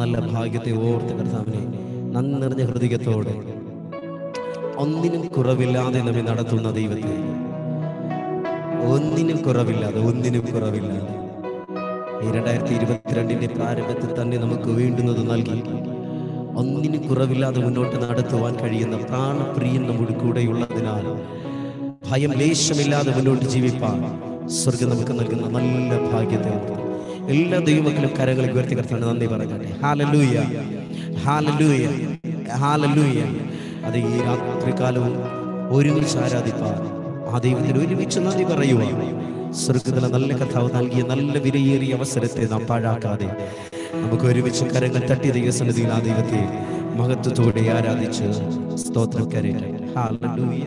നല്ല ഭാഗ്യത്തെ ഓർത്ത് കർത്താവിനെ നന്ദി നിറഞ്ഞ ഹൃദയത്തോടെ ഒന്നിനും കുറവില്ലാതെ നമ്മെ നടത്തുന്ന ദൈവത്തെ ഒന്നിനും കുറവില്ലാതെ ഒന്നിനും കുറവില്ലാതെ ഈ രണ്ടായിരത്തി ഇരുപത്തിരണ്ടിന്റെ പ്രാരംഭത്തിൽ തന്നെ നമുക്ക് വേണ്ടുന്നത് നൽകി ഒന്നിനും കുറവില്ലാതെ മുന്നോട്ട് നടത്തുവാൻ കഴിയുന്ന പ്രാണപ്രിയൻ നമ്മുടെ കൂടെയുള്ളതിനാൽ ഭയം ലേശമില്ലാതെ മുന്നോട്ട് ജീവിപ്പാൻ സ്വർഗം നമുക്ക് നൽകുന്ന നല്ല ഭാഗ്യത്തെ ഓർത്ത് എല്ലാ ദൈവമക്കളും കരങ്ങളിൽ ഉയർത്തി കർത്താൻ നന്ദി പറയട്ടെ ഹാലലൂയ ഹാലലൂയ ഹാലലൂയ അത് ഈ രാത്രികാലവും ഒരുമിച്ച് ആരാധിപ്പാൻ ആ ദൈവത്തിന് ഒരുമിച്ച് നന്ദി പറയുവാൻ സ്വർഗത്തിലെ നല്ല കഥാവ് നൽകിയ നല്ല വിലയേറിയ അവസരത്തെ നാം പാഴാക്കാതെ നമുക്ക് ഒരുമിച്ച് കരങ്ങൾ തട്ടി ദൈവസന്നിധിയിൽ ആ ദൈവത്തെ മഹത്വത്തോടെ ആരാധിച്ച് സ്തോത്രം കരയട്ടെ ഹാലലൂയ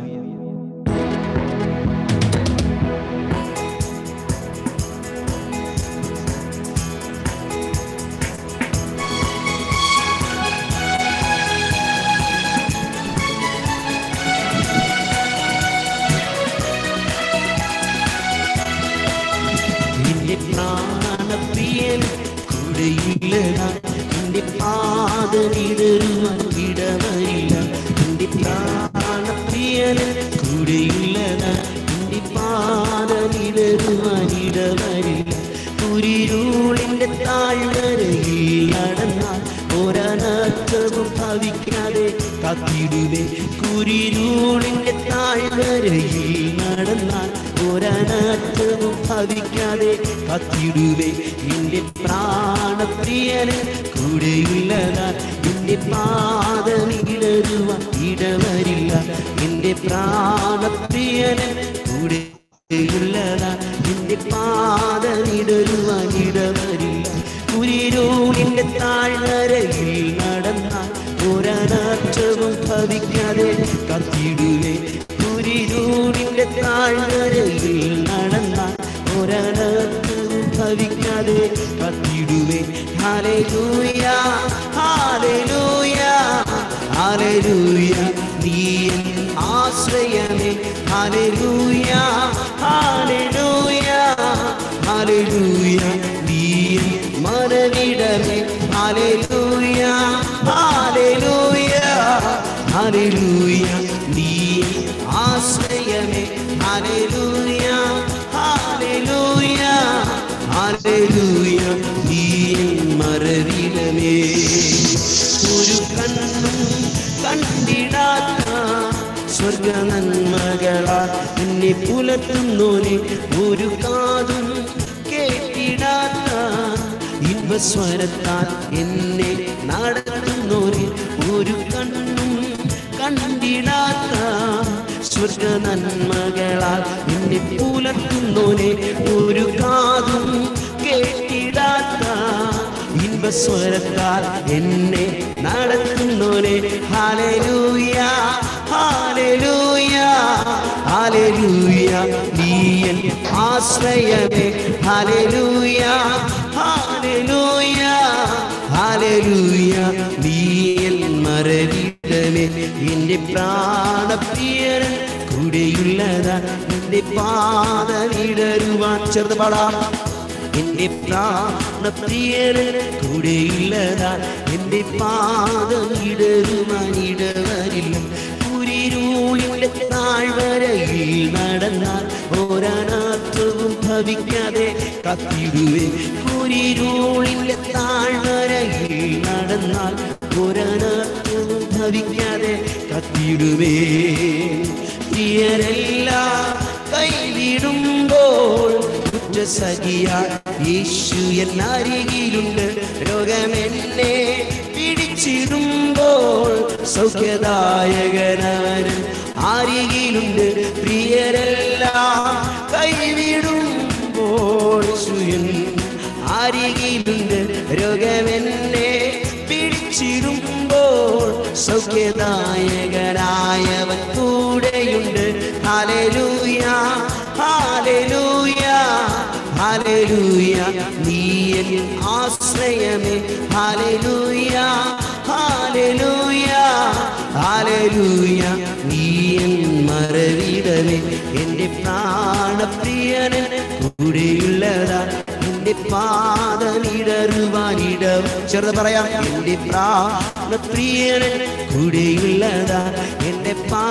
നിന്റെ പ്രാണപ്രിയൻ കൂടെയില്ലതാ നിന്റെ പാതനിടരുവാൻ ഇടവരില്ല നിന്റെ പ്രാണപ്രിയൻ കൂടെയില്ലതാ നിന്റെ പാതനിടരുവാൻ ഇടവരില്ല കുരിരൂളിന്റെ താഴ്വരയിൽ നടന്നാൽ ഒരനർത്ഥവും ഭവിക്കാതെ കാത്തിടുവേ കുരിരൂളിന്റെ താഴ്വരയിൽ നടന്നാൽ ഒരനർത്ഥവും ഭവിക്കാതെ കാത്തിടുവേ എന്റെ പ്രാണപ്രിയന് കൂടെയുള്ളതാ എന്റെ പാദമിടരുവാൻ ഇടവരില്ല എന്റെ പ്രാണപ്രിയന് കൂടെ ഉള്ളതാ എന്റെ പാദമിടരുവാൻ ഇടവരില്ല കുരിരൂളിന്റെ താഴ്വരയിൽ നടന്നാൽ ഒരനർത്ഥവും ഭവിക്കാതെ കത്തിടുവേ കുരിരൂളിന്റെ താഴ്വരയിൽ നടന്നാൽ ഒരനർത്ഥവും ഭവിക്കാതെ കത്തിടുവേ ഹാലൂയ ഹാലൂയ ഹാലൂയ നീ എൻ ആശ്രയമേ ഹാലൂയ ഹാലൂയ ഹാലൂയ നീ എൻ മനവിടമേ ഹാലൂയ ഹാലൂയ ഹാലൂയ നീ ആശ്രയമേ ഹാലൂയ ഹാലൂയ ഹാലൂയ നീ എൻ മറവിടമേ ഒരു കണ്ണും കണ്ടിടാത്ത സ്വർഗ നന്മകളാ എന്നെ പുലർത്തുന്നോനെ ഒരു കാതും കേട്ടിടാത്ത ഇൻവസ്വരത്താൽ എന്നെ നടത്തുന്നോനെ ഒരു കണ്ണും കണ്ടിടാത്ത സ്വർഗ നന്മകളാൽ എന്നെ പുലർത്തുന്നോനെ ഒരു കാതും കേട്ടിടാത്ത ഇൻവസ്വരത്താൽ എന്നെ നടത്തുന്നോനെ ഹാലലൂയ ഹാലലൂയ ഹാലലൂയ നീ എൻ ആശ്രയമേ ഹാലലൂയ ഹാലലൂയ ഹാലലൂയ നീ എൻ മറവിടമേ എന്റെ പ്രാണപ്രിയൻ കൂടെയുള്ളതാ എന്റെ പാതവിടരുവാൻ ചെറുത് പാടാം എന്റെ പ്രാണപ്രിയന് കൂടെയില്ലതാ എന്റെ പാദം ഇടരുവാൻ ഇടവരില്ല കുരിരൂളിന്റെ താഴ്വരയിൽ നടന്നാൽ ഒരനാർത്ഥവും ഭവിക്കാതെ കത്തിടുവേ കുരിരൂളിന്റെ താഴ്വരയിൽ നടന്നാൽ ഒരനാർത്ഥവും ഭവിക്കാതെ കത്തിടുവേ പ്രിയരെല്ലാം കൈവിടുമ്പോൾ സഖിയാൽ യേശു എന്നരികിലുണ്ട് രോഗമെന്നെ പിടിച്ചിടുമ്പോൾ സൗഖ്യദായകനവൻ അരികിലുണ്ട് പ്രിയരെല്ലാം കൈവിടുമ്പോൾ സുയൻ അരികിലുണ്ട് രോഗമെന്നെ പിടിച്ചിടുമ്പോൾ സൗഖ്യദായകനായവൻ കൂടെയുണ്ട് ഹാലലൂയ ഹാലലൂയ ഹാലലൂയ നീ എൻ ആശ്രയമേ ഹാലലൂയ ഹാലലൂയ ഹാലലൂയ നീ എൻ മറവിടമേ എന്റെ പ്രാണപ്രിയന് കൂടെയുള്ളതാ എന്റെ പാതനിടറുവാനിട ചേർന്ന് പറയാം എന്റെ പ്രാണപ്രിയനൻ കൂടെയുള്ളതാ എന്റെ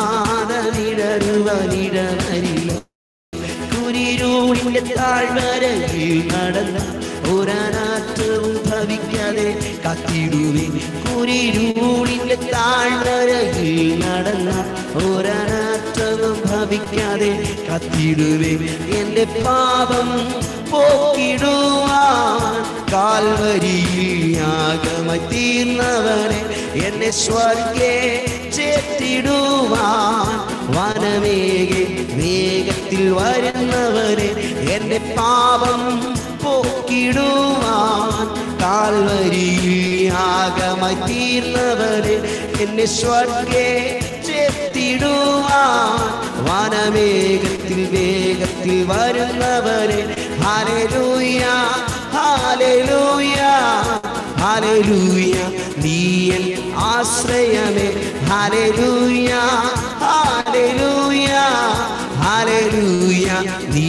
പാദമിടരുവാനിടവരില്ല കുരിരൂടിന്റെ താഴ്വരയിൽ നടന്ന ഒരനാറ്റവും ഭവിക്കാതെ കാത്തിടുവേ കുരിരൂടിന്റെ താഴ്വരയിൽ നടന്ന ഒരനാറ്റവും ഭവിക്കാതെ കാത്തിടുവേ എന്റെ പാപം പോക്കിടുവാൻ കാൽവരിയിൽ യാഗമായി തീർന്നവനെ എന്നെ സ്വർഗേ ചേത്തിടുവാൻ വനമേകെ വേഗത്തിൽ വരുന്നവരെ എന്റെ പാപം പോക്കിടുവാൻ കാൽവരിയിൽ യാഗമായി തീർന്നവരെ എന്നെ സ്വർഗേ ചേത്തിടുവാൻ വനമേഘത്തിൽ വേഗത്തിൽ വരുന്നവരെ ഹാലലൂയ ഹാലലൂയ ഹാലലൂയ നീയൻ ആശ്രയമേ ഹാലലൂയ ഹാലലൂയ ഹാലലൂയ നീ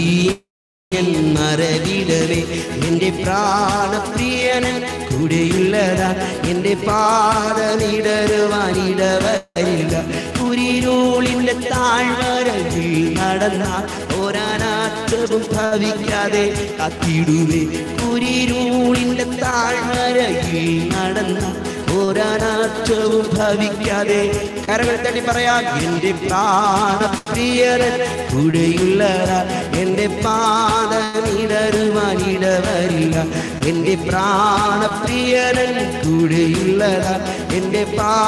മറവിടവേ എന്റെ പ്രാണപ്രിയനൻ കൂടെയുള്ളതാ എന്റെ പാദമിടരുവാനിടവരില്ല കുരിരൂളിന്റെ താഴ്വരയിൽ നടന്നാൽ ഒരനാറ്റവും ഭവിക്കാതെ കാത്തിടുവേ കുരിരൂളിന്റെ താഴ്വരയിൽ നടന്നാൽ ഒരനാറ്റവും ഭവിക്കാതെ കരങ്ങൾ തട്ടി പറയാം എന്റെ പ്രാണപ്രിയരൻ കൂടെയുള്ളതാ എന്റെ പാദമിടരുവാനിടവരില്ല എന്റെ പ്രാണപ്രിയരൻ കൂടെയുള്ളതാ എന്റെ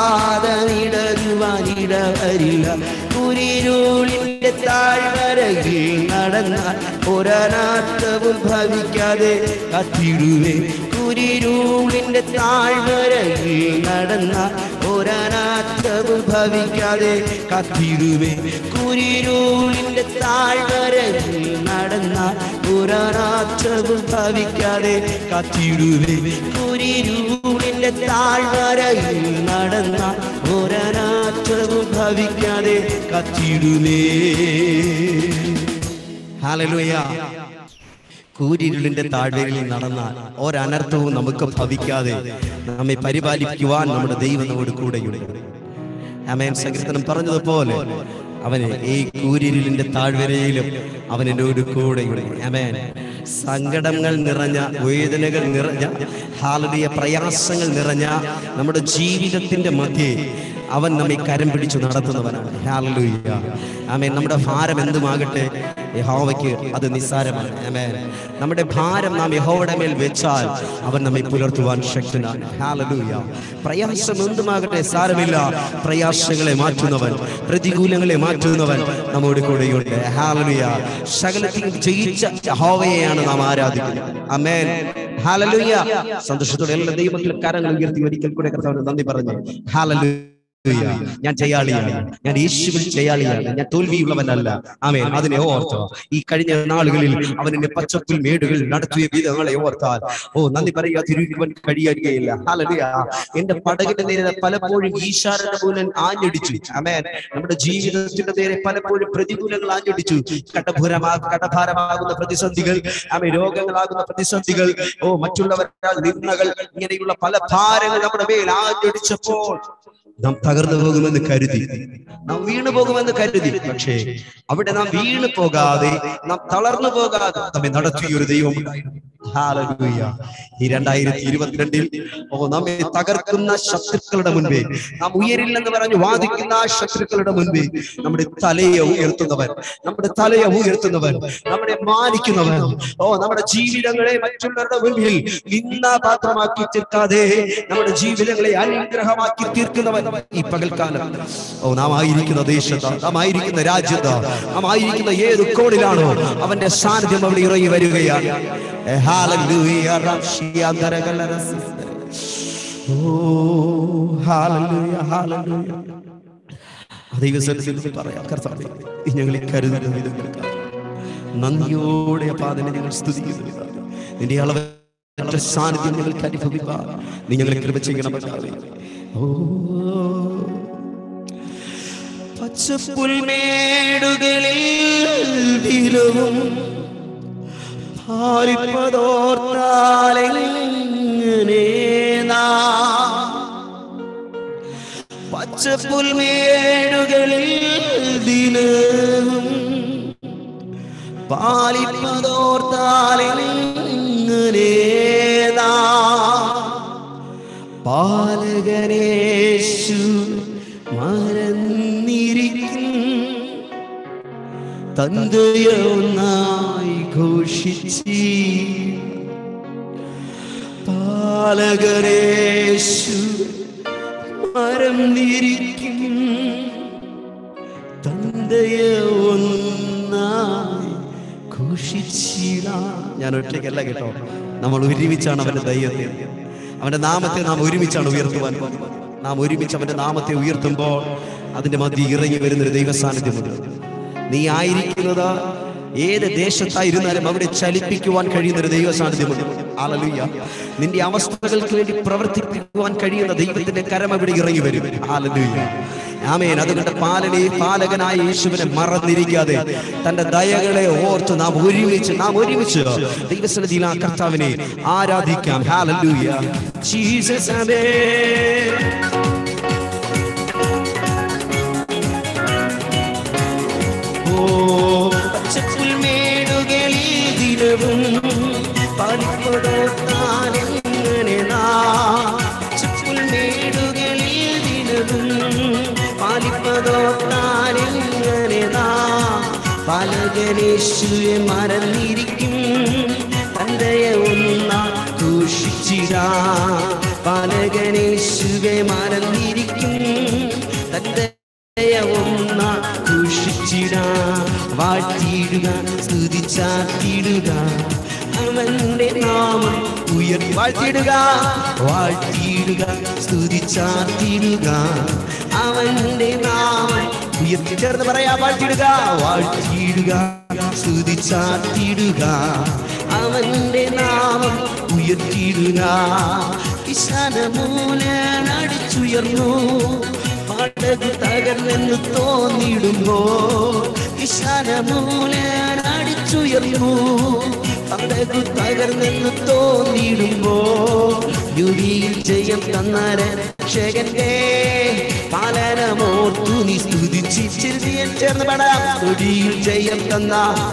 പാദമിടരുവാനിടവരില്ല കുരിരൂളിന്റെ താഴ്വരയിൽ നടന്നാൽ ഒരനാറ്റവും ഭവിക്കാതെ കത്തിടുവേ കുരിരൂളിന്റെ താഴ്വരയിൽ നടന്ന ഒരനാറ്റവും ഭവിക്കാതെ കത്തിടുവേ കുരിരൂളിന്റെ താഴ്വരയിൽ നടന്ന ഒരനാറ്റവും ഭവിക്കാതെ കത്തിടുവേ കുരിരൂളിന്റെ താഴ്വരയിൽ നടന്ന ഒരനാറ്റവും ഭവിക്കാതെ കത്തിടുവേ ഹാലലുയ കൂരിരുളിന്റെ താഴ്വരയിൽ നടന്നാൽ ഒരനർത്ഥവും നമുക്ക് ഭവിക്കാതെ നമ്മെ പരിപാലിക്കുവാൻ നമ്മുടെ ദൈവം നമ്മുടെ കൂടെയുണ്ട് അമേൻ സങ്കീർത്തനം പറഞ്ഞതുപോലെ അവന് ഈ കൂരിരുളിന്റെ താഴ്വരയിലും അവൻ എന്നോട് കൂടെയുണ്ട് അമേൻ സങ്കടങ്ങൾ നിറഞ്ഞ വേദനകൾ നിറഞ്ഞ ഹാലലിയ പ്രയാസങ്ങൾ നിറഞ്ഞ നമ്മുടെ ജീവിതത്തിന്റെ മധ്യേ അവൻ നമ്മെ കരം പിടിച്ചു നടത്തുന്നവനാണ് ഹാലലൂയ ആമേൻ നമ്മുടെ ഭാരം എന്തുമാകട്ടെ യഹോവയ്ക്ക് അത് നിസ്സാരമാണ് ആമേൻ നമ്മുടെ ഭാരം നാം യഹോവയുടെ മേൽ വെച്ചാൽ അവൻ നമ്മെ പുലർത്തുവാൻ ശക്തനാണ് ഹാലലൂയ പ്രയാസം എന്തുമാകട്ടെ സാരമില്ല പ്രയാസങ്ങളെ മാറ്റുന്നവൻ പ്രതികൂലങ്ങളെ മാറ്റുന്നവൻ നമ്മോട് കൂടെയുണ്ട് ഹാലലൂയ സകലത്തിൽ ജയിച്ച യഹോവയെയാണ് നാം ആരാധിക്കുന്നത് അമേൻ ഹാലലൂയ സന്തോഷത്തോടെ എല്ലാ ദൈവത്തിലും കരങ്ങൾ ഉയർത്തി ഒരിക്കൽ കൂടെ കർത്താവിന് നന്ദി പറഞ്ഞു ഹാലലൂയ ഹല്ലേലൂയ. ഞാൻ ജയാളിയാണ് ഞാൻ യേശുവിൽ ജയാളിയാണ് ഞാൻ തോൽവിയുള്ളവനല്ല ആമേൻ അതിനെ ഓർത്തോ ഈ കഴിഞ്ഞ നാളുകളിൽ അവൻ എന്നെ പച്ചപ്പിൽ മേടുകൾ നടത്തിയ വിധങ്ങളെ ഓർത്താൽ ഓ നന്ദി പറയുക തിരുവൻ കഴിയുകയില്ല ഹല്ലേലൂയ എന്റെ പടകിന്റെ നേരെ പലപ്പോഴും ഈശാരന്റെ മൂലൻ ആഞ്ഞടിച്ചു ആമേൻ നമ്മുടെ ജീവിതത്തിന്റെ നേരെ പലപ്പോഴും പ്രതികൂലങ്ങൾ ആഞ്ഞടിച്ചു കടഭുരമാ കടഭാരമാകുന്ന പ്രതിസന്ധികൾ ആമേ രോഗങ്ങളാകുന്ന പ്രതിസന്ധികൾ ഓ മറ്റുള്ളവരാൽ നിന്ദകൾ ഇങ്ങനെയുള്ള പല ഭാരങ്ങൾ നമ്മുടെ മേൽ ആഞ്ഞടിച്ചപ്പോൾ നാം തകർന്നു പോകുമെന്ന് കരുതി നാം വീണു പോകുമെന്ന് കരുതി പക്ഷേ അവിടെ നാം വീണു പോകാതെ നാം തളർന്നു പോകാതെ നമ്മെ നടത്തിയ ഒരു ദൈവം ഹാലലൂയ ഈ രണ്ടായിരത്തി ഇരുപത്തിരണ്ടിൽ ഓ നമ്മെ തകർക്കുന്ന ശത്രുക്കളുടെ മുൻപേ നാം ഉയരില്ലെന്ന് പറഞ്ഞ് വാദിക്കുന്ന ആ ശത്രുക്കളുടെ മുൻപേ നമ്മുടെ തലയെ ഉയർത്തുന്നവൻ നമ്മുടെ തലയെ ഉയർത്തുന്നവൻ നമ്മളെ മാനിക്കുന്നവൻ ഓ നമ്മുടെ ജീവിതങ്ങളെ മറ്റുള്ളവരുടെ മുൻപിൽ നിന്നാപാത്രമാക്കി തീർക്കാതെ നമ്മുടെ ജീവിതങ്ങളെ അനുഗ്രഹമാക്കി തീർക്കുന്നവൻ ഈ പകൽക്കാലം ഓ നാം ആയിരിക്കുന്ന ദേശത്ത് നാം ആയിരിക്കുന്ന രാജ്യത്ത് നാം ആയിരിക്കുന്ന ഏത് കോണിലാണോ അവന്റെ സാന്നിധ്യം അവിടെ ഇറങ്ങി വരികയാണ് ഏ, ഹാലലൂയ, റംഷിയാന്തരകലരസി. ഓ ഹാലലൂയ, ഹാലലൂയ. ആ ദൈവസന്നിധിയിൽ പറയാം കർത്താവേ ഈ ഞങ്ങളെ കരുതുന്ന വിധങ്ങൾക്ക് നന്ദിയോടെ പാതനെ ഞങ്ങൾ സ്തുതിക്കുന്നു പിതാവേ. നിന്റെ അളവറ്റ സാന്നിധ്യം ഞങ്ങൾക്ക് അനുഭവിപ്പാൻ നീ ഞങ്ങളെ കൃപ ചെയ്യണം കർത്താവേ. ഓ പച്ചപ്പുൽമേടുകളിൽ വിലുവും പാലിപ്പതോർത്താലെങ്ങനെ നാ പച്ചപ്പുൽമേടുകളിൽ ദിനവും പാലിപ്പതോർത്താലെങ്ങനേതാ പാലകനേശു മരന്നിരിക്കും തന്തയൊന്നായി ഘോഷിച്ചി പാലകരേശു മരം നിരിക്കും തന്തയെ ഒന്നായി ഘോഷിച്ചിടാം ഞാൻ ഒറ്റയ്ക്കല്ല കേട്ടോ നമ്മൾ ഒരുമിച്ചാണ് അവന്റെ ദൈവത്തെ അവന്റെ നാമത്തെ നാം ഒരുമിച്ചാണ് ഉയർത്തുവാൻ പോകുന്നത്. നാം ഒരുമിച്ച് അവന്റെ നാമത്തെ ഉയർത്തുമ്പോൾ അതിന്റെ മധ്യ ഇറങ്ങി വരുന്നൊരു ദൈവ സാന്നിധ്യമുണ്ട് നീ ആയിരിക്കുന്നത് ഏത് ദേശത്തായിരുന്നാലും അവിടെ ചലിപ്പിക്കുവാൻ കഴിയുന്ന ഒരു ദൈവ സാന്നിധ്യമുണ്ട് ആലലുയ്യ നിന്റെ അവസ്ഥകൾക്ക് വേണ്ടി പ്രവർത്തിപ്പിക്കുവാൻ കഴിയുന്ന ദൈവത്തിന്റെ കരം അവിടെ ഇറങ്ങി വരും ആലലുയ്യ ആമേൻ അതുകൊണ്ട് പാലനെ പാലകനായ യേശുവിനെ മറന്നിരിക്കാതെ തന്റെ ദയകളെ ഓർത്ത് നാം ഒരുമിച്ച് നാം ഒരുമിച്ച് ദൈവസന്നിധിയിൽ ആ കർത്താവിനെ ആരാധിക്കാം ഹാലലൂയ ജീസസ് ആമേൻ ഓ പച്ചപ്പുൽമേടുകളിൽ ദിനവും പാലിപ്പതോർത്താലെങ്ങനെ പച്ചപ്പുൽമേടുകളിൽ ദിനവും പാലിപ്പതോർത്താലെങ്ങനെ പാലകനേശുവെ മറന്നിരിക്കും തന്തയ ഒന്നാ ദൂഷിച്ചിടാ പാലകനേശുവെ മറന്നിരിക്കും തന്റെ ഒന്ന ദൂഷിച്ചിട വാഴ്ത്തിയിടുക സ്തുതിച്ചാത്തിടുക അവന്റെ നാമം ഉയർത്തി വാഴ്ത്തിയിടുക വാഴ്ത്തിയിടുക സ്തുതിച്ചാത്തിടുക അവന്റെ നാമം ഉയർത്തി ചേർന്ന് പറയാ വാഴ്ത്തിയിടുക വാഴ്ത്തിയിടുക സ്തുതിച്ചാത്തിടുക അവന്റെ നാമം ഉയർത്തിയിടുക കിശാനമൂലടിച്ചുയർന്നു പടക് തകർന്നെന്ന് തോന്നിടുമ്പോ കിശാനമൂലടിച്ചുയർന്നു പടക് തകർന്നെന്ന് തോന്നിടുമ്പോ യുവിയിൽ ജയം തന്ന രക്ഷകന്റെ പാലനമോർത്തു നീ സ്തുതിച്ചിരുതിയൻ ചേർന്ന് പടാം തൊടിയിൽ ജയം തന്ന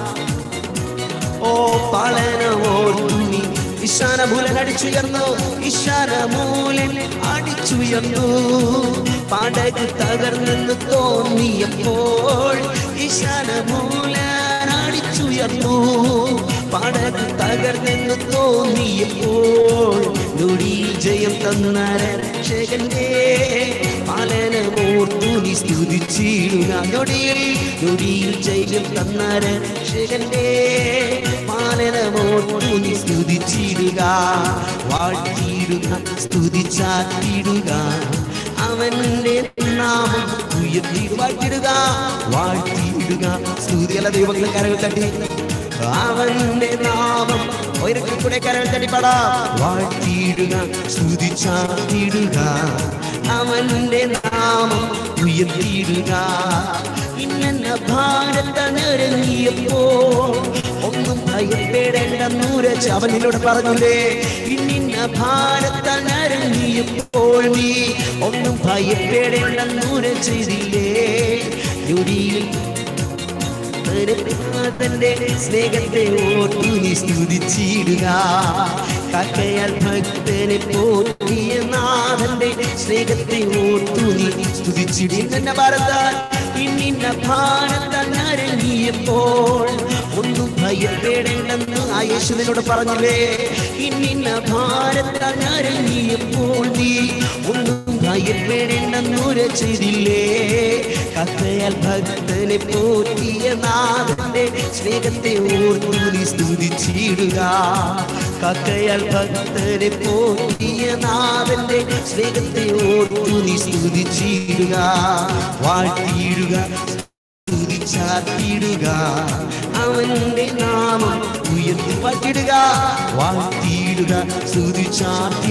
ഓ പാലനമോർത്തു നീ ഇശാനമൂലൻ അടിച്ചുയർന്നു ഇശാനമൂലൻ അടിച്ചുയർന്നു പടക് തകർന്നെന്ന് തോന്നിയപ്പോൾ ഇശാനമൂലൻ അടിച്ചുയർന്നു പടക് തകർന്നെന്ന് തോന്നിയപ്പോൾ നൊടിയിൽ ജയം തന്ന രക്ഷകന്റെ പാലനമോർത്തു നീ സ്തുതിച്ചിടുക നൊടിയിൽ നൊടിയിൽ ജയം തന്ന രക്ഷകന്റെ പാലനമോർത്തു നീ സ്തുതിച്ചിടുക വാഴ്ത്തിയിടുക സ്തുതിച്ചാത്തിടുക അവന്റെ നാമം ഉയർത്തിയിടുക വാഴ്ത്തിയിടുക വാഴ്ത്തിയിടുക സ്തുതിയല്ല ദൈവങ്ങളെ കരകൾ തട്ടി അവന്റെ നാമം ഒരിക്കൽ കൂടെ കരകൾ തട്ടിപ്പടാ വാഴ്ത്തിയിടുക സ്തുതിച്ചാത്തിടുക അവന്റെ നാമം ഉയർത്തിയിടുക ഇന്ന ഭാരതനിറങ്ങിയപ്പോ ഒന്നും ഭയപ്പെടേണ്ടെന്നൂരച്ച് അവനിലൂടെ പറഞ്ഞില്ലേ ഇന്ന ഭാരതനിറങ്ങിയപ്പോൾ നീ ഒന്നും ഭയപ്പെടേണ്ടെന്നൂരച്ചില്ലേ ഞൊടിയിൽ തന്റെ സ്നേഹത്തെ ഓർത്തു നീ സ്തുതിച്ചിടുക കക്കയാൽ ഭക്തനെ പോറ്റിയ നാഥന്റെ സ്നേഹത്തെ ഓർത്തു നീ സ്തുതിച്ചിടുക തന്നെ ഭാരതാൽ ഇന്നിന്ന ഭാരതനരങ്ങിയപ്പോൾ ഒന്നും ഭയപ്പെടേണ്ടെന്ന് ആ യേശുവിനോട് പറഞ്ഞില്ലേ ഇന്നിന്ന ഭാരതനരങ്ങിയപ്പോൾ നീ ഒന്നും ഭയപ്പെടേണ്ടെന്ന് ഉരച്ചില്ലേ കത്തയാൽ ഭക്തനെ പോറ്റിയ നാഥന്റെ സ്നേഹത്തെ ഓർത്തു നീ സ്തുതിച്ചിടുക കക്കയാൽ ഭക്തനെ പോറ്റിയ നാഥന്റെ സ്നേഹത്തെ ഓർത്തു നീ സ്തുതിച്ചിടുക വാഴ്ത്തിയിടുക സ്തുതിച്ചാത്തിടുക അവന്റെ നാമം ഉയർത്തി വാഴ്ത്തിടുക വാഴ്ത്തിയിടുക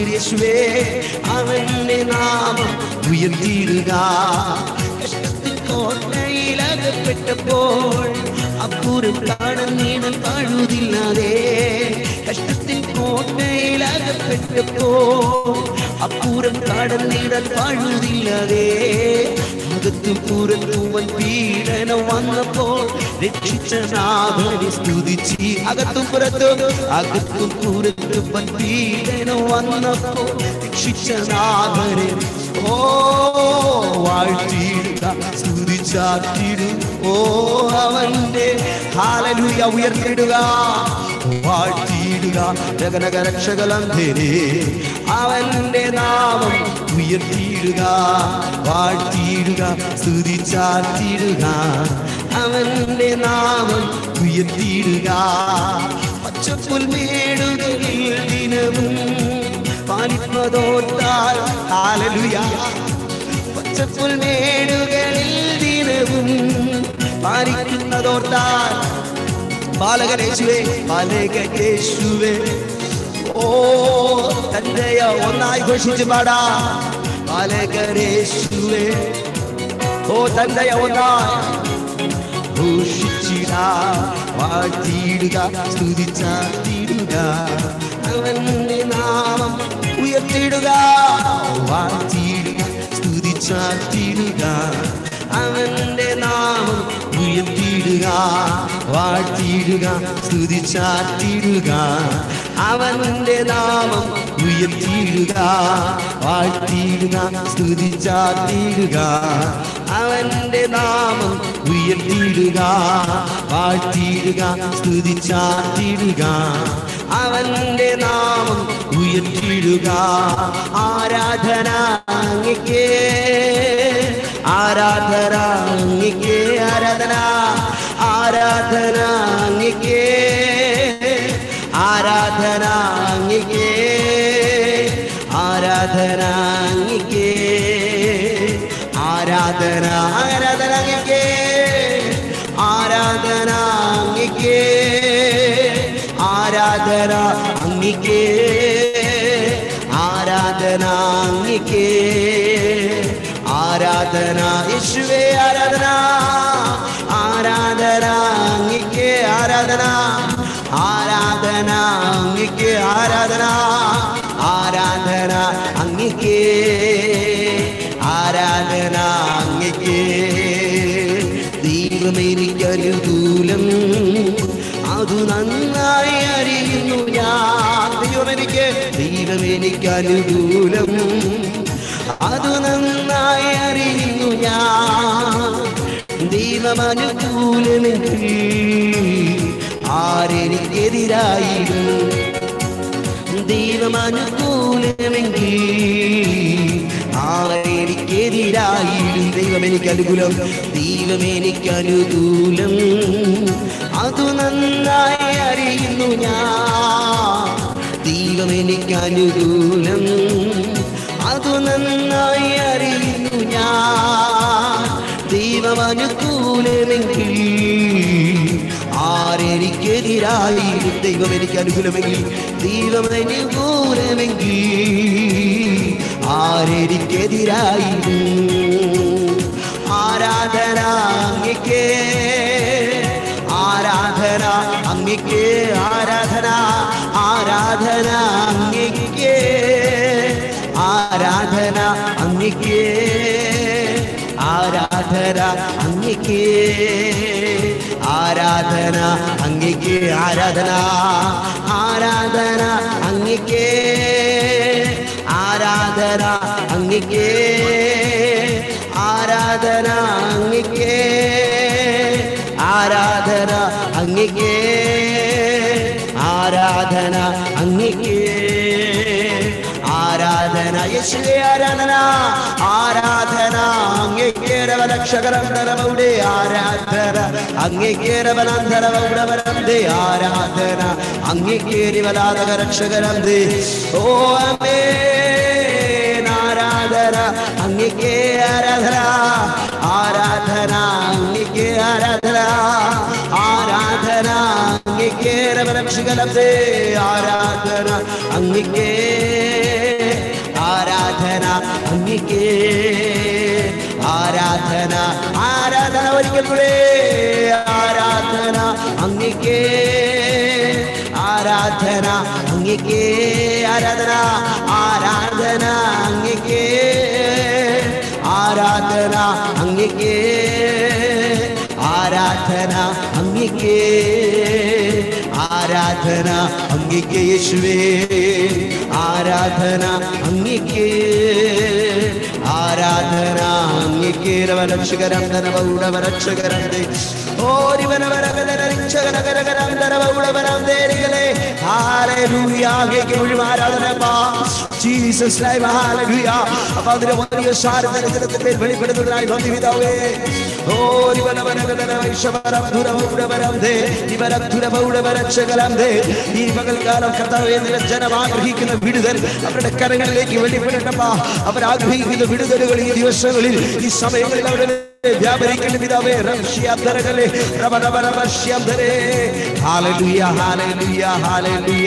സ്തുതിച്ചാത്തിരേശുവേ അവന്റെ നാമം ഉയർത്തിയിടുക കഷ്ടത്തിൽ കോട്ടയിലകപ്പെട്ടപ്പോൾ അപ്പൂരം കാണാൻ നീണൽ പാഴുതില്ലാതെ കഷ്ടത്തിൻ കോട്ടയിലകപ്പെട്ടപ്പോൾ അപ്പൂരം കാണാൻ നീണൽ പാഴുതില്ലാതെ അകത്തും പുറത്തും വൻ പീഡനം വന്നപ്പോൾ രക്ഷിച്ച നാഥനെ സ്തുതിച്ച് അകത്തും പുറത്തും അകത്തും പുറത്തും വൻ പീഡനം വന്നപ്പോൾ രക്ഷിച്ച നാഥനെ ഓ വാഴ്ത്തിയിടുക സ്തുതിച്ചാട്ടിടും ഓ അവന്റെ ഹാലലൂയ ഉയർത്തിടുക വാഴ്ത്തിയിടുക ജഗനക രക്ഷകലന്ധനെ അവന്റെ നാമം ഉയർത്തിയിടുക വാഴ്ത്തിയിടുക സ്തുതിച്ചാട്ടിടുക അവന്റെ നാമം ഉയർത്തിയിടുക പച്ചപ്പുൽമേടുകളിൽ ദിനവും പാലിപ്പതോട്ടാൽ ഹാലലുയ പച്ചപ്പുൽമേടുകളിൽ ദിനവും പാലിക്കുന്നതോർത്താൽ ബാലകനേശുവേ ബാലകേശുവേ ഓ തന്റെയ ഒന്നായി ഘോഷിച്ച് പാടാ ബാലകനേശുവേ ഓ തന്റെയ ഒന്നായി ഘോഷിച്ചിട വാഴ്ത്തിയിടുക സ്തുതിച്ചാട്ടിടുക അവന്റെ നാമം ഉയർത്തിയിടുക വാഴ്ത്തിയിടുക സ്തുതിച്ചാട്ടിടുക അവന്റെ നാമം ഉയർത്തിയിടുക വാഴ്ത്തിയിടുക സ്തുതിച്ചാട്ടിടുക അവന്റെ നാമം ഉയർത്തിയിടുക വാഴ്ത്തിയിടുക സ്തുതിച്ചാട്ടിടുക അവന്റെ നാമം ഉയർത്തിയിടുക വാഴ്ത്തിയിടുക സ്തുതിച്ചാട്ടിടുക അവന്റെ നാമം ഉയർത്തിയിടുക ആരാധന അങ്ങയ്ക്ക് ആരാധന അങ്ങയ്ക്ക് ആരാധന ആരാധന അങ്ങയ്ക്ക് ആരാധന അങ്ങയ്ക്ക് ആരാധന അങ്ങയ്ക്ക് ആരാധന ആരാധന അങ്ങയ്ക്ക് ആരാധന അങ്ങയ്ക്ക് ആരാധന അങ്ങയ്ക്ക് ആരാധന അങ്ങയ്ക്ക് ആരാധന യേശുവേ ആരാധന ആരാധന അങ്ങയ്ക്ക് ആരാധന ആരാധന അങ്ങയ്ക്ക് ആരാധന ആരാധന അങ്ങയ്ക്ക് ആരാധന അങ്ങയ്ക്ക് ദൈവമെനിക്ക് അനുകൂലം അതു നന്നായി അറിയുന്നു ഞാൻ ദൈവമെനിക്ക് ദൈവമെനിക്ക് അനുകൂലം അതു നന്നായി അറിയുന്നു ഞാൻ ദൈവമനുകൂലമെങ്കിൽ ആരെനിക്കെതിരായിരുന്നു ദൈവമനുകൂലമെങ്കിൽ ആരെനിക്കെതിരായിടും ദൈവം എനിക്ക് അനുകൂലം ദൈവം എനിക്ക് അനുകൂലം അതു നന്നായി അറിയുന്നു ഞാൻ ദൈവം എനിക്ക് അനുകൂലം അതു നന്നായി അറിയുന്നു ഞാൻ ദൈവം അനുകൂലമെങ്കിൽ ആരെനിക്കെതിരായിടും ദൈവം എനിക്ക് അനുകൂലമെങ്കിൽ ദൈവം അനുകൂലമെങ്കിൽ ആരെനിക്കെതിരായിടും ആരാധന അങ്ങയ്ക്ക് ആരാധന അങ്ങയ്ക്ക് ആരാധന ആരാധന അങ്ങയ്ക്ക് ആരാധന അങ്ങയ്ക്ക് ആരാധന അങ്ങയ്ക്ക് ആരാധന അങ്ങയ്ക്ക് ആരാധന ആരാധന അങ്ങയ്ക്ക് ആരാധന അങ്ങയ്ക്ക് ആരാധന അങ്ങയ്ക്ക് ആരാധന അങ്ങയ്ക്ക് ആരാധന അങ്ങയ്ക്ക് ആരാധന യേശുവേ ആരാധന ആരാധന അങ്ങേക്കേരവലക്ഷകരവിടെ ആരാധന അങ്ങേക്കേരവനന്തരവൗടവരന്തെ ആരാധന അങ്ങേക്കേരിവലാതക രക്ഷകരന്തെ ഓ അമേ ആരാധന അങ്ങേക്കേ ആരാധന ആരാധന അങ്ങേക്കേ ആരാധന ആരാധന അങ്ങേക്കേ രക്ഷകലത്തെ ആരാധന അങ്ങേക്കേ ആരാധന അങ്ങേക്കേ ആരാധന ആരാധന ഒരിക്കൽ കൂടെ ആരാധന അങ്ങേക്കേ ആരാധന അങ്ങേക്കേ ആരാധന ആരാധന അങ്ങേക്കേ ആരാധന അങ്ങേക്കേ ആരാധന അങ്ങേക്കേ ആരാധന അങ്ങേക്കേ യേശുവേ ആരാധന അങ്ങേക്കേ ആരാധന അങ്ങേക്കേ രക്ഷകരം ധനവ രക്ഷകരം ജീസസ് അപ്പൊ അതിന്റെ വലിയ സാരതരത്തിന്റെ വെളിപ്പെടുന്നതിനായി നന്ദി പിതാവേ ഓ ഈ പകൽക്കാലം കർത്താവേ ജനം ആഗ്രഹിക്കുന്ന വിടുതൽ അവരുടെ കരങ്ങളിലേക്ക് വെളിപ്പെടട്ടപ്പാ അവർ ആഗ്രഹിക്കുന്ന വിടുതലുകൾ ഈ ദിവസങ്ങളിൽ ഈ സമയങ്ങളിൽ അവരുടെ വ്യാപരിക്കുന്ന പിതാവേ റഷ്യാന്തരകളെ റബറബറബശ്യാന്തരേ ഹാലലുയ ഹാലലുയ ഹാലലുയ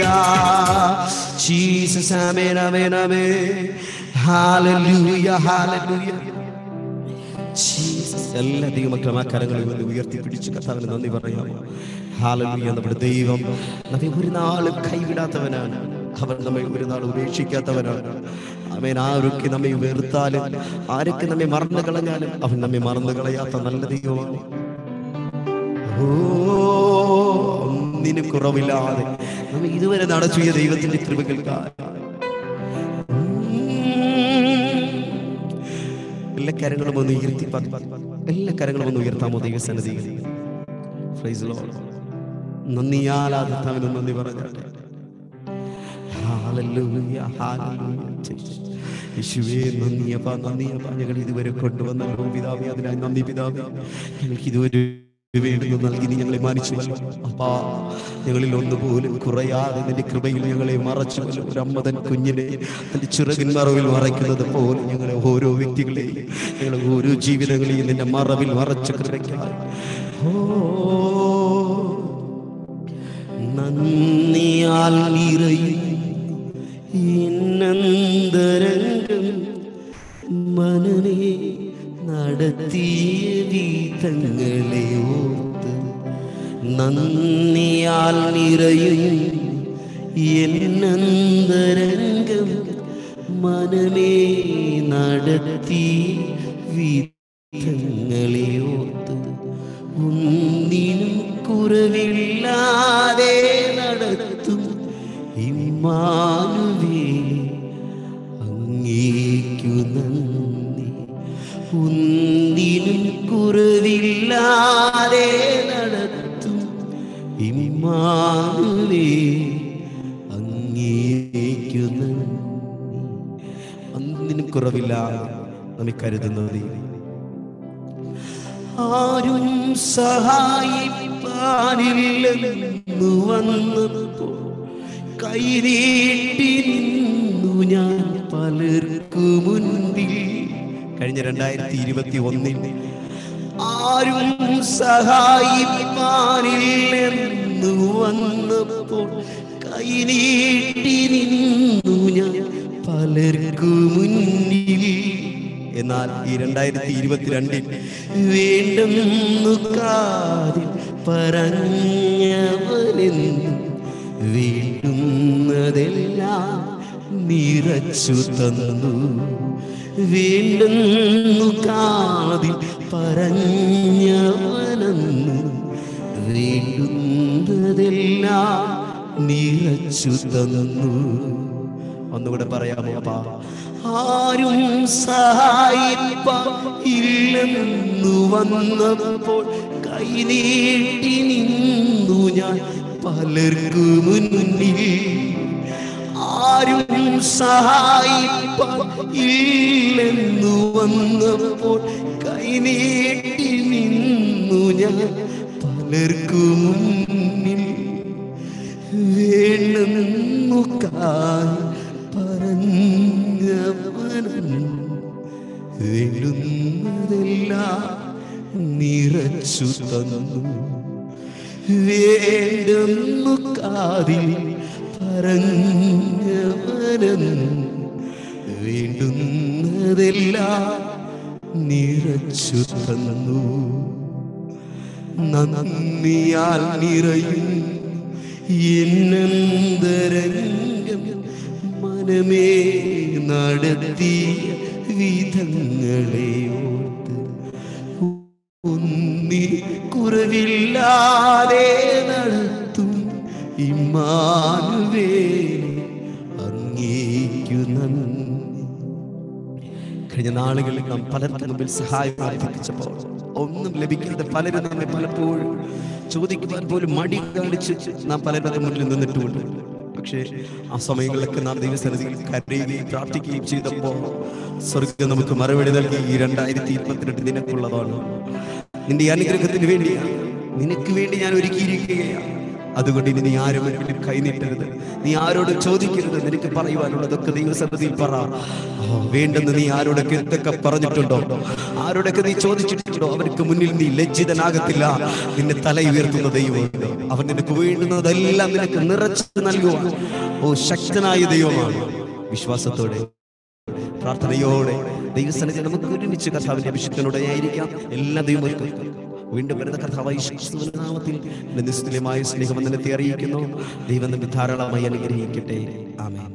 ജീസസ് ആമേൻ ആമേൻ ആമേൻ ഹാലലുയ ഹാലലുയ ജീസസ് എല്ലാ ദൈവമക്കളും ആ കരങ്ങളിൽ വന്ന് ഉയർത്തിപ്പിടിച്ച് കർത്താവിന് നന്ദി പറയാം ഹാലലുയ നമ്മുടെ ദൈവം നമ്മെ ഒരു നാളും കൈവിടാത്തവനാണ് അവൻ നമ്മെ ഒരു നാൾ ഉപേക്ഷിക്കാത്തവനാണ് അവൻ ആരൊക്കെ നമ്മെ വെറുത്താലും ആരൊക്കെ നമ്മെ മറന്നു കളഞ്ഞാലും അവൻ നമ്മെ മറന്നു കളയാത്ത നല്ല ദൈവമാണ് ഓ ഒന്നിനും കുറവില്ലാതെ നമ്മെ ഇതുവരെ നടത്തിയ ദൈവത്തിന്റെ കൃപകൾക്കായി എല്ലാ കരങ്ങളും ഒന്ന് ഉയർത്തി പ- എല്ലാ കരങ്ങളും ഒന്ന് ഉയർത്താമോ ദൈവസന്നിധിയിൽ Praise the Lord. നന്ദിയാലാതെ നന്ദി പറഞ്ഞാട്ടെ Hallelujah, hallelujah. യേശുവേ നന്ദിയപ്പ നന്ദിയപ്പ ഞങ്ങൾ ഇതുവരെ കൊണ്ടുവന്നല്ലോ പിതാവേ അതിനായി നന്ദി പിതാവേ ഞങ്ങൾക്ക് ഇതുവരെ വേണ്ടുന്നു നൽകി നീ ഞങ്ങളെ മാനിച്ചുവല്ലോ അപ്പാ ഞങ്ങളിൽ ഒന്നുപോലും കുറയാതെ നിന്റെ കൃപയിൽ ഞങ്ങളെ മറച്ചുവല്ലോ ഒരു അമ്മതൻ കുഞ്ഞിനെ തന്റെ ചിറകിൻ മറവിൽ മറയ്ക്കുന്നത് പോലെ ഞങ്ങളെ ഓരോ വ്യക്തികളെയും ഞങ്ങളെ ഓരോ ജീവിതങ്ങളെയും നിന്റെ മറവിൽ മറച്ച കൃപയ്ക്കായി ഓ നന്ദിയാൽ നിറയും എന്നന്തരംഗം മനമേ നടത്തിയ വീതങ്ങളെ ഓർത്ത് നന്ദിയാൽ നിറയും എന്നന്തരംഗം മനമേ നടത്തി വീതങ്ങളെ ഓർത്ത് ഒന്നിനും കുറവില്ലാതെ നടത്തും ഇമ്മാനുവേ അങ്ങേക്കു നന്ദി ഒന്നിനും കുറവില്ലാതെ നടത്തും ഇമ്മാനുവേ അങ്ങേക്കു നന്ദി ഒന്നിനും കുറവില്ലാതെ നമ്മെ കരുതുന്ന ദൈവം ആരും സഹായിപ്പാനില്ലെന്നു വന്നപ്പോൾ കൈനീട്ടി നിന്നു ഞാൻ പലർക്കു മുൻപിൽ കഴിഞ്ഞ രണ്ടായിരത്തി ഇരുപത്തി ഒന്നിൽ ആരും സഹായിപ്പാനില്ലെന്നു വന്നപ്പോൾ കൈനീട്ടി നിന്നു ഞാൻ പലർക്കു മുന്നിൽ എന്നാൽ ഈ രണ്ടായിരത്തി ഇരുപത്തിരണ്ടിൽ വേണ്ടെന്നു കാതിൽ പറഞ്ഞവനെന്ന് വേണ്ടുന്നതെല്ലാം നിറച്ചു തന്നു വേണ്ടെന്നു കാതിൽ പറഞ്ഞവനെന്ന് വേണ്ടുന്നതെല്ലാം നിറച്ചു തന്നു ഒന്നുകൂടെ പറയാമോ അപ്പാ ആരും സഹായിപ്പ ഇല്ലെന്നു വന്നപ്പോൾ കൈനീട്ടി നിന്നു ഞാൻ പലർക്കു മുന്നിൽ ആരും സഹായിപ്പ ഇല്ലെന്നു വന്നപ്പോൾ കൈനീട്ടി നിന്നു ഞാൻ പലർക്കു മുന്നിൽ വേണമെന്നു കാൽ പറഞ്ഞവനും വേണ്ടുന്നതെല്ലാം നിറച്ചു തന്നു വേണ്ടുന്നു കാതിൽ പറഞ്ഞവനും വേണ്ടുന്നതെല്ലാം നിറച്ചു തന്നു നന്ദിയാൽ നിറയും എന്നന്തരംഗം മനമേ നടത്തിയ വിധങ്ങളെ ഓർത്ത് ഒന്നി കുറവില്ലാതെ നടത്തും ഇമ്മാനുവേ അങ്ങേക്കു നന്ദി കഴിഞ്ഞ നാളുകളിൽ നാം പലർക്കും മുമ്പിൽ സഹായം അഭ്യർത്ഥിച്ചപ്പോൾ ഒന്നും ലഭിക്കാതെ പലരും നമ്മെ പലപ്പോഴും ചോദിക്കുവാൻ പോലും മടി കാണിച്ച് നാം പലരുടെ മുന്നിൽ നിന്നിട്ടുമുണ്ട് പക്ഷേ ആ സമയങ്ങളിലൊക്കെ നാം ദൈവസന്നിധിയിൽ കരയുകയും പ്രാർത്ഥിക്കുകയും ചെയ്തപ്പോൾ സ്വർഗം നമുക്ക് മറുപടി നൽകി ഈ രണ്ടായിരത്തി ഇരുപത്തിരണ്ട് നിനക്കുള്ളതാണ് നിന്റെ ഈ അനുഗ്രഹത്തിന് വേണ്ടിയാണ് നിനക്ക് വേണ്ടി ഞാൻ ഒരുക്കിയിരിക്കുകയാണ് അതുകൊണ്ട് ഇനി നീ ആരും മുന്നിൽ കൈനീട്ടരുത് നീ ആരോട് ചോദിക്കരുത് നിനക്ക് പറയുവാനുള്ളതൊക്കെ ദൈവസന്നിധിയിൽ പറ ആ, വേണ്ടെന്ന് നീ ആരോടൊക്കെ എന്തൊക്കെ പറഞ്ഞിട്ടുണ്ടോ ആരോടൊക്കെ നീ ചോദിച്ചിട്ടുണ്ടോ അവർക്ക് മുന്നിൽ നീ ലജ്ജിതനാകത്തില്ല നിന്നെ തല ഉയർത്തുന്ന ദൈവമുണ്ട് അവൻ നിനക്ക് വേണ്ടുന്നതെല്ലാം നിനക്ക് നിറച്ചു നൽകുവാൻ ഓ ശക്തനായ ദൈവമാണ് വിശ്വാസത്തോടെ പ്രാർത്ഥനയോടെ ദൈവസ്ഥാനത്തിൽ നമുക്ക് ഒരുമിച്ച് കർത്താവിന്റെ അഭിഷേകത്തിലൂടെ ആയിരിക്കാം എല്ലാ ദൈവങ്ങൾക്കും വീണ്ടും വരുന്ന കർത്താവായി യേശുക്രിസ്തുവിന്റെ നാമത്തിൽ എന്റെ നിസ്തുല്യമായ സ്നേഹവന്ദനത്തെ അറിയിക്കുന്നു ദൈവം നമ്മെ ധാരാളമായി അനുഗ്രഹിക്കട്ടെ ആമേൻ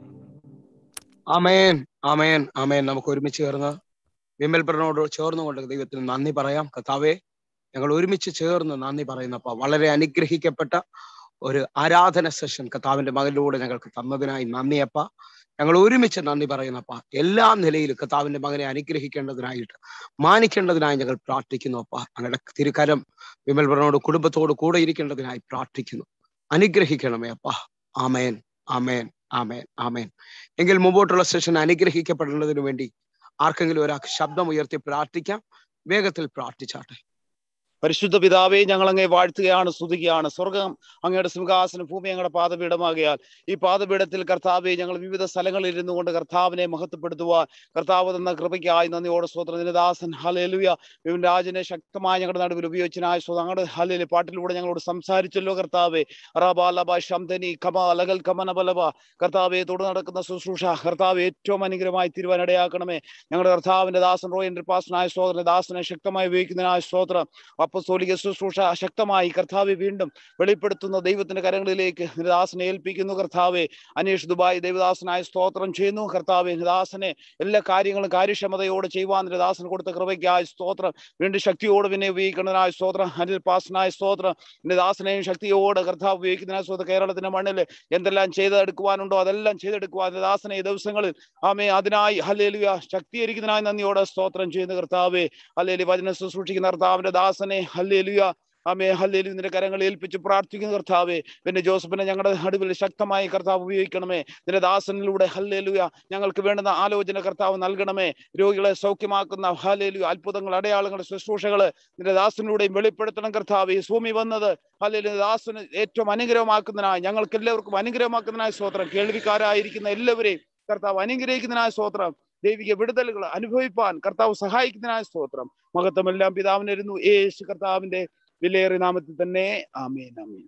ആമേൻ ആമേൻ ആമേൻ നമുക്ക് ഒരുമിച്ച് ചേർന്ന് വിമൽപരനോട് ചേർന്നുകൊണ്ട് ദൈവത്തിന് നന്ദി പറയാം കർത്താവേ ഞങ്ങൾ ഒരുമിച്ച് ചേർന്ന് നന്ദി പറയുന്നപ്പ വളരെ അനുഗ്രഹിക്കപ്പെട്ട ഒരു ആരാധന സെഷൻ കർത്താവിന്റെ മകനിലൂടെ ഞങ്ങൾക്ക് തന്നതിനായി നന്ദിയപ്പ ഞങ്ങൾ ഒരുമിച്ച് നന്ദി പറയുന്നപ്പ എല്ലാ നിലയിലും കർത്താവിന്റെ മകനെ അനുഗ്രഹിക്കേണ്ടതിനായിട്ട് മാനിക്കേണ്ടതിനായി ഞങ്ങൾ പ്രാർത്ഥിക്കുന്നു അപ്പ ഞങ്ങളുടെ തിരുക്കരം വിമൽപരനോട് കുടുംബത്തോട് കൂടെ ഇരിക്കേണ്ടതിനായി പ്രാർത്ഥിക്കുന്നു അനുഗ്രഹിക്കണമേ അപ്പ ആമേൻ ആമേൻ ആമേൻ ആമേൻ എങ്കിൽ മുമ്പോട്ടുള്ള സെഷൻ അനുഗ്രഹിക്കപ്പെടേണ്ടതിനു വേണ്ടി ആർക്കെങ്കിലും ഒരാൾക്ക് ശബ്ദം ഉയർത്തി പ്രാർത്ഥിക്കാം വേഗത്തിൽ പ്രാർത്ഥിച്ചാട്ടെ പരിശുദ്ധ പിതാവേ ഞങ്ങൾ അങ്ങേ വാഴ്ത്തുകയാണ് സ്തുതിക്കുകയാണ് സ്വർഗം അങ്ങയുടെ സിംഹാസനം ഭൂമി ഞങ്ങളുടെ പാദപീഠമാകിയാൽ ഈ പാദപീഠത്തിൽ കർത്താവെ ഞങ്ങൾ വിവിധ സ്ഥലങ്ങളിൽ ഇരുന്നു കൊണ്ട് കർത്താവിനെ മഹത്വപ്പെടുത്തുവാൻ കർത്താവ് തന്ന കൃപയ്ക്കായി നന്ദിയോട് സ്വത്ര നിനദാസൻ ഹലേലുയ വിപിൻ രാജനെ ശക്തമായി ഞങ്ങളുടെ നടുവിൽ ഉപയോഗിച്ചനായ സ്വതം അങ്ങയുടെ ഹലേലി പാട്ടിലൂടെ ഞങ്ങളോട് സംസാരിച്ചല്ലോ കർത്താവെ റബാലബ ശംദനി കമ ലഗൽ കമന ബലബ കർത്താവെ തുടർന്ന് നടക്കുന്ന ശുശ്രൂഷ കർത്താവ് ഏറ്റവും അനുഗ്രഹമായി തീരുവാനിടയാക്കണമേ ഞങ്ങളുടെ കർത്താവിന്റെ ദാസൻ റോയൻ പാസനായ സ്തോത്രനെ ദാസനെ ശക്തമായി ഉപയോഗിക്കുന്നതിനായ സ്തോത്രം അപ്പസ്തോലിക ശുശ്രൂഷ ശക്തമായി കർത്താവെ വീണ്ടും വെളിപ്പെടുത്തുന്ന ദൈവത്തിന്റെ കരങ്ങളിലേക്ക് ദാസനെ ഏൽപ്പിക്കുന്നു കർത്താവെ അനീഷ് ദുബായ് ദൈവദാസനായ സ്തോത്രം ചെയ്യുന്നു കർത്താവെ ദാസനെ എല്ലാ കാര്യങ്ങളും കാര്യക്ഷമതയോടെ ചെയ്യുവാൻ ദാസന് കൊടുത്ത കൃപയ്ക്കായ സ്തോത്രം വീണ്ടും ശക്തിയോട് പിന്നെ ഉപയോഗിക്കുന്നതിനായ സ്തോത്രം അനിൽ പാസനായ സ്തോത്രം എന്റെ ദാസനെയും ശക്തിയോടെ കർത്താവ് ഉപയോഗിക്കുന്നതിനായ സ്തോത്രം കേരളത്തിന്റെ മണ്ണിൽ എന്തെല്ലാം ചെയ്തെടുക്കുവാനുണ്ടോ അതെല്ലാം ചെയ്തെടുക്കുവാൻ എന്റെ ദാസനെ ഈ ദിവസങ്ങളിൽ ആമേ അതിനായി ഹല്ലേലുയ ശക്തീകരിക്കുന്നതിനായി നന്ദിയോടെ സ്തോത്രം ചെയ്യുന്ന കർത്താവെ ഹല്ലേലി വചനം ശുശ്രൂഷിക്കുന്ന കർത്താവിന്റെ ദാസനെ ഹല്ലേലുയ ആമേ ഹല്ലേലു നിന്റെ കരങ്ങൾ ഏൽപ്പിച്ച് പ്രാർത്ഥിക്കുന്ന കർത്താവെ പിന്നെ ജോസഫിനെ ഞങ്ങളുടെ നടുവിൽ ശക്തമായി കർത്താവ് ഉപയോഗിക്കണമേ നിന്റെ ദാസനിലൂടെ ഹല്ലേലുയ ഞങ്ങൾക്ക് വേണ്ടുന്ന ആലോചന കർത്താവ് നൽകണമേ രോഗികളെ സൗഖ്യമാക്കുന്ന ഹല്ലേലു അത്ഭുതങ്ങൾ അടയാളങ്ങൾ ശുശ്രൂഷകൾ നിന്റെ ദാസനിലൂടെയും വെളിപ്പെടുത്തണം കർത്താവ് ഈ ഭൂമി വന്നത് ഹല്ലേലു ദാസന് ഏറ്റവും അനുഗ്രഹമാക്കുന്നതിനായി ഞങ്ങൾക്ക് എല്ലാവർക്കും അനുഗ്രഹമാക്കുന്നതിനായ സ്തോത്രം കേൾവിക്കാരായിരിക്കുന്ന എല്ലാവരെയും കർത്താവ് അനുഗ്രഹിക്കുന്നതിനായ സ്തോത്രം ദൈവിക വിടുതലുകൾ അനുഭവിപ്പാൻ കർത്താവ് സഹായിക്കുന്നതിനായ സ്തോത്രം മഹത്വമെല്ലാം പിതാവിനിരുന്നു യേശു കർത്താവിന്റെ വിലയേറിയ നാമത്തിൽ തന്നെ ആമേൻ ആമേൻ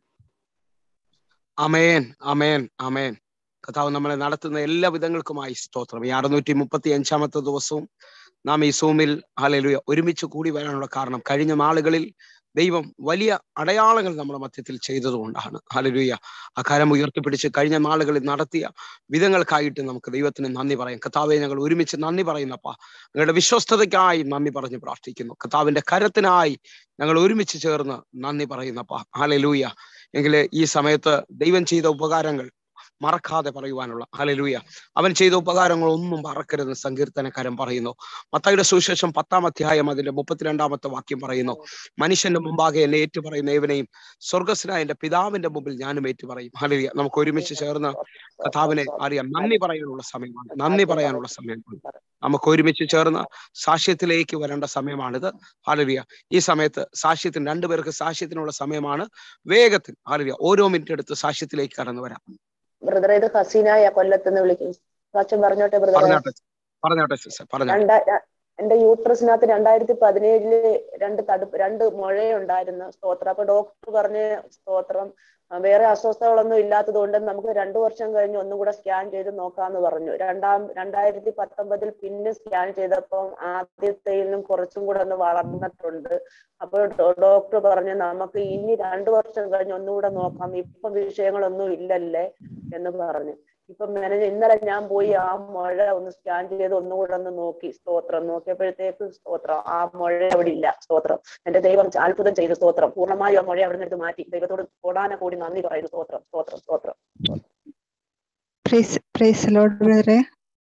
അമേൻ അമേൻ അമേൻ കർത്താവ് നമ്മളെ നടത്തുന്ന എല്ലാ വിധങ്ങൾക്കുമായി സ്തോത്രം ഈ അറുന്നൂറ്റി മുപ്പത്തി അഞ്ചാമത്തെ ദിവസവും നാം ഈ സൂമിൽ ഹാലലുയ ഒരുമിച്ച് കൂടി വരാനുള്ള കാരണം കഴിഞ്ഞ നാളുകളിൽ ദൈവം വലിയ അടയാളങ്ങൾ നമ്മുടെ മധ്യത്തിൽ ചെയ്തതുകൊണ്ടാണ് ഹാലലുയ ആ കരം ഉയർത്തിപ്പിടിച്ച് കഴിഞ്ഞ നാളുകളിൽ നടത്തിയ വിധങ്ങൾക്കായിട്ട് നമുക്ക് ദൈവത്തിന് നന്ദി പറയാം കർത്താവെ ഞങ്ങൾ ഒരുമിച്ച് നന്ദി പറയുന്നപ്പാ ഞങ്ങളുടെ വിശ്വസ്തതയ്ക്കായി നന്ദി പറഞ്ഞ് പ്രാർത്ഥിക്കുന്നു കർത്താവിന്റെ കരത്തിനായി ഞങ്ങൾ ഒരുമിച്ച് ചേർന്ന് നന്ദി പറയുന്നപ്പാ ഹാലലൂയ എങ്കിൽ ഈ സമയത്ത് ദൈവം ചെയ്ത ഉപകാരങ്ങൾ മറക്കാതെ പറയുവാനുള്ള ഹലലൂയ അവൻ ചെയ്ത ഉപകാരങ്ങൾ ഒന്നും മറക്കരുത് സങ്കീർത്തനക്കാരൻ പറയുന്നു മത്തായിയുടെ സുവിശേഷം പത്താം അധ്യായം അതിന്റെ മുപ്പത്തിരണ്ടാമത്തെ വാക്യം പറയുന്നു മനുഷ്യന്റെ മുമ്പാകെ എന്നെ ഏറ്റു പറയുന്ന ഏവനെയും സ്വർഗസ്നായ എന്റെ പിതാവിന്റെ മുമ്പിൽ ഞാനും ഏറ്റു പറയും ഹലലിയ നമുക്ക് ഒരുമിച്ച് ചേർന്ന് കഥാവിനെ അറിയാം നന്ദി പറയാനുള്ള സമയമാണ് നന്ദി പറയാനുള്ള സമയമാണ് നമുക്ക് ഒരുമിച്ച് ചേർന്ന് സാക്ഷ്യത്തിലേക്ക് വരേണ്ട സമയമാണിത് ഹാലലിയ ഈ സമയത്ത് സാക്ഷ്യത്തിന് രണ്ടുപേർക്ക് സാക്ഷ്യത്തിനുള്ള സമയമാണ് വേഗത്തിൽ ഹാലലിയ ഓരോ മിനിറ്റ് എടുത്ത് സാക്ഷ്യത്തിലേക്ക് കടന്നു വരാം ബ്രദറെ ഇത് ഹസീനായ കൊല്ലത്തുനിന്ന് വിളിക്കുന്നു അച്ഛൻ പറഞ്ഞോട്ടെ ബ്രദറെ പറഞ്ഞോട്ടെ പറഞ്ഞോട്ടെ സിസ്റ്റർ പറഞ്ഞോട്ടെ രണ്ട ര- എന്റെ യൂട്രസിനകത്ത് രണ്ടായിരത്തി പതിനേഴില് രണ്ട് തടുപ്പ് രണ്ട് മുഴയുണ്ടായിരുന്നു സ്തോത്രം അപ്പൊ ഡോക്ടർ പറഞ്ഞ് സ്തോത്രം ആ, വേറെ അസ്വസ്ഥതകളൊന്നും ഇല്ലാത്തത് കൊണ്ട് നമുക്ക് രണ്ടു വർഷം കഴിഞ്ഞ് ഒന്നും കൂടെ സ്കാൻ ചെയ്ത് നോക്കാന്ന് പറഞ്ഞു രണ്ടാം രണ്ടായിരത്തി പത്തൊമ്പതിൽ പിന്നെ സ്കാൻ ചെയ്തപ്പം ആദ്യത്തേലും കുറച്ചും കൂടെ ഒന്ന് വളർന്നിട്ടുണ്ട് അപ്പോൾ ഡോക്ടർ പറഞ്ഞു നമുക്ക് ഇനി രണ്ടു വർഷം കഴിഞ്ഞ് ഒന്നുകൂടെ നോക്കാം ഇപ്പൊ വിഷയങ്ങളൊന്നും ഇല്ലല്ലേ എന്ന് പറഞ്ഞു ഇപ്പൊ മെനഞ്ഞ ഇന്നലെ ഞാൻ പോയി ആ മുഴ ഒന്ന് സ്കാൻ ചെയ്ത് ഒന്നുകൂടെ ഒന്ന് നോക്കി സ്തോത്രം നോക്കിയപ്പോഴത്തേക്ക് സ്തോത്രം ആ മുഴ അവിടെ ഇല്ല സ്തോത്രം എന്റെ ദൈവം അത്ഭുതം ചെയ്തു സ്തോത്രം പൂർണ്ണമായും ആ മുഴ അവിടെ നിന്ന് എടുത്ത് മാറ്റി ദൈവത്തോട് കോടാന കൂടി നന്ദി പറയുന്നു സ്തോത്രം സ്തോത്രം സ്തോത്രം പ്രൈസ് പ്രൈസ് ലോഡ് ബ്രദറെ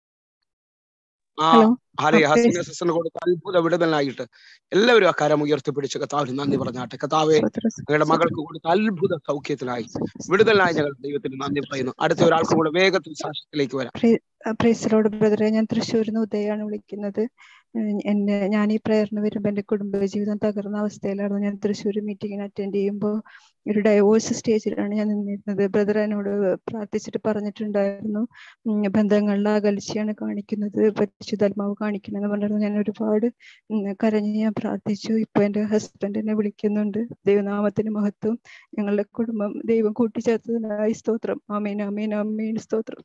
ആ ഹലോ ഹാലേ ആ, ഹസീന praise- സിസ്റ്ററിന് കൊടുത്ത അത്ഭുത വിടുതലായിട്ട് എല്ലാവരും ആ കരം ഉയർത്തിപ്പിടിച്ച് കർത്താവിന് നന്ദി പറഞ്ഞാട്ടെ കർത്താവെ സ്തോത്രം, ഞങ്ങളുടെ മകൾക്ക് കൊടുത്ത അത്ഭുത സൗഖ്യത്തിനായി വിടുതലായി ഞങ്ങൾ ദൈവത്തിന് നന്ദി പറയുന്നു അടുത്ത ഒരാൾക്കും കൂടെ വേഗത്തിൽ സാക്ഷ്യത്തിലേക്ക് വരാം പ്രൈസ് ലോഡ് ബ്രദറെ ഞാൻ തൃശ്ശൂരിൽ നിന്ന് ഉദയാണ് വിളിക്കുന്നത് ഉം, എന്നെ ഞാൻ ഈ പ്രയറിന് വരുമ്പോൾ എൻ്റെ കുടുംബജീവിതം തകർന്ന അവസ്ഥയിലായിരുന്നു ഞാൻ തൃശ്ശൂർ മീറ്റിങ്ങിന് അറ്റൻഡ് ചെയ്യുമ്പോൾ ഒരു ഡൈവോഴ്സ് സ്റ്റേജിലാണ് ഞാൻ നിന്നിരുന്നത് ബ്രദർ എന്നോട് പ്രാർത്ഥിച്ചിട്ട് പറഞ്ഞിട്ടുണ്ടായിരുന്നു ഉം, ബന്ധങ്ങളിൽ അകൽച്ചയാണ് കാണിക്കുന്നത് പരിശുദ്ധാത്മാവ് കാണിക്കണമെന്ന് പറഞ്ഞിരുന്നു ഞാൻ ഒരുപാട് ഉം, കരഞ്ഞ് ഞാൻ പ്രാർത്ഥിച്ചു ഇപ്പൊ എൻ്റെ ഹസ്ബൻഡ് എന്നെ വിളിക്കുന്നുണ്ട് ദൈവനാമത്തിന് മഹത്വം ഞങ്ങളുടെ കുടുംബം ദൈവം കൂട്ടിച്ചേർത്തതിനായി സ്തോത്രം ആമേൻ ആമേൻ ആമേൻ സ്തോത്രം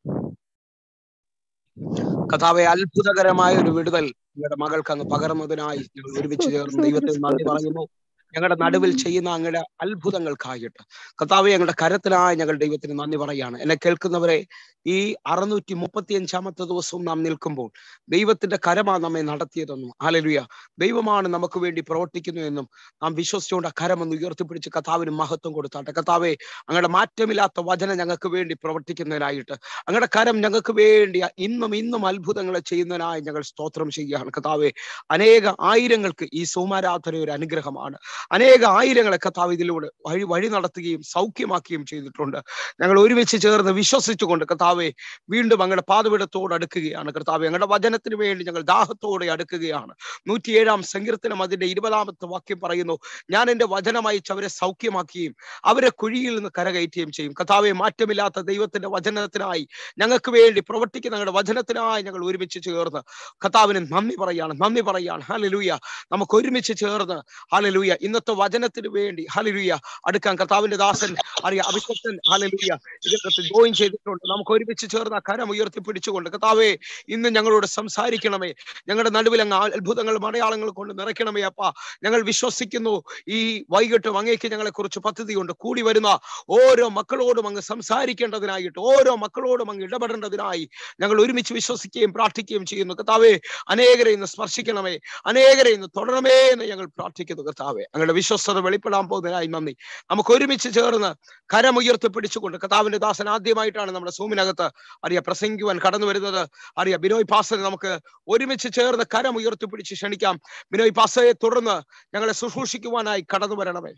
കഥാവെ അത്ഭുതകരമായ ഒരു വിടുതൽ ഞങ്ങളുടെ മകൾക്ക് അങ്ങ് പകർന്നതിനായി ഞങ്ങൾ ഒരുമിച്ച് ചേർന്ന് ദൈവത്തിന് നന്ദി പറയുന്നു ഞങ്ങളുടെ നടുവിൽ ചെയ്യുന്ന അങ്ങയുടെ അത്ഭുതങ്ങൾക്കായിട്ട് കർത്താവെ ഞങ്ങളുടെ കരത്തിലായി ഞങ്ങൾ ദൈവത്തിന് നന്ദി പറയാണ് എന്നെ കേൾക്കുന്നവരെ ഈ അറുന്നൂറ്റി മുപ്പത്തി അഞ്ചാമത്തെ ദിവസവും നാം നിൽക്കുമ്പോൾ ദൈവത്തിന്റെ കരമാണ് നമ്മെ നടത്തിയതെന്നും ആലലുയ ദൈവമാണ് നമുക്ക് വേണ്ടി പ്രവർത്തിക്കുന്നു എന്നും നാം വിശ്വസിച്ചുകൊണ്ട് ആ കരം ഒന്ന് ഉയർത്തിപ്പിടിച്ച് കഥാവിന് മഹത്വം കൊടുത്താട്ടെ കഥാവെ അങ്ങയുടെ മാറ്റമില്ലാത്ത വചനം ഞങ്ങൾക്ക് വേണ്ടി പ്രവർത്തിക്കുന്നതിനായിട്ട് അങ്ങയുടെ കരം ഞങ്ങൾക്ക് വേണ്ടി ഇന്നും ഇന്നും അത്ഭുതങ്ങൾ ചെയ്യുന്നതിനായി ഞങ്ങൾ സ്തോത്രം ചെയ്യുകയാണ് കഥാവെ അനേക ആയിരങ്ങൾക്ക് ഈ സോമാരാധന ഒരു അനുഗ്രഹമാണ് അനേക ആയിരങ്ങളെ കഥാവ് ഇതിലൂടെ വഴി വഴി നടത്തുകയും സൗഖ്യമാക്കുകയും ചെയ്തിട്ടുണ്ട് ഞങ്ങൾ ഒരുമിച്ച് ചേർന്ന് വിശ്വസിച്ചുകൊണ്ട് കർത്താവെ വീണ്ടും അങ്ങയുടെ പാതപിടത്തോട് അടുക്കുകയാണ് കർത്താവെ ഞങ്ങളുടെ വചനത്തിന് വേണ്ടി ഞങ്ങൾ ദാഹത്തോടെ അടുക്കുകയാണ് നൂറ്റിയേഴാം സങ്കീർത്തനം അതിന്റെ ഇരുപതാമത്തെ വാക്യം പറയുന്നു ഞാൻ എൻ്റെ വചനം അയച്ച് അവരെ സൗഖ്യമാക്കുകയും അവരെ കുഴിയിൽ നിന്ന് കരകയറ്റുകയും ചെയ്യും കർത്താവെ മാറ്റമില്ലാത്ത ദൈവത്തിന്റെ വചനത്തിനായി ഞങ്ങൾക്ക് വേണ്ടി പ്രവർത്തിക്കുന്ന ഞങ്ങളുടെ വചനത്തിനായി ഞങ്ങൾ ഒരുമിച്ച് ചേർന്ന് കർത്താവിന് നന്ദി പറയാണ് നന്ദി പറയാണ് ഹാലലൂയ നമുക്ക് ഒരുമിച്ച് ചേർന്ന് ഹാലലൂയ ഇന്നത്തെ വചനത്തിന് വേണ്ടി ഹാലലൂയ അടുക്കാൻ കർത്താവിന്റെ ദാസൻ അറിയ അഭിഷക്തൻ ഹാലലൂയ ഇതിനകത്ത് ജോയിൻ ചെയ്തിട്ടുണ്ട് നമുക്ക് ഒരുമിച്ച് ചേർന്ന് ആ കരം ഉയർത്തിപ്പിടിച്ചുകൊണ്ട് കർത്താവേ ഇന്ന് ഞങ്ങളോട് സംസാരിക്കണമേ ഞങ്ങളുടെ നടുവിൽ അങ്ങ് അത്ഭുതങ്ങളും അടയാളങ്ങൾ കൊണ്ട് നിറയ്ക്കണമേ അപ്പ ഞങ്ങൾ വിശ്വസിക്കുന്നു ഈ വൈകിട്ടും അങ്ങേക്ക് ഞങ്ങളെ കുറിച്ച് പദ്ധതിയുണ്ട് കൂടി വരുന്ന ഓരോ മക്കളോടും അങ്ങ് സംസാരിക്കേണ്ടതിനായിട്ട് ഓരോ മക്കളോടും അങ്ങ് ഇടപെടേണ്ടതിനായി ഞങ്ങൾ ഒരുമിച്ച് വിശ്വസിക്കുകയും പ്രാർത്ഥിക്കുകയും ചെയ്യുന്നു കർത്താവേ അനേകരെ ഇന്ന് സ്പർശിക്കണമേ അനേകരെ ഇന്ന് തുടരണമേ എന്ന് ഞങ്ങൾ പ്രാർത്ഥിക്കുന്നു കർത്താവെ അങ്ങയുടെ വിശ്വസ്തത വെളിപ്പെടാൻ പോകുന്നതിനായി നന്ദി നമുക്ക് ഒരുമിച്ച് ചേർന്ന് കരമുയർത്തി പിടിച്ചുകൊണ്ട് കർത്താവിന്റെ ദാസൻ ആദ്യമായിട്ടാണ് നമ്മുടെ സൂമിനകത്ത് അറിയ പ്രസംഗിക്കുവാൻ കടന്നു വരുന്നത് അറിയ ബിനോയ് പാസനെ നമുക്ക് ഒരുമിച്ച് ചേർന്ന് കരമുയർത്തി പിടിച്ച് ക്ഷണിക്കാം ബിനോയ് പാസയെ തുടർന്ന് ഞങ്ങളെ ശുശ്രൂഷിക്കുവാനായി കടന്നു വരണമേ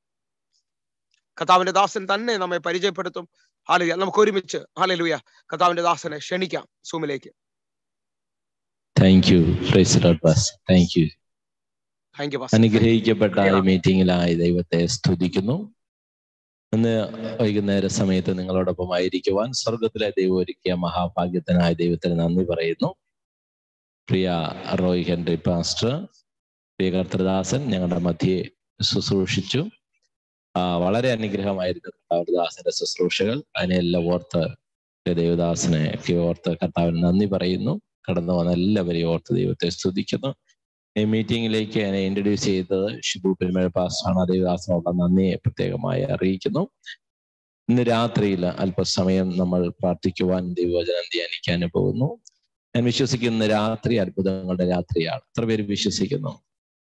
കർത്താവിന്റെ ദാസൻ തന്നെ നമ്മെ പരിചയപ്പെടുത്തും ഹാലലുയ നമുക്ക് ഒരുമിച്ച് ഹാലലുയ കർത്താവിന്റെ ദാസനെ ക്ഷണിക്കാം സൂമിലേക്ക് thank you thank you thank you അനുഗ്രഹിക്കപ്പെട്ട ഈ മീറ്റിംഗിലായി ദൈവത്തെ സ്തുതിക്കുന്നു ഇന്ന് വൈകുന്നേര സമയത്ത് നിങ്ങളോടൊപ്പം ആയിരിക്കുവാൻ സ്വർഗത്തിലെ ദൈവം ഒരുക്കിയ മഹാഭാഗ്യത്തിനായ ദൈവത്തിന് നന്ദി പറയുന്നു പ്രിയ റോയ് ഹെൻറി പാസ്റ്റർ പ്രിയ കർത്തൃദാസൻ ഞങ്ങളുടെ മധ്യയെ ശുശ്രൂഷിച്ചു ആ, വളരെ അനുഗ്രഹമായിരുന്നു കർത്താവദാസന്റെ ശുശ്രൂഷകൾ അതിനെല്ലാം ഓർത്ത് പ്രിയ ദേവദാസനെ ഒക്കെ ഓർത്ത് കർത്താവിന് നന്ദി പറയുന്നു കടന്നു വന്ന എല്ലാവരെയും ഓർത്ത് ദൈവത്തെ സ്തുതിക്കുന്നു ഈ മീറ്റിംഗിലേക്ക് എന്നെ ഇൻട്രൊഡ്യൂസ് ചെയ്തത് ഷിബു പെരുമഴ പാസ്റ്റാണ് ദേവദാസനോട് നന്ദിയെ പ്രത്യേകമായി അറിയിക്കുന്നു ഇന്ന് രാത്രിയിൽ അല്പസമയം നമ്മൾ പ്രാർത്ഥിക്കുവാൻ ദൈവവചനം ധ്യാനിക്കാൻ പോകുന്നു ഞാൻ വിശ്വസിക്കുന്ന രാത്രി അത്ഭുതങ്ങളുടെ രാത്രിയാണ് എത്ര പേര് വിശ്വസിക്കുന്നു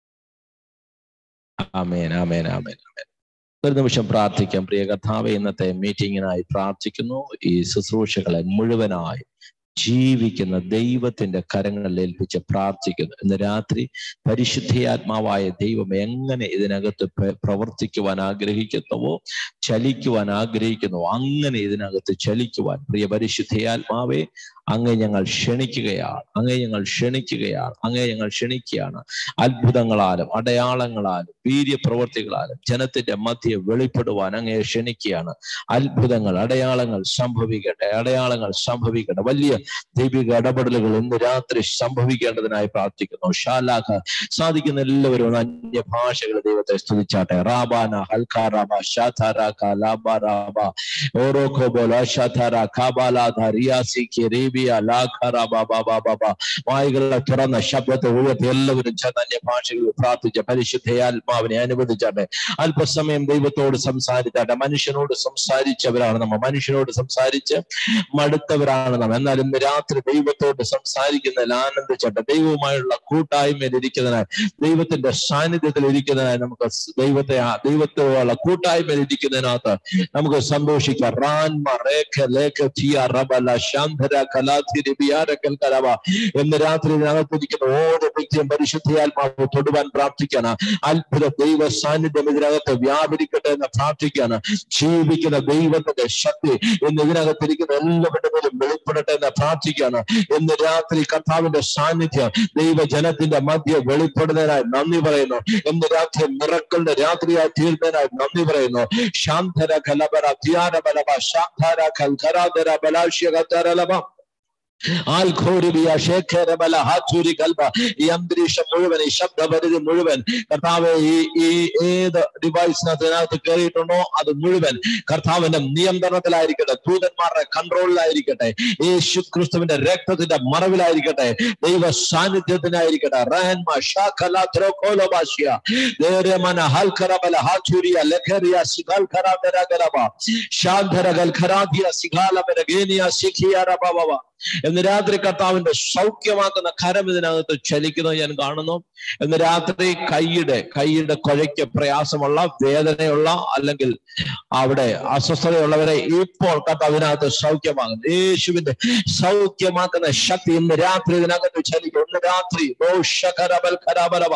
ആമേൻ ആമേൻ ആമേൻ ആമേൻ ഒരു നിമിഷം പ്രാർത്ഥിക്കാം പ്രിയ കർത്താവെ ഇന്നത്തെ മീറ്റിങ്ങിനായി പ്രാർത്ഥിക്കുന്നു ഈ ശുശ്രൂഷകളെ മുഴുവനായി ജീവിക്കുന്ന ദൈവത്തിന്റെ കരങ്ങളിൽ ഏൽപ്പിച്ച് പ്രാർത്ഥിക്കുന്നു ഇന്ന് രാത്രി പരിശുദ്ധിയാത്മാവായ ദൈവം എങ്ങനെ ഇതിനകത്ത് പ്ര- പ്രവർത്തിക്കുവാൻ ആഗ്രഹിക്കുന്നുവോ ചലിക്കുവാൻ ആഗ്രഹിക്കുന്നുവോ അങ്ങനെ ഇതിനകത്ത് ചലിക്കുവാൻ പ്രിയ പരിശുദ്ധിയാത്മാവെ അങ്ങേ ഞങ്ങൾ ക്ഷണിക്കുകയാണ് അങ്ങേ ഞങ്ങൾ ക്ഷണിക്കുകയാണ് അങ്ങേ ഞങ്ങൾ ക്ഷണിക്കുകയാണ് അത്ഭുതങ്ങളാലും അടയാളങ്ങളാലും വീര്യപ്രവർത്തികളാലും ജനത്തിന്റെ മധ്യ വെളിപ്പെടുവാൻ അങ്ങേ ക്ഷണിക്കുകയാണ് അത്ഭുതങ്ങൾ അടയാളങ്ങൾ സംഭവിക്കട്ടെ അടയാളങ്ങൾ സംഭവിക്കട്ടെ വലിയ ദൈവിക ഇടപെടലുകൾ ഇന്ന് രാത്രി സംഭവിക്കേണ്ടതിനായി പ്രാർത്ഥിക്കുന്നു ഷാലാഖ സാധിക്കുന്ന എല്ലാവരും ഒന്ന് അന്യഭാഷകൾ ദൈവത്തെ സ്തുതിച്ചാട്ടെ റാബാന ഹൽക്കാറാബ ഷാഥാരാഖ ലാബ റാബ ഓരോ കോബോല ഷാഥാര കാബാലാധ റിയാസി റേബിയ ലാഖാറാബ ബാബ ബാബ വായുകളെ തുറന്ന ശബ്ദത്തെ ഉയർത്തി എല്ലാവരും ചേർന്ന് അന്യഭാഷകളിൽ പ്രാർത്ഥിച്ച പരിശുദ്ധയാത്മാവിനെ അനുവദിച്ചാട്ടെ അല്പസമയം ദൈവത്തോട് സംസാരിച്ചാട്ടെ മനുഷ്യനോട് സംസാരിച്ചവരാണ് നമ്മ മനുഷ്യനോട് സംസാരിച്ച് മടുത്തവരാണ് നാം എന്നാൽ ഇന്ന് രാത്രി ദൈവത്തോട് സംസാരിക്കുന്നതിൽ ആനന്ദിച്ചട്ടെ ദൈവവുമായുള്ള കൂട്ടായ്മയിൽ ഇരിക്കുന്നതിനായി ദൈവത്തിന്റെ സാന്നിധ്യത്തിൽ ഇരിക്കുന്നതിനായി നമുക്ക് സ് ദൈവത്തെ ആ ദൈവത്തോടുള്ള കൂട്ടായ്മയിൽ ഇരിക്കുന്നതിനകത്ത് നമുക്ക് സന്തോഷിക്കാം റാൻമ റേഖ ലേഖ ചിയ റബല ശാന്തര കലാധിരി ബിയാരക്കൽ കലവ എന്ന് രാത്രി ഇതിനകത്തിരിക്കുന്ന ഓരോ വ്യക്തിയും പരിശുദ്ധിയാത്മാവ് തൊടുവാൻ പ്രാർത്ഥിക്കാണ് അത്ഭുത ദൈവ സാന്നിധ്യം ഇതിനകത്ത് വ്യാപരിക്കട്ടെ എന്ന് പ്രാർത്ഥിക്കാണ് ജീവിക്കുന്ന ദൈവത്തിന്റെ ശക്തി ഇന്ന് ഇതിനകത്തിരിക്കുന്ന എല്ലാവരുടെ മേലും വെളിപ്പെടട്ടെ എന്ന് പ്രാർത്ഥിക്കാണ് ഇന്ന് രാത്രി കർത്താവിന്റെ സാന്നിധ്യം ദൈവജനത്തിന്റെ മധ്യ വെളിപ്പെടുന്നതിനായി നന്ദി പറയുന്നു ഇന്ന് രാത്രി മിറക്കളുടെ രാത്രിയായി തീർന്നതിനായി നന്ദി പറയുന്നു ശാന്തര കലബര ധ്യാന ബലബ ശാന്തര കൽഖരാധര ബലാശ്യ കത്തരലഭ ആൽഖോരിബിയ ശേഖരബല ഹാച്ചൂരി കൽബ ഈ അന്തരീക്ഷം മുഴുവൻ ഈ ശബ്ദപരിധി മുഴുവൻ കർത്താവ് ഈ ഈ ഏത് ഡിവൈസിനകത്ത് കയറിയിട്ടുണ്ടോ അത് മുഴുവൻ കർത്താവിന്റെ നിയന്ത്രണത്തിലായിരിക്കട്ടെ ദൂതന്മാരുടെ കൺട്രോളിലായിരിക്കട്ടെ യേശു ക്രിസ്തുവിന്റെ രക്തത്തിന്റെ മറവിലായിരിക്കട്ടെ ദൈവ സാന്നിധ്യത്തിനായിരിക്കട്ടെ റഹൻമ ഷാഖല ദ്രോഖോലോബാഷ്യ ദേരമന ഹൽഖരബല ഹാച്ചൂരിയ ലഖരിയ സിഖാൽ ഖരാദരഗലബ ശാന്തരഗൽ ഖരാദിയ സിഖാലമന ഗേനിയ സിഖിയ റബബവ എന്ന് രാത്രി കർത്താവിന്റെ സൗഖ്യമാക്കുന്ന കരം ഇതിനകത്ത് ചലിക്കുന്നത് ഞാൻ കാണുന്നു എന്ന് രാത്രി കൈയുടെ കൈയുടെ കുഴയ്ക്ക് പ്രയാസമുള്ള വേദനയുള്ള അല്ലെങ്കിൽ അവിടെ അസ്വസ്ഥതയുള്ളവരെ ഇപ്പോൾ കർത്താവിനകത്ത് സൗഖ്യമാകുന്നു യേശുവിന്റെ സൗഖ്യമാക്കുന്ന ശക്തി ഇന്ന് രാത്രി ഇതിനകത്ത് ചലിക്കും ഇന്ന് രാത്രി ഓ ശകരബൽ ഖരാബലവ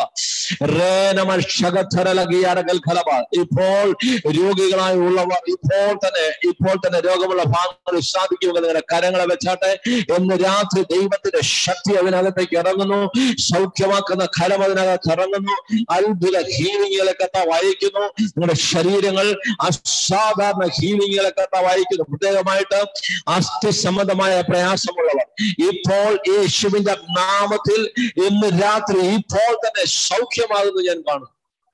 റേനമൽ ശകധരലകിയാരകൽ ഖലബ ഇപ്പോൾ രോഗികളായി ഉള്ളവർ ഇപ്പോൾ തന്നെ ഇപ്പോൾ തന്നെ രോഗമുള്ള ഭാഗങ്ങളിൽ സാധിക്കുമെന്ന് നിങ്ങളുടെ കരങ്ങളെ വെച്ചാട്ടെ എന്ന് രാത്രി ദൈവത്തിന്റെ ശക്തി അതിനകത്തേക്ക് ഇറങ്ങുന്നു സൗഖ്യമാക്കുന്ന കരം അതിനകത്ത് ഇറങ്ങുന്നു അത്ഭുത ഹീലിംഗുകളെ കത്ത വായിക്കുന്നു നിങ്ങളുടെ ശരീരങ്ങൾ അസാധാരണ ഹീലിംഗുകളെ കത്ത വായിക്കുന്നു പ്രത്യേകമായിട്ട് അസ്ഥി സംബന്ധമായ പ്രയാസമുള്ളവർ ഇപ്പോൾ യേശുവിന്റെ നാമത്തിൽ ഇന്ന് രാത്രി ഇപ്പോൾ തന്നെ സൗഖ്യമാകുന്നു ഞാൻ കാണുന്നു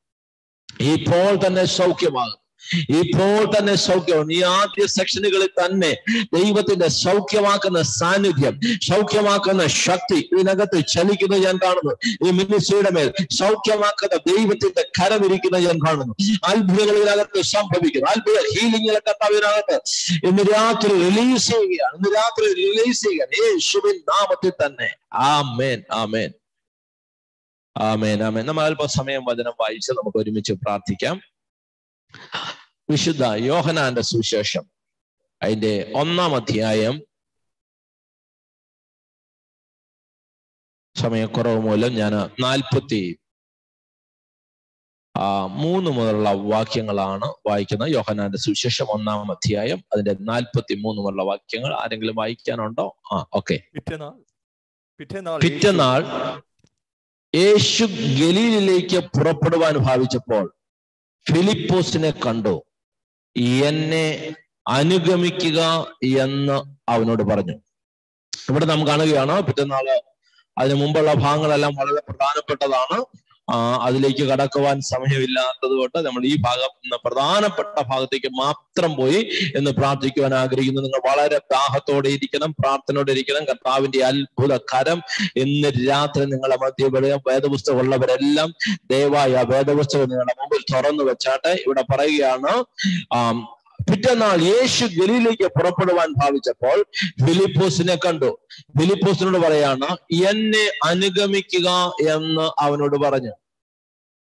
ഇപ്പോൾ തന്നെ സൗഖ്യമാകും ഇപ്പോൾ തന്നെ സൗഖ്യം ഈ ആദ്യ സെക്ഷനുകളിൽ തന്നെ ദൈവത്തിന്റെ സൗഖ്യമാക്കുന്ന സാന്നിധ്യം സൗഖ്യമാക്കുന്ന ശക്തി ഇതിനകത്ത് ചലിക്കുന്നത് ഞാൻ കാണുന്നു ഈ മിനിസ്ട്രിയുടെ മേൽ സൗഖ്യമാക്കുന്ന ദൈവത്തിന്റെ കരമിരിക്കുന്നത് ഞാൻ കാണുന്നു അത്ഭുതങ്ങൾ ഇതിനകത്ത് സംഭവിക്കുന്നു അത്ഭുത ഹീലിംഗിലെ കർത്താവിനകത്ത് ഇന്ന് രാത്രി റിലീസ് ചെയ്യുകയാണ് ഇന്ന് രാത്രി റിലീസ് ചെയ്യുകയാണ് യേശുവിൻ നാമത്തിൽ തന്നെ ആമേൻ ആമേൻ ആമേൻ ആമേൻ നമ്മൾ അല്പസമയം വചനം വായിച്ച് നമുക്ക് ഒരുമിച്ച് പ്രാർത്ഥിക്കാം വിശുദ്ധ യോഹനാന്റെ സുവിശേഷം അതിന്റെ ഒന്നാം അധ്യായം സമയക്കുറവ് മൂലം ഞാൻ നാൽപ്പത്തി ആ മൂന്ന് മുതലുള്ള വാക്യങ്ങളാണ് വായിക്കുന്നത് യോഹനാന്റെ സുവിശേഷം ഒന്നാം അധ്യായം അതിന്റെ നാൽപ്പത്തി മൂന്ന് മുതലുള്ള വാക്യങ്ങൾ ആരെങ്കിലും വായിക്കാനുണ്ടോ ആ ഓക്കെ പിറ്റേനാൾ പിറ്റേനാൾ പിറ്റന്നാൾ യേശു ഗലീലിലേക്ക് പുറപ്പെടുവാൻ ഭാവിച്ചപ്പോൾ ഫിലിപ്പോസിനെ കണ്ടു എന്നെ അനുഗമിക്കുക എന്ന് അവനോട് പറഞ്ഞു ഇവിടെ നാം കാണുകയാണ് പിറ്റന്നാള് അതിനു മുമ്പുള്ള ഭാഗങ്ങളെല്ലാം വളരെ പ്രധാനപ്പെട്ടതാണ് ആ അതിലേക്ക് കടക്കുവാൻ സമയമില്ലാത്തത് കൊണ്ട് നമ്മൾ ഈ ഭാഗം എന്ന പ്രധാനപ്പെട്ട ഭാഗത്തേക്ക് മാത്രം പോയി എന്ന് പ്രാർത്ഥിക്കുവാൻ ആഗ്രഹിക്കുന്നു നിങ്ങൾ വളരെ ദാഹത്തോടെ ഇരിക്കണം പ്രാർത്ഥനയോടെ ഇരിക്കണം കർത്താവിന്റെ അത്ഭുത കരം ഇന്ന് രാത്രി നിങ്ങളെ മധ്യപ്പെടുക വേദപുസ്തകം ഉള്ളവരെല്ലാം ദയവായി ആ വേദപുസ്തകം നിങ്ങളുടെ മുമ്പിൽ തുറന്നു വെച്ചാട്ടെ ഇവിടെ പറയുകയാണ് ആം പിറ്റന്നാൾ യേശു ഗലിയിലേക്ക് പുറപ്പെടുവാൻ ഭാവിച്ചപ്പോൾ ഫിലിപ്പോസിനെ കണ്ടു ഫിലിപ്പോസിനോട് പറയാണ് എന്നെ അനുഗമിക്കുക എന്ന് അവനോട് പറഞ്ഞു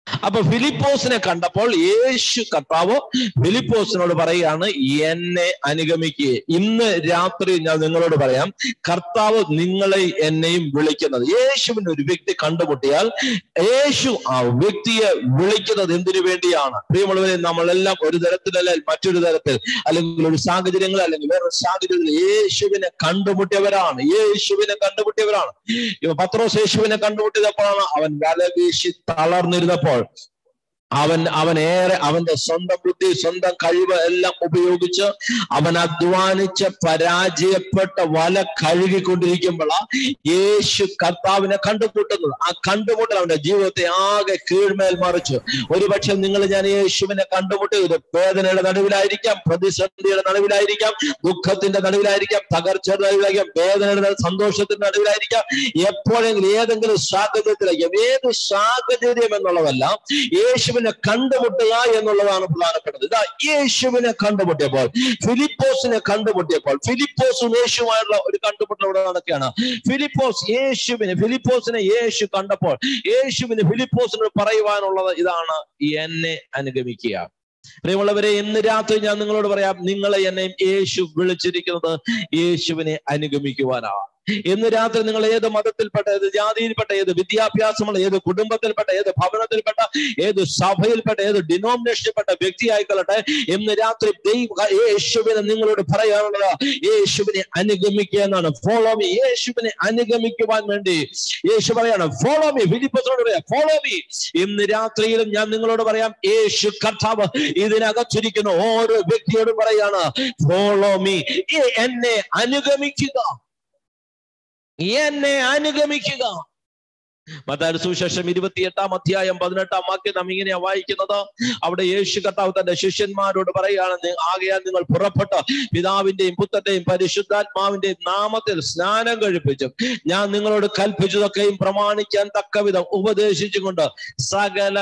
അപ്പൊ ഫിലിപ്പോസിനെ കണ്ടപ്പോൾ യേശു കർത്താവ് ഫിലിപ്പോസിനോട് പറയുകയാണ് എന്നെ അനുഗമിക്കുക ഇന്ന് രാത്രി ഞാൻ നിങ്ങളോട് പറയാം കർത്താവ് നിങ്ങളെ എന്നെയും വിളിക്കുന്നത് യേശുവിന്റെ ഒരു വ്യക്തി കണ്ടുമുട്ടിയാൽ യേശു ആ വ്യക്തിയെ വിളിക്കുന്നത് എന്തിനു വേണ്ടിയാണ് പ്രിയമുള്ളവരെ നമ്മളെല്ലാം ഒരു തരത്തിലല്ല മറ്റൊരു തരത്തിൽ അല്ലെങ്കിൽ ഒരു സാഹചര്യങ്ങൾ അല്ലെങ്കിൽ വേറൊരു സാഹചര്യത്തിൽ യേശുവിനെ കണ്ടുമുട്ടിയവരാണ് യേശുവിനെ കണ്ടുമുട്ടിയവരാണ് ഇവ പത്രോസ് യേശുവിനെ കണ്ടുമുട്ടിയപ്പോഴാണ് അവൻ വല വീശി തളർന്നിരുന്നപ്പോൾ അവൻ അവൻ ഏറെ അവന്റെ സ്വന്തം ബുദ്ധി സ്വന്തം കഴിവ് എല്ലാം ഉപയോഗിച്ച് അവൻ അധ്വാനിച്ച് പരാജയപ്പെട്ട വല കഴുകിക്കൊണ്ടിരിക്കുമ്പോൾ യേശു കർത്താവിനെ കണ്ടുമുട്ടുന്നത് ആ കണ്ടുമുട്ടൽ അവന്റെ ജീവിതത്തെ ആകെ കീഴ്മേൽ മറിച്ചു ഒരുപക്ഷെ നിങ്ങൾ ഞാൻ യേശുവിനെ കണ്ടുമുട്ടിയത് വേദനയുടെ നടുവിലായിരിക്കാം പ്രതിസന്ധിയുടെ നടുവിലായിരിക്കാം ദുഃഖത്തിന്റെ നടുവിലായിരിക്കാം തകർച്ചയുടെ നടുവിലായിരിക്കാം വേദനയുടെ നടുവിൽ, സന്തോഷത്തിന്റെ നടുവിലായിരിക്കാം എപ്പോഴെങ്കിലും ഏതെങ്കിലും സാഹചര്യത്തിലായിരിക്കാം ഏത് സാഹചര്യം എന്നുള്ളതല്ല യേശുവിനെ കണ്ടുമുട്ടുക എന്നുള്ളതാണ് പ്രധാനപ്പെട്ടത് ഇതാ യേശുവിനെ കണ്ടുമുട്ടിയപ്പോൾ ഫിലിപ്പോസിനെ കണ്ടുമുട്ടിയപ്പോൾ ഫിലിപ്പോസും യേശുമായുള്ള ഒരു കണ്ടുമുട്ടൽ ഇവിടെ നടക്കുകയാണ് ഫിലിപ്പോസ് യേശുവിനെ ഫിലിപ്പോസിനെ യേശു കണ്ടപ്പോൾ യേശുവിന് ഫിലിപ്പോസിനോട് പറയുവാനുള്ളത് ഇതാണ് എന്നെ അനുഗമിക്കുക പ്രിയമുള്ളവരെ ഇന്ന് രാത്രി ഞാൻ നിങ്ങളോട് പറയാം നിങ്ങളെ എന്നെയും യേശു വിളിച്ചിരിക്കുന്നത് യേശുവിനെ അനുഗമിക്കുവാനാണ് ഇന്ന് രാത്രി നിങ്ങൾ ഏത് മതത്തിൽപ്പെട്ട ഏത് ജാതിയിൽപ്പെട്ട ഏത് വിദ്യാഭ്യാസമുള്ള ഏത് കുടുംബത്തിൽപ്പെട്ട ഏത് ഭവനത്തിൽപ്പെട്ട ഏത് സഭയിൽപ്പെട്ട ഏത് ഡിനോമിനേഷനിൽപ്പെട്ട വ്യക്തി ആയിക്കൊള്ളട്ടെ ഇന്ന് രാത്രി ദൈവ യേശുവിനെ നിങ്ങളോട് പറയാനുള്ളത് യേശുവിനെ അനുഗമിക്കുക എന്നാണ് ഫോളോ മീ യേശുവിനെ അനുഗമിക്കുവാൻ വേണ്ടി യേശു പറയാണ് ഫോളോ മീ ഫിലിപ്പസിനോട് പറയാം ഫോളോ മീ ഇന്ന് രാത്രിയിലും ഞാൻ നിങ്ങളോട് പറയാം യേശു കർത്താവ് ഇതിനകത്തിരിക്കുന്ന ഓരോ വ്യക്തിയോടും പറയാണ് ഫോളോ മീ എന്നെ അനുഗമിക്കുക എന്നെ അനുഗമിക്കുക മത്തായുടെ സുവിശേഷം ഇരുപത്തിയെട്ടാം അധ്യായം പതിനെട്ടാം വാക്യം നാം ഇങ്ങനെയാ വായിക്കുന്നത് അവിടെ യേശു കർത്താവ് തന്റെ ശിഷ്യന്മാരോട് പറയുകയാണ് "നി- ആകയാൽ നിങ്ങൾ പുറപ്പെട്ട് പിതാവിന്റെയും പുത്രന്റെയും പരിശുദ്ധാത്മാവിന്റെയും നാമത്തിൽ സ്നാനം കഴിപ്പിച്ചും ഞാൻ നിങ്ങളോട് കൽപ്പിച്ചതൊക്കെയും പ്രമാണിക്കാൻ തക്കവിധം ഉപദേശിച്ചുകൊണ്ട് സകല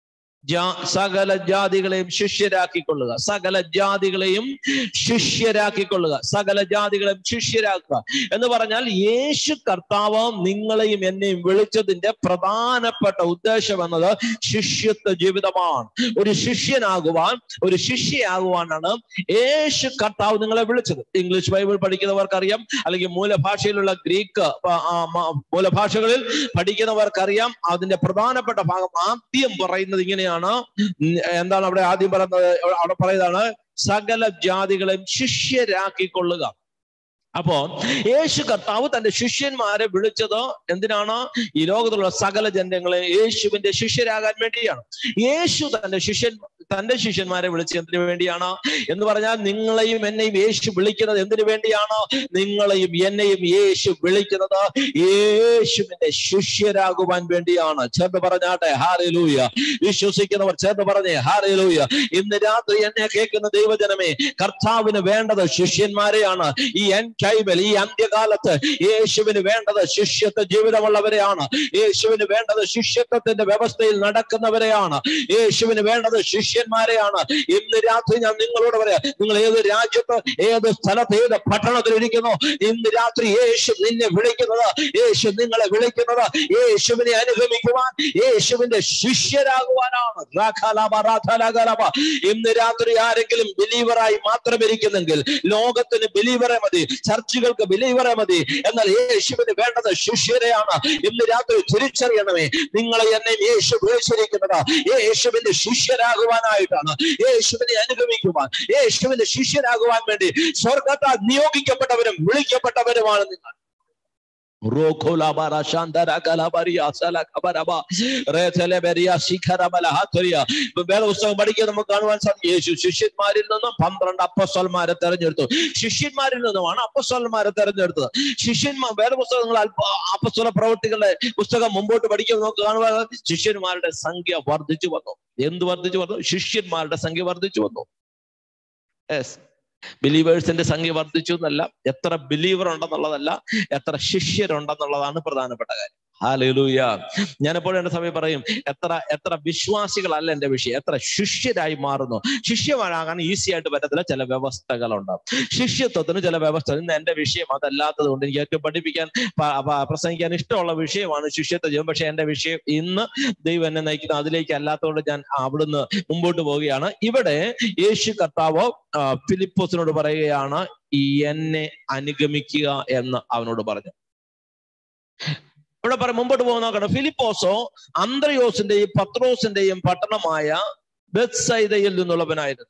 ജാ- സകല ജാതികളെയും ശിഷ്യരാക്കിക്കൊള്ളുക സകല ജാതികളെയും ശിഷ്യരാക്കിക്കൊള്ളുക സകല ജാതികളെയും ശിഷ്യരാക്കുക എന്ന് പറഞ്ഞാൽ യേശു കർത്താവ് നിങ്ങളെയും എന്നെയും വിളിച്ചതിന്റെ പ്രധാനപ്പെട്ട ഉദ്ദേശം എന്നത് ശിഷ്യത്വ ജീവിതമാണ് ഒരു ശിഷ്യനാകുവാൻ ഒരു ശിഷ്യയാകുവാനാണ് യേശു കർത്താവ് നിങ്ങളെ വിളിച്ചത് ഇംഗ്ലീഷ് ബൈബിൾ പഠിക്കുന്നവർക്കറിയാം അല്ലെങ്കിൽ മൂലഭാഷയിലുള്ള ഗ്രീക്ക് ആ, ആ, മ- മൂലഭാഷകളിൽ പഠിക്കുന്നവർക്കറിയാം അതിന്റെ പ്രധാനപ്പെട്ട ഭാഗം ആദ്യം പറയുന്നത് ഇങ്ങനെയാണ് ഉം, എന്താണ് അവിടെ ആദ്യം പറയുന്നത് അവിടെ പറയുന്നതാണ് സകല ജാതികളെയും ശിഷ്യരാക്കിക്കൊള്ളുക അപ്പോ യേശു കർത്താവ് തന്റെ ശിഷ്യന്മാരെ വിളിച്ചത് എന്തിനാണ് ഈ ലോകത്തുള്ള സകല ജനങ്ങളെ യേശുവിന്റെ ശിഷ്യരാകാൻ വേണ്ടിയാണ് യേശു തന്റെ ശിഷ്യൻ തന്റെ ശിഷ്യന്മാരെ വിളിച്ചത് എന്തിനു വേണ്ടിയാണ് എന്ന് പറഞ്ഞാൽ നിങ്ങളെയും എന്നെയും യേശു വിളിക്കുന്നത് എന്തിനു വേണ്ടിയാണ് നിങ്ങളെയും എന്നെയും യേശു വിളിക്കുന്നത് യേശുവിന്റെ ശിഷ്യരാകുവാൻ വേണ്ടിയാണ് ചേർന്ന് പറഞ്ഞാട്ടെ ഹാരലൂയ വിശ്വസിക്കുന്നവർ ചേർന്ന് പറഞ്ഞേ ഹാരലൂയ ഇന്ന് രാത്രി എന്നെ കേൾക്കുന്ന ദൈവജനമേ കർത്താവിന് വേണ്ടത് ശിഷ്യന്മാരെയാണ് ഈ എൻ ടൈമിൽ ഈ അന്ത്യകാലത്ത് യേശുവിന് വേണ്ടത് ശിഷ്യത്വ ജീവിതമുള്ളവരെയാണ് യേശുവിന് വേണ്ടത് ശിഷ്യത്വത്തിന്റെ വ്യവസ്ഥയിൽ നടക്കുന്നവരെയാണ് യേശുവിന് വേണ്ടത് ശിഷ്യന്മാരെയാണ് ഇന്ന് രാത്രി ഞാൻ നിങ്ങളോട് പറയാം നിങ്ങൾ ഏത് രാജ്യത്ത് ഏത് സ്ഥലത്ത് ഏത് പട്ടണത്തിൽ ഇരിക്കുന്നു ഇന്ന് രാത്രി യേശു നിന്നെ വിളിക്കുന്നത് യേശു നിങ്ങളെ വിളിക്കുന്നത് യേശുവിനെ അനുഗമിക്കുവാൻ യേശുവിന്റെ ശിഷ്യരാകുവാനാണ് രാഖാലാബ, രാധാലാഗാലാബ. ഇന്ന് രാത്രി ആരെങ്കിലും ബിലീവറായി മാത്രം ഇരിക്കുന്നെങ്കിൽ ലോകത്തിന് ബിലീവറെ മതി ചർച്ചുകൾക്ക് ബിലീവറെ മതി എന്നാൽ യേശുവിന് വേണ്ടത് ശിഷ്യരെയാണ് ഇന്ന് രാത്രി തിരിച്ചറിയണമേ നിങ്ങളെ എന്നെ യേശു വിളിച്ചിരിക്കുന്നത് യേശുവിന്റെ ശിഷ്യരാകുവാനായിട്ടാണ് യേശുവിനെ അനുഗമിക്കുവാൻ യേശുവിന്റെ ശിഷ്യരാകുവാൻ വേണ്ടി സ്വർഗത്താൽ നിയോഗിക്കപ്പെട്ടവരും വിളിക്കപ്പെട്ടവരുമാണ് നിങ്ങൾ റോഖോലാബാര ശാന്തരാകലാബാരിയ സലഖബരബ റേഥലബരിയ ശിഖരബല ഹാത്രിയ വേദപുസ്തകം പഠിക്കാൻ നമുക്ക് കാണുവാൻ സാധിക്കും യേശു ശിഷ്യന്മാരിൽ നിന്നും പന്ത്രണ്ട് അപ്പസ്വന്മാരെ തെരഞ്ഞെടുത്തു ശിഷ്യന്മാരിൽ നിന്നുമാണ് അപ്പസ്വന്മാരെ തെരഞ്ഞെടുത്തത് ശിഷ്യന്മാർ വേദപുസ്തകങ്ങൾ അല്പ അപ്പസ്വല പ്രവൃത്തികളുടെ പുസ്തകം മുമ്പോട്ട് പഠിക്കുമ്പോൾ നമുക്ക് കാണുവാൻ ശിഷ്യന്മാരുടെ സംഖ്യ വർദ്ധിച്ചു വന്നു എന്ത് വർദ്ധിച്ചു വന്നു ശിഷ്യന്മാരുടെ സംഖ്യ വർദ്ധിച്ചു വന്നു യെസ് ബിലീവേഴ്സിന്റെ സംഖ്യ വർദ്ധിച്ചു എന്നല്ല എത്ര ബിലീവർ ഉണ്ടെന്നുള്ളതല്ല എത്ര ശിഷ്യരുണ്ടെന്നുള്ളതാണ് പ്രധാനപ്പെട്ട കാര്യം ഹാലൂയ ഞാൻ എപ്പോഴും എന്റെ സമയം പറയും എത്ര എത്ര വിശ്വാസികളല്ല എന്റെ വിഷയം എത്ര ശിഷ്യരായി മാറുന്നു ശിഷ്യമാരാകാൻ ഈസി ആയിട്ട് പറ്റത്തില്ല ചില വ്യവസ്ഥകളുണ്ട് ശിഷ്യത്വത്തിന് ചില വ്യവസ്ഥ ഇന്ന് എന്റെ വിഷയം അതല്ലാത്തത് കൊണ്ട് എനിക്ക് ഏറ്റവും പഠിപ്പിക്കാൻ പ- പ- പ്രസംഗിക്കാൻ ഇഷ്ടമുള്ള വിഷയമാണ് ശിഷ്യത്വ ജീവിതം പക്ഷെ എന്റെ വിഷയം ഇന്ന് ദൈവം എന്നെ നയിക്കുന്ന അതിലേക്ക് അല്ലാത്തതുകൊണ്ട് ഞാൻ അവിടുന്ന് മുമ്പോട്ട് പോവുകയാണ് ഇവിടെ യേശു കർത്താവ് ആ, ഫിലിപ്പോസിനോട് പറയുകയാണ് ഈ എന്നെ അനുഗമിക്കുക എന്ന് അവനോട് പറഞ്ഞു ഇവിടെ പറ മുമ്പോട്ട് പോകുന്ന നോക്കണം ഫിലിപ്പോസോ അന്ത്രയോസിന്റെയും പത്രോസിന്റെയും പട്ടണമായ ബെത്സൈദയിൽ നിന്നുള്ളവനായിരുന്നു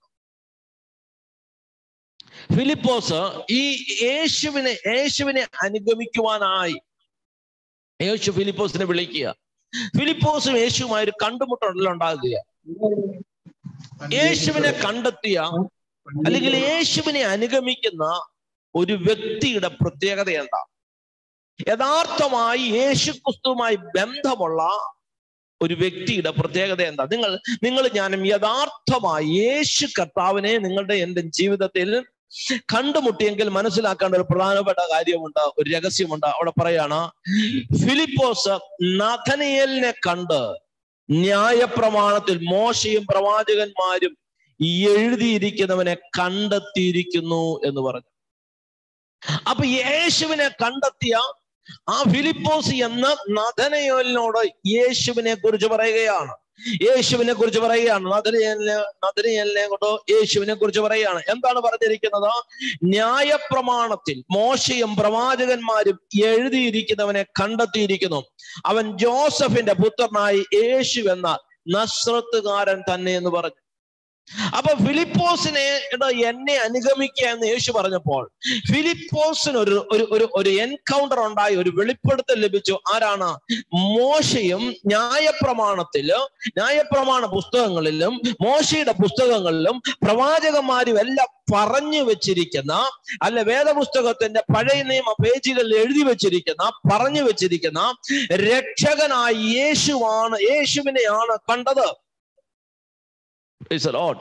ഫിലിപ്പോസ് ഈ യേശുവിനെ യേശുവിനെ അനുഗമിക്കുവാനായി യേശു ഫിലിപ്പോസിനെ വിളിക്കുക ഫിലിപ്പോസും യേശുവുമായി ഒരു കണ്ടുമുട്ടൽ ഉണ്ടാകുക യേശുവിനെ കണ്ടെത്തിയ അല്ലെങ്കിൽ യേശുവിനെ അനുഗമിക്കുന്ന ഒരു വ്യക്തിയുടെ പ്രത്യേകത എന്താ യഥാർത്ഥമായി യേശു ക്രിസ്തുവുമായി ബന്ധമുള്ള ഒരു വ്യക്തിയുടെ പ്രത്യേകത എന്താ നിങ്ങൾ നിങ്ങൾ ഞാനും യഥാർത്ഥമായി യേശു കർത്താവിനെ നിങ്ങളുടെ എൻ്റെ ജീവിതത്തിൽ കണ്ടുമുട്ടിയെങ്കിൽ മനസ്സിലാക്കേണ്ട ഒരു പ്രധാനപ്പെട്ട കാര്യമുണ്ട് ഒരു രഹസ്യമുണ്ട് അവിടെ പറയാണ് ഫിലിപ്പോസ് നഥനിയലിനെ കണ്ട് ന്യായപ്രമാണത്തിൽ മോശയും പ്രവാചകന്മാരും എഴുതിയിരിക്കുന്നവനെ കണ്ടെത്തിയിരിക്കുന്നു എന്ന് പറഞ്ഞു അപ്പൊ യേശുവിനെ കണ്ടെത്തിയ ആ ഫിലിപ്പോസ് എന്ന നദനയോലിനോട് യേശുവിനെ കുറിച്ച് പറയുകയാണ് യേശുവിനെ കുറിച്ച് പറയുകയാണ് നദനയലിനെ നദനയലിനെ കൊണ്ട് യേശുവിനെ കുറിച്ച് പറയുകയാണ് എന്താണ് പറഞ്ഞിരിക്കുന്നത് ന്യായപ്രമാണത്തിൽ മോശയും പ്രവാചകന്മാരും എഴുതിയിരിക്കുന്നവനെ കണ്ടെത്തിയിരിക്കുന്നു അവൻ ജോസഫിന്റെ പുത്രനായി യേശു എന്ന നസ്രത്തുകാരൻ തന്നെ എന്ന് പറഞ്ഞു അപ്പൊ ഫിലിപ്പോസിനെ എടാ എന്നെ അനുഗമിക്കുക എന്ന് യേശു പറഞ്ഞപ്പോൾ ഫിലിപ്പോസിന് ഒരു ഒരു ഒരു ഒരു എൻകൗണ്ടർ ഉണ്ടായി ഒരു വെളിപ്പെടുത്തൽ ലഭിച്ചു ആരാണ് മോശയും ന്യായപ്രമാണത്തില് ന്യായപ്രമാണ പുസ്തകങ്ങളിലും മോശയുടെ പുസ്തകങ്ങളിലും പ്രവാചകന്മാരും എല്ലാം പറഞ്ഞു വെച്ചിരിക്കുന്ന അല്ല വേദപുസ്തകത്തിന്റെ പഴയ നിയമ പേജുകളിൽ എഴുതി വെച്ചിരിക്കുന്ന പറഞ്ഞു വെച്ചിരിക്കുന്ന രക്ഷകനായ യേശുവാണ് യേശുവിനെയാണ് കണ്ടത് Praise the Lord.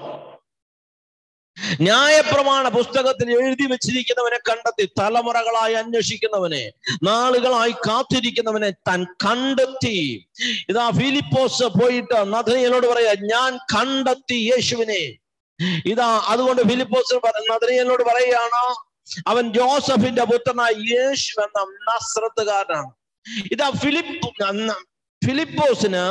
ന്യായപ്രമാണ പുസ്തകത്തിൽ എഴുതി വെച്ചിരിക്കുന്നവനെ കണ്ടെത്തി തലമുറകളായി അന്വേഷിക്കുന്നവനെ നാളുകളായി കാത്തിരിക്കുന്നവനെ താൻ കണ്ടെത്തി ഇതാ ഫിലിപ്പോസ് പോയിട്ട് നദനിയനോട് പറയാ ഞാൻ കണ്ടെത്തി യേശുവിനെ ഇതാ അതുകൊണ്ട് ഫിലിപ്പോസ് നദനിയനോട് പറയുകയാണ് അവൻ ജോസഫിന്റെ പുത്രനായ യേശു എന്ന നസ്രത്തുകാരനാണ് ഇതാ ഫിലിപ്പ് ഫിലിപ്പോസിന്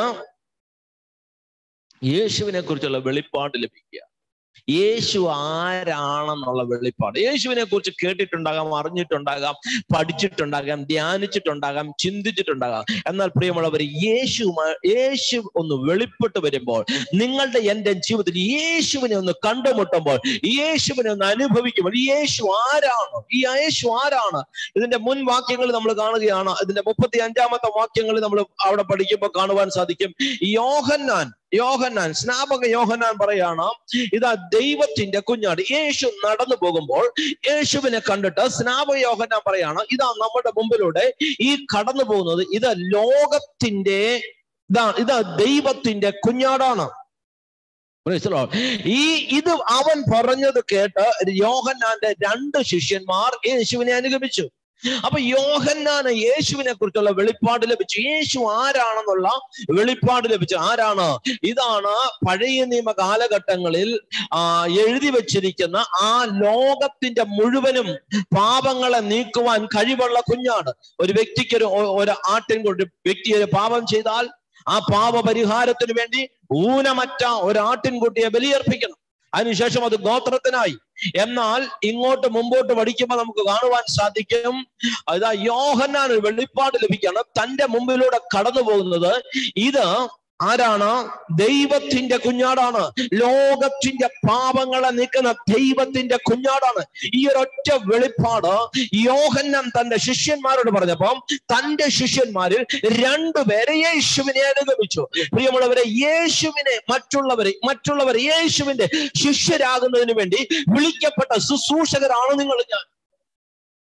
യേശുവിനെ കുറിച്ചുള്ള വെളിപ്പാട് ലഭിക്കുക യേശു ആരാണെന്നുള്ള വെളിപ്പാട് യേശുവിനെ കുറിച്ച് കേട്ടിട്ടുണ്ടാകാം അറിഞ്ഞിട്ടുണ്ടാകാം പഠിച്ചിട്ടുണ്ടാകാം ധ്യാനിച്ചിട്ടുണ്ടാകാം ചിന്തിച്ചിട്ടുണ്ടാകാം എന്നാൽ പ്രിയമുള്ളവർ യേശു യേശു ഒന്ന് വെളിപ്പെട്ട് വരുമ്പോൾ നിങ്ങളുടെ എൻ്റെ ജീവിതത്തിൽ യേശുവിനെ ഒന്ന് കണ്ടുമുട്ടുമ്പോൾ യേശുവിനെ ഒന്ന് അനുഭവിക്കുമ്പോൾ ഈ യേശു ആരാണ് ഈ യേശു ആരാണ് ഇതിന്റെ മുൻ വാക്യങ്ങൾ നമ്മൾ കാണുകയാണ് ഇതിന്റെ മുപ്പത്തി അഞ്ചാമത്തെ വാക്യങ്ങൾ നമ്മൾ അവിടെ പഠിക്കുമ്പോൾ കാണുവാൻ സാധിക്കും യോഹന്നാൻ യോഹന്നാൻ സ്നാപക യോഹന്നാൻ പറയാണ് ഇതാ ദൈവത്തിന്റെ കുഞ്ഞാട് യേശു നടന്നു പോകുമ്പോൾ യേശുവിനെ കണ്ടിട്ട് സ്നാപക യോഹന്നാൻ പറയാണ് ഇതാ നമ്മുടെ മുമ്പിലൂടെ ഈ കടന്നു പോകുന്നത് ഇത് ലോകത്തിന്റെ ഇതാ ഇതാ ദൈവത്തിന്റെ കുഞ്ഞാടാണ് Praise the Lord. ഈ ഇത് അവൻ പറഞ്ഞത് കേട്ട് യോഹന്നാന്റെ രണ്ട് ശിഷ്യന്മാർ യേശുവിനെ അനുഗമിച്ചു അപ്പൊ യോഹന്നാന് യേശുവിനെ കുറിച്ചുള്ള വെളിപ്പാട് ലഭിച്ചു യേശു ആരാണെന്നുള്ള വെളിപ്പാട് ലഭിച്ചു ആരാണ് ഇതാണ് പഴയ നിയമ കാലഘട്ടങ്ങളിൽ ആ എഴുതി വെച്ചിരിക്കുന്ന ആ ലോകത്തിന്റെ മുഴുവനും പാപങ്ങളെ നീക്കുവാൻ കഴിവുള്ള കുഞ്ഞാണ് ഒരു വ്യക്തിക്ക് ഒരു ഒരു ആട്ടിൻ ഒരു വ്യക്തി ഒരു പാപം ചെയ്താൽ ആ പാപ പരിഹാരത്തിന് വേണ്ടി ഊനമറ്റ ഒരു ആട്ടിൻകുട്ടിയെ ബലിയർപ്പിക്കണം അതിനുശേഷം അത് ഗോത്രത്തിനായി എന്നാൽ ഇങ്ങോട്ട് മുമ്പോട്ട് പഠിക്കുമ്പോൾ നമുക്ക് കാണുവാൻ സാധിക്കും അതാ യോഹന്നാൻ ഒരു വെളിപ്പാട് ലഭിക്കുകയാണ് തന്റെ മുമ്പിലൂടെ കടന്നു പോകുന്നത് ഇത് ആരാണ് ദൈവത്തിന്റെ കുഞ്ഞാടാണ് ലോകത്തിന്റെ പാപങ്ങളെ നീക്കുന്ന ദൈവത്തിന്റെ കുഞ്ഞാടാണ് ഈ ഒരൊറ്റ വെളിപ്പാട് യോഹന്നാൻ തന്റെ ശിഷ്യന്മാരോട് പറഞ്ഞപ്പം തന്റെ ശിഷ്യന്മാരിൽ രണ്ടുപേരെ യേശുവിനെ അനുഗമിച്ചു പ്രിയമുള്ളവരെ യേശുവിനെ മറ്റുള്ളവരെ മറ്റുള്ളവർ യേശുവിന്റെ ശിഷ്യരാകുന്നതിന് വേണ്ടി വിളിക്കപ്പെട്ട ശുശ്രൂഷകരാണ് നിങ്ങൾ ഞാൻ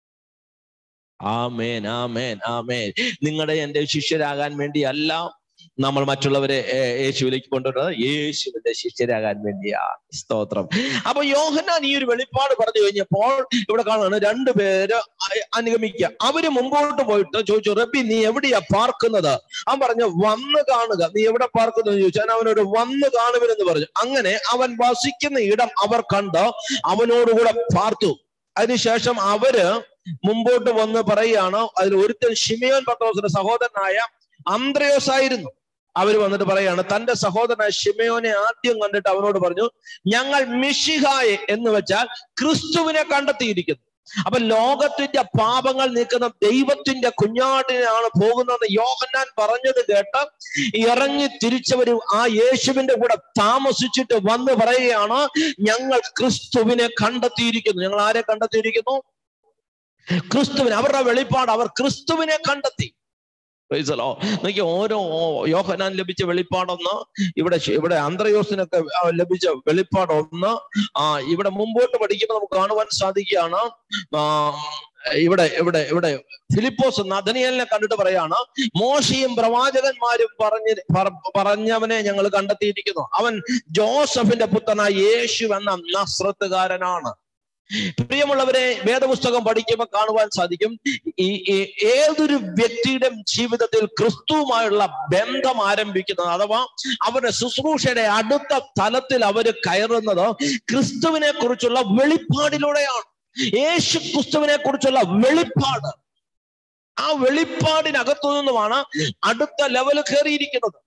ആമേൻ ആമേൻ ആമേൻ നിങ്ങളുടെ എന്റെ ശിഷ്യരാകാൻ വേണ്ടി അല്ല നമ്മൾ മറ്റുള്ളവരെ ഏർ, യേശുവിലേക്ക് കൊണ്ടുവരുന്നത് യേശുവിന്റെ ശിഷ്യരാകാൻ വേണ്ടിയാ സ്തോത്രം അപ്പൊ യോഹന്നാൻ ഈ ഒരു വെളിപ്പാട് പറഞ്ഞു കഴിഞ്ഞപ്പോൾ ഇവിടെ കാണുകയാണ് രണ്ടുപേര് അ- അനുഗമിക്കുക അവര് മുമ്പോട്ട് പോയിട്ട് ചോദിച്ചു റബ്ബി നീ എവിടെയാ പാർക്കുന്നത് അവൻ പറഞ്ഞു വന്ന് കാണുക നീ എവിടെ പാർക്കുന്നു എന്ന് ചോദിച്ചു ഞാൻ അവനോട് വന്ന് കാണുവിനെന്ന് പറഞ്ഞു അങ്ങനെ അവൻ വസിക്കുന്ന ഇടം അവർ കണ്ട് അവനോടുകൂടെ പാർത്തു അതിനുശേഷം അവര് മുമ്പോട്ട് വന്ന് പറയുകയാണ് അതിൽ ഒരുത്തൻ ഷിമിയോൻ പത്രോസിന്റെ സഹോദരനായ അന്ത്രയോസ് ആയിരുന്നു അവർ വന്നിട്ട് പറയാണ് തന്റെ സഹോദരനായ ഷിമയോനെ ആദ്യം കണ്ടിട്ട് അവനോട് പറഞ്ഞു ഞങ്ങൾ മിഷിഹായെ എന്ന് വെച്ചാൽ ക്രിസ്തുവിനെ കണ്ടെത്തിയിരിക്കുന്നു അപ്പൊ ലോകത്തിന്റെ പാപങ്ങൾ നീക്കുന്ന ദൈവത്തിന്റെ കുഞ്ഞാടിനാണ് പോകുന്നത് യോഹന്നാൻ പറഞ്ഞത് കേട്ട് ഇറങ്ങി തിരിച്ചവര് ആ യേശുവിന്റെ കൂടെ താമസിച്ചിട്ട് വന്ന് പറയുകയാണ് ഞങ്ങൾ ക്രിസ്തുവിനെ കണ്ടെത്തിയിരിക്കുന്നു ഞങ്ങൾ ആരെ കണ്ടെത്തിയിരിക്കുന്നു ക്രിസ്തുവിനെ അവരുടെ വെളിപ്പാട് അവർ ക്രിസ്തുവിനെ കണ്ടെത്തി പ്രൈസലോ നോക്കി ഓരോ യോഹനാൻ ലഭിച്ച വെളിപ്പാടൊന്ന് ഇവിടെ ശ- ഇവിടെ അന്ത്രയോസിനൊക്കെ ആ, ലഭിച്ച വെളിപ്പാടൊന്ന് ആ ഇവിടെ മുമ്പോട്ട് പഠിക്കുമ്പോൾ നമുക്ക് കാണുവാൻ സാധിക്കുകയാണ് ആ, ഇവിടെ ഇവിടെ ഇവിടെ ഫിലിപ്പോസ് നദനിയലിനെ കണ്ടിട്ട് പറയാണ് മോശയും പ്രവാചകന്മാരും പറഞ്ഞ് പറ- പറഞ്ഞവനെ ഞങ്ങൾ കണ്ടെത്തിയിരിക്കുന്നു അവൻ ജോസഫിന്റെ പുത്രനായ യേശു എന്ന നസ്രത്തുകാരനാണ് പ്രിയമുള്ളവരെ വേദപുസ്തകം പഠിക്കുമ്പോൾ കാണുവാൻ സാധിക്കും ഈ ഈ ഏതൊരു വ്യക്തിയുടെ ജീവിതത്തിൽ ക്രിസ്തുവുമായുള്ള ബന്ധം ആരംഭിക്കുന്നത് അഥവാ അവരുടെ ശുശ്രൂഷയുടെ അടുത്ത തലത്തിൽ അവർ കയറുന്നത് ക്രിസ്തുവിനെ കുറിച്ചുള്ള വെളിപ്പാടിലൂടെയാണ് യേശു ക്രിസ്തുവിനെ കുറിച്ചുള്ള വെളിപ്പാട് ആ വെളിപ്പാടിനകത്തു നിന്നുമാണ് അടുത്ത ലെവൽ കയറിയിരിക്കുന്നത്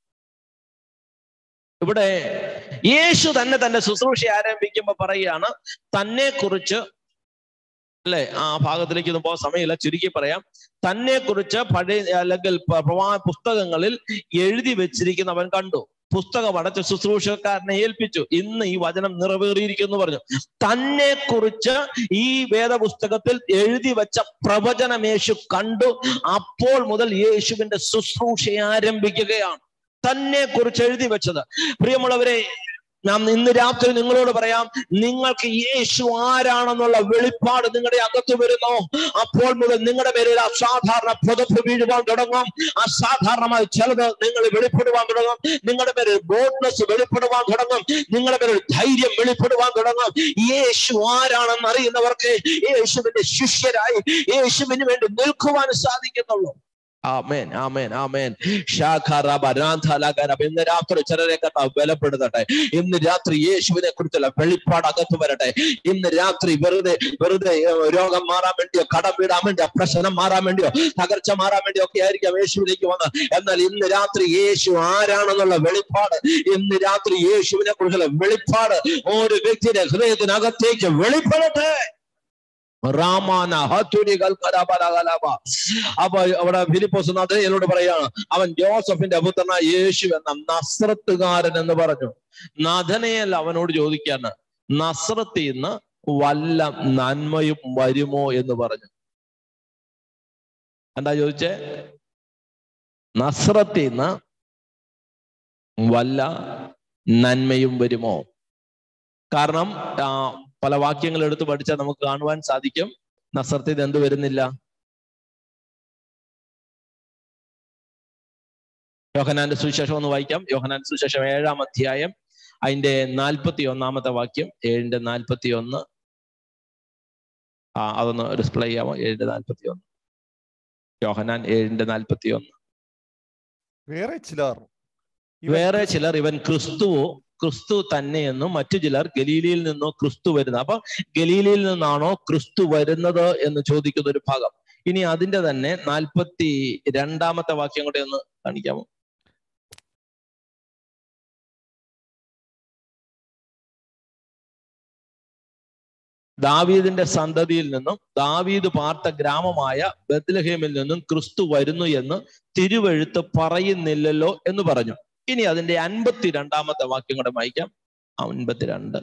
ഇവിടെ യേശു തന്നെ തന്റെ ശുശ്രൂഷ ആരംഭിക്കുമ്പോ പറയുകയാണ് തന്നെ കുറിച്ച് അല്ലെ ആ ഭാഗത്തിലേക്ക് ഒന്നും പോകാൻ സമയമില്ല ചുരുക്കി പറയാം തന്നെ കുറിച്ച് പഴയ അല്ലെങ്കിൽ പ- പ്രവാ പുസ്തകങ്ങളിൽ എഴുതി വെച്ചിരിക്കുന്നവൻ കണ്ടു പുസ്തകം അടച്ച ശുശ്രൂഷക്കാരനെ ഏൽപ്പിച്ചു ഇന്ന് ഈ വചനം നിറവേറിയിരിക്കുന്നു എന്ന് പറഞ്ഞു തന്നെ കുറിച്ച് ഈ വേദപുസ്തകത്തിൽ എഴുതി വെച്ച പ്രവചനം യേശു കണ്ടു അപ്പോൾ മുതൽ യേശുവിന്റെ ശുശ്രൂഷ ആരംഭിക്കുകയാണ് തന്നെ കുറിച്ച് എഴുതി വെച്ചത് പ്രിയമുള്ളവരെ നാം ഇന്ന് രാത്രി നിങ്ങളോട് പറയാം നിങ്ങൾക്ക് യേശു ആരാണെന്നുള്ള വെളിപ്പാട് നിങ്ങളുടെ അകത്ത് വരുന്നു അപ്പോൾ മുതൽ നിങ്ങളുടെ പേരിൽ അസാധാരണ പുതപ്പ് വീഴുവാൻ തുടങ്ങും അസാധാരണമായി ചിലത് നിങ്ങൾ വെളിപ്പെടുവാൻ തുടങ്ങും നിങ്ങളുടെ പേരിൽ ബോഡ്നസ് വെളിപ്പെടുവാൻ തുടങ്ങും നിങ്ങളുടെ പേരിൽ ധൈര്യം വെളിപ്പെടുവാൻ തുടങ്ങും യേശു ആരാണെന്ന് അറിയുന്നവർക്ക് യേശുവിന്റെ ശിഷ്യരായി യേശുവിന് വേണ്ടി നിൽക്കുവാൻ സാധിക്കുന്നുള്ളൂ ആമേൻ ആമേൻ ആമേൻ ശാഖാറാബാരാധാലാകാരം ഇന്ന് രാത്രി ചിലരെ കർത്താവ് ബലപ്പെടുത്തട്ടെ ഇന്ന് രാത്രി യേശുവിനെ കുറിച്ചുള്ള വെളിപ്പാട് അകത്ത് വരട്ടെ ഇന്ന് രാത്രി വെറുതെ വെറുതെ ഏർ, രോഗം മാറാൻ വേണ്ടിയോ കടം വീടാൻ വേണ്ടിയോ പ്രശ്നം മാറാൻ വേണ്ടിയോ തകർച്ച മാറാൻ വേണ്ടിയോ ഒക്കെ ആയിരിക്കാം യേശുവിലേക്ക് വന്ന് എന്നാൽ ഇന്ന് രാത്രി യേശു ആരാണെന്നുള്ള വെളിപ്പാട് ഇന്ന് രാത്രി യേശുവിനെ കുറിച്ചുള്ള വെളിപ്പാട് ഓരോ വ്യക്തിയുടെ ഹൃദയത്തിനകത്തേക്ക് വെളിപ്പെടട്ടെ റാമാന ഹത്തുനികൾ കലാപലകലാപ അപ്പൊ അവിടെ ഫിലിപ്പോസ് നദനയോട് പറയാണ് അവൻ ജോസഫിന്റെ പുത്രനായ യേശു എന്ന നസ്രത്തുകാരൻ എന്ന് പറഞ്ഞു നദനയൽ അവനോട് ചോദിക്കാണ് നസ്രത്തിൽ നിന്ന് വല്ല നന്മയും വരുമോ എന്ന് പറഞ്ഞു എന്താ ചോദിച്ചേ നസ്രത്തിൽ നിന്ന് വല്ല നന്മയും വരുമോ കാരണം ആ, പല വാക്യങ്ങൾ എടുത്ത് പഠിച്ചാൽ നമുക്ക് കാണുവാൻ സാധിക്കും നസ്രത്തിൽ നിന്ന് എന്ത് വരുന്നില്ല യോഹനാന്റെ സുവിശേഷം ഒന്ന് വായിക്കാം യോഹനാന്റെ സുവിശേഷം ഏഴാം അധ്യായം അതിന്റെ നാൽപ്പത്തി ഒന്നാമത്തെ വാക്യം ഏഴിന്റെ നാൽപ്പത്തി ഒന്ന് ആ അതൊന്ന് ഡിസ്പ്ലേ ചെയ്യാമോ ഏഴിന്റെ നാൽപ്പത്തി ഒന്ന് യോഹനാൻ ഏഴിന്റെ നാൽപ്പത്തി ഒന്ന് വേറെ ചിലർ ഇവൻ വേറെ ചിലർ ഇവൻ ക്രിസ്തുവോ ക്രിസ്തു തന്നെയെന്നും മറ്റു ചിലർ ഗലീലയിൽ നിന്നോ ക്രിസ്തു വരുന്നത് അപ്പൊ ഗലീലയിൽ നിന്നാണോ ക്രിസ്തു വരുന്നത് എന്ന് ചോദിക്കുന്ന ഒരു ഭാഗം ഇനി അതിന്റെ തന്നെ നാൽപ്പത്തി രണ്ടാമത്തെ വാക്യം കൂടെ ഒന്ന് കാണിക്കാമോ ദാവീദിന്റെ സന്തതിയിൽ നിന്നും ദാവീദ് പാർത്ത ഗ്രാമമായ ബത്ലഹേമിൽ നിന്നും ക്രിസ്തു വരുന്നു എന്ന് തിരുവെഴുത്ത് പറയുന്നില്ലല്ലോ എന്ന് പറഞ്ഞു ഇനി അതിന്റെ അൻപത്തി രണ്ടാമത്തെ വാക്യം കൂടെ വായിക്കാം അൻപത്തിരണ്ട്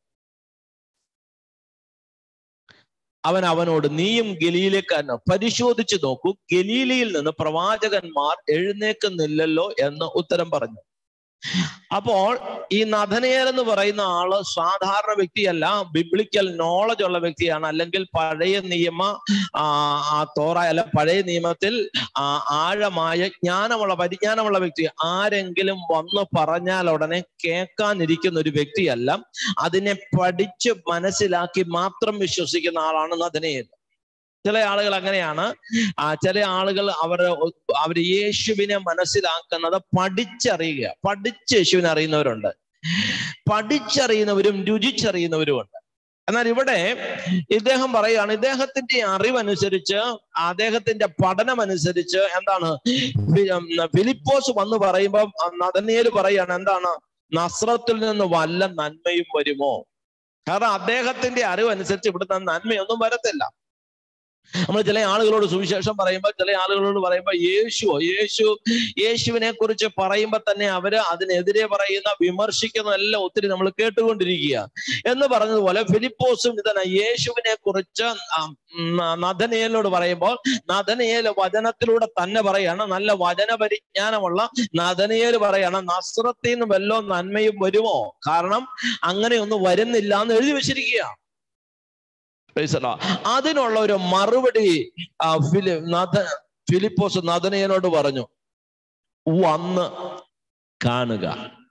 അവൻ അവനോട് നീയും ഗലീലേക്കാരനോ പരിശോധിച്ചു നോക്കൂ ഗലീലയിൽ നിന്ന് പ്രവാചകന്മാർ എഴുന്നേക്കുന്നില്ലല്ലോ എന്ന് ഉത്തരം പറഞ്ഞു അപ്പോൾ ഈ നഥനേൽ എന്ന് പറയുന്ന ആള് സാധാരണ വ്യക്തിയല്ല ബിബ്ലിക്കൽ നോളജ് ഉള്ള വ്യക്തിയാണ് അല്ലെങ്കിൽ പഴയ നിയമ ആ ആ തോറ അല്ല പഴയ നിയമത്തിൽ ആ ആഴമായ ജ്ഞാനമുള്ള പരിജ്ഞാനമുള്ള വ്യക്തി ആരെങ്കിലും വന്ന് പറഞ്ഞാൽ ഉടനെ കേൾക്കാനിരിക്കുന്ന ഒരു വ്യക്തിയല്ല അതിനെ പഠിച്ച് മനസ്സിലാക്കി മാത്രം വിശ്വസിക്കുന്ന ആളാണ് നഥനേൽ ചില ആളുകൾ അങ്ങനെയാണ് ആ ചില ആളുകൾ അവർ അവർ യേശുവിനെ മനസ്സിലാക്കുന്നത് പഠിച്ചറിയുക പഠിച്ച് യേശുവിനെ അറിയുന്നവരുണ്ട് പഠിച്ചറിയുന്നവരും രുചിച്ചറിയുന്നവരുമുണ്ട് എന്നാൽ ഇവിടെ ഇദ്ദേഹം പറയുകയാണ് ഇദ്ദേഹത്തിന്റെ അറിവനുസരിച്ച് അദ്ദേഹത്തിന്റെ പഠനം അനുസരിച്ച് എന്താണ് ഫി- ഉം, ഫിലിപ്പോസ് വന്ന് പറയുമ്പോൾ നദനിയേൽ പറയാണ് എന്താണ് നസ്രത്തിൽ നിന്ന് വല്ല നന്മയും വരുമോ കാരണം അദ്ദേഹത്തിന്റെ അറിവനുസരിച്ച് ഇവിടുന്ന് നന്മയൊന്നും വരത്തില്ല നമ്മൾ ചില ആളുകളോട് സുവിശേഷം പറയുമ്പോൾ ചില ആളുകളോട് പറയുമ്പോൾ യേശുവോ യേശു യേശുവിനെ കുറിച്ച് പറയുമ്പോൾ തന്നെ അവര് അതിനെതിരെ പറയുന്ന വിമർശിക്കുന്ന എല്ലാം ഒത്തിരി നമ്മൾ കേട്ടുകൊണ്ടിരിക്കുക എന്ന് പറഞ്ഞതുപോലെ ഫിലിപ്പോസും ഇതന്നെ യേശുവിനെ കുറിച്ച് നദനയേലോട് പറയുമ്പോൾ നദനയേൽ വചനത്തിലൂടെ തന്നെ പറയാണ് നല്ല വചന പരിജ്ഞാനമുള്ള നദനയേൽ പറയാണ് നസ്രത്തിൽ നിന്ന് വല്ലോ നന്മയും വരുമോ കാരണം അങ്ങനെയൊന്നും വരുന്നില്ല എന്ന് എഴുതി വെച്ചിരിക്കുക Praise the Lord. അതിനുള്ള ഒരു മറുപടി ആ, ഫിലി നദ ഫിലിപ്പോസ് നദനയനോട് പറഞ്ഞു വന്ന് കാണുക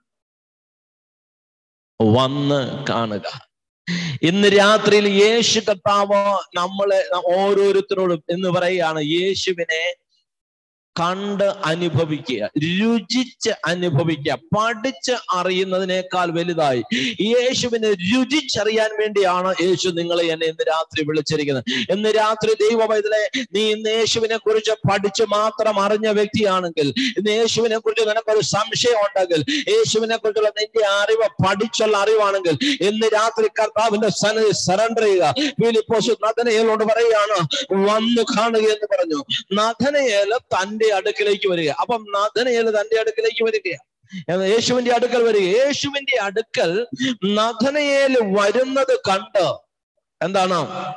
വന്ന് കാണുക ഇന്ന് രാത്രിയിൽ യേശു കർത്താവ് നമ്മളെ ഓരോരുത്തരോടും എന്ന് പറയുകയാണ് യേശുവിനെ കണ്ട് അനുഭവിക്കുക രുചിച്ച് അനുഭവിക്കുക പഠിച്ച് അറിയുന്നതിനേക്കാൾ വലുതായി യേശുവിനെ രുചിച്ചറിയാൻ വേണ്ടിയാണ് യേശു നിങ്ങളെ എന്നെ ഇന്ന് രാത്രി വിളിച്ചിരിക്കുന്നത് ഇന്ന് രാത്രി ദൈവവൈതലെ നീ ഇന്ന് യേശുവിനെ കുറിച്ച് പഠിച്ച് മാത്രം അറിഞ്ഞ വ്യക്തിയാണെങ്കിൽ ഇന്ന് യേശുവിനെ കുറിച്ച് നിനക്കൊരു സംശയം ഉണ്ടെങ്കിൽ യേശുവിനെ കുറിച്ചുള്ള നിന്റെ അറിവ് പഠിച്ചുള്ള അറിവാണെങ്കിൽ ഇന്ന് രാത്രി കർത്താവിന്റെ സന്നിധി സറണ്ടർ ചെയ്യുക ഫിലിപ്പോസ് നദനയേലോട് പറയുകയാണ് വന്നു കാണുക എന്ന് പറഞ്ഞു നദനയേല് തന്റെ അടുക്കിലേക്ക് വരിക അപ്പം നദനയേല് തന്റെ അടുക്കിലേക്ക് വരികയാണ് എന്ന് യേശുവിന്റെ അടുക്കൽ വരിക യേശുവിന്റെ അടുക്കൽ നദനയേൽ വരുന്നത് കണ്ട് എന്താണ്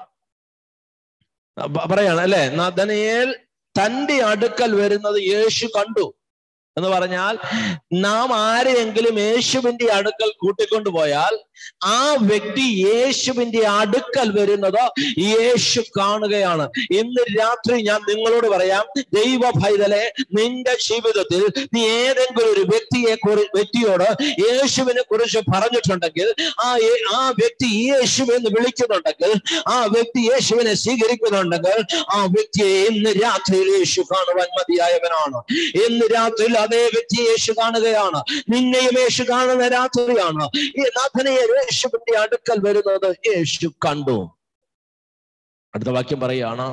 പ- പറയാണ് അല്ലെ നദനയേൽ തന്റെ അടുക്കൽ വരുന്നത് യേശു കണ്ടു എന്ന് പറഞ്ഞാൽ നാം ആരെയെങ്കിലും യേശുവിന്റെ അടുക്കൽ കൂട്ടിക്കൊണ്ടുപോയാൽ ആ വ്യക്തി യേശുവിന്റെ അടുക്കൽ വരുന്നത് യേശു കാണുകയാണ് ഇന്ന് രാത്രി ഞാൻ നിങ്ങളോട് പറയാം ദൈവ പൈതലെ നിന്റെ ജീവിതത്തിൽ നീ ഏതെങ്കിലും ഒരു വ്യക്തിയെ കുറി വ്യക്തിയോട് യേശുവിനെ കുറിച്ച് പറഞ്ഞിട്ടുണ്ടെങ്കിൽ ആ യേ- ആ വ്യക്തി യേശു എന്ന് വിളിക്കുന്നുണ്ടെങ്കിൽ ആ വ്യക്തി യേശുവിനെ സ്വീകരിക്കുന്നുണ്ടെങ്കിൽ ആ വ്യക്തിയെ ഇന്ന് രാത്രിയിൽ യേശു കാണുവാൻ മതിയായവനാണ് ഇന്ന് രാത്രിയിൽ അതേ വ്യക്തി യേശു കാണുകയാണ് നിന്നെയും യേശു കാണുന്ന രാത്രിയാണ് ഈ നാഥനെ യേശുവിന്റെ അടുക്കൽ വരുന്നത് യേശു കണ്ടു അടുത്ത വാക്യം പറയാണ്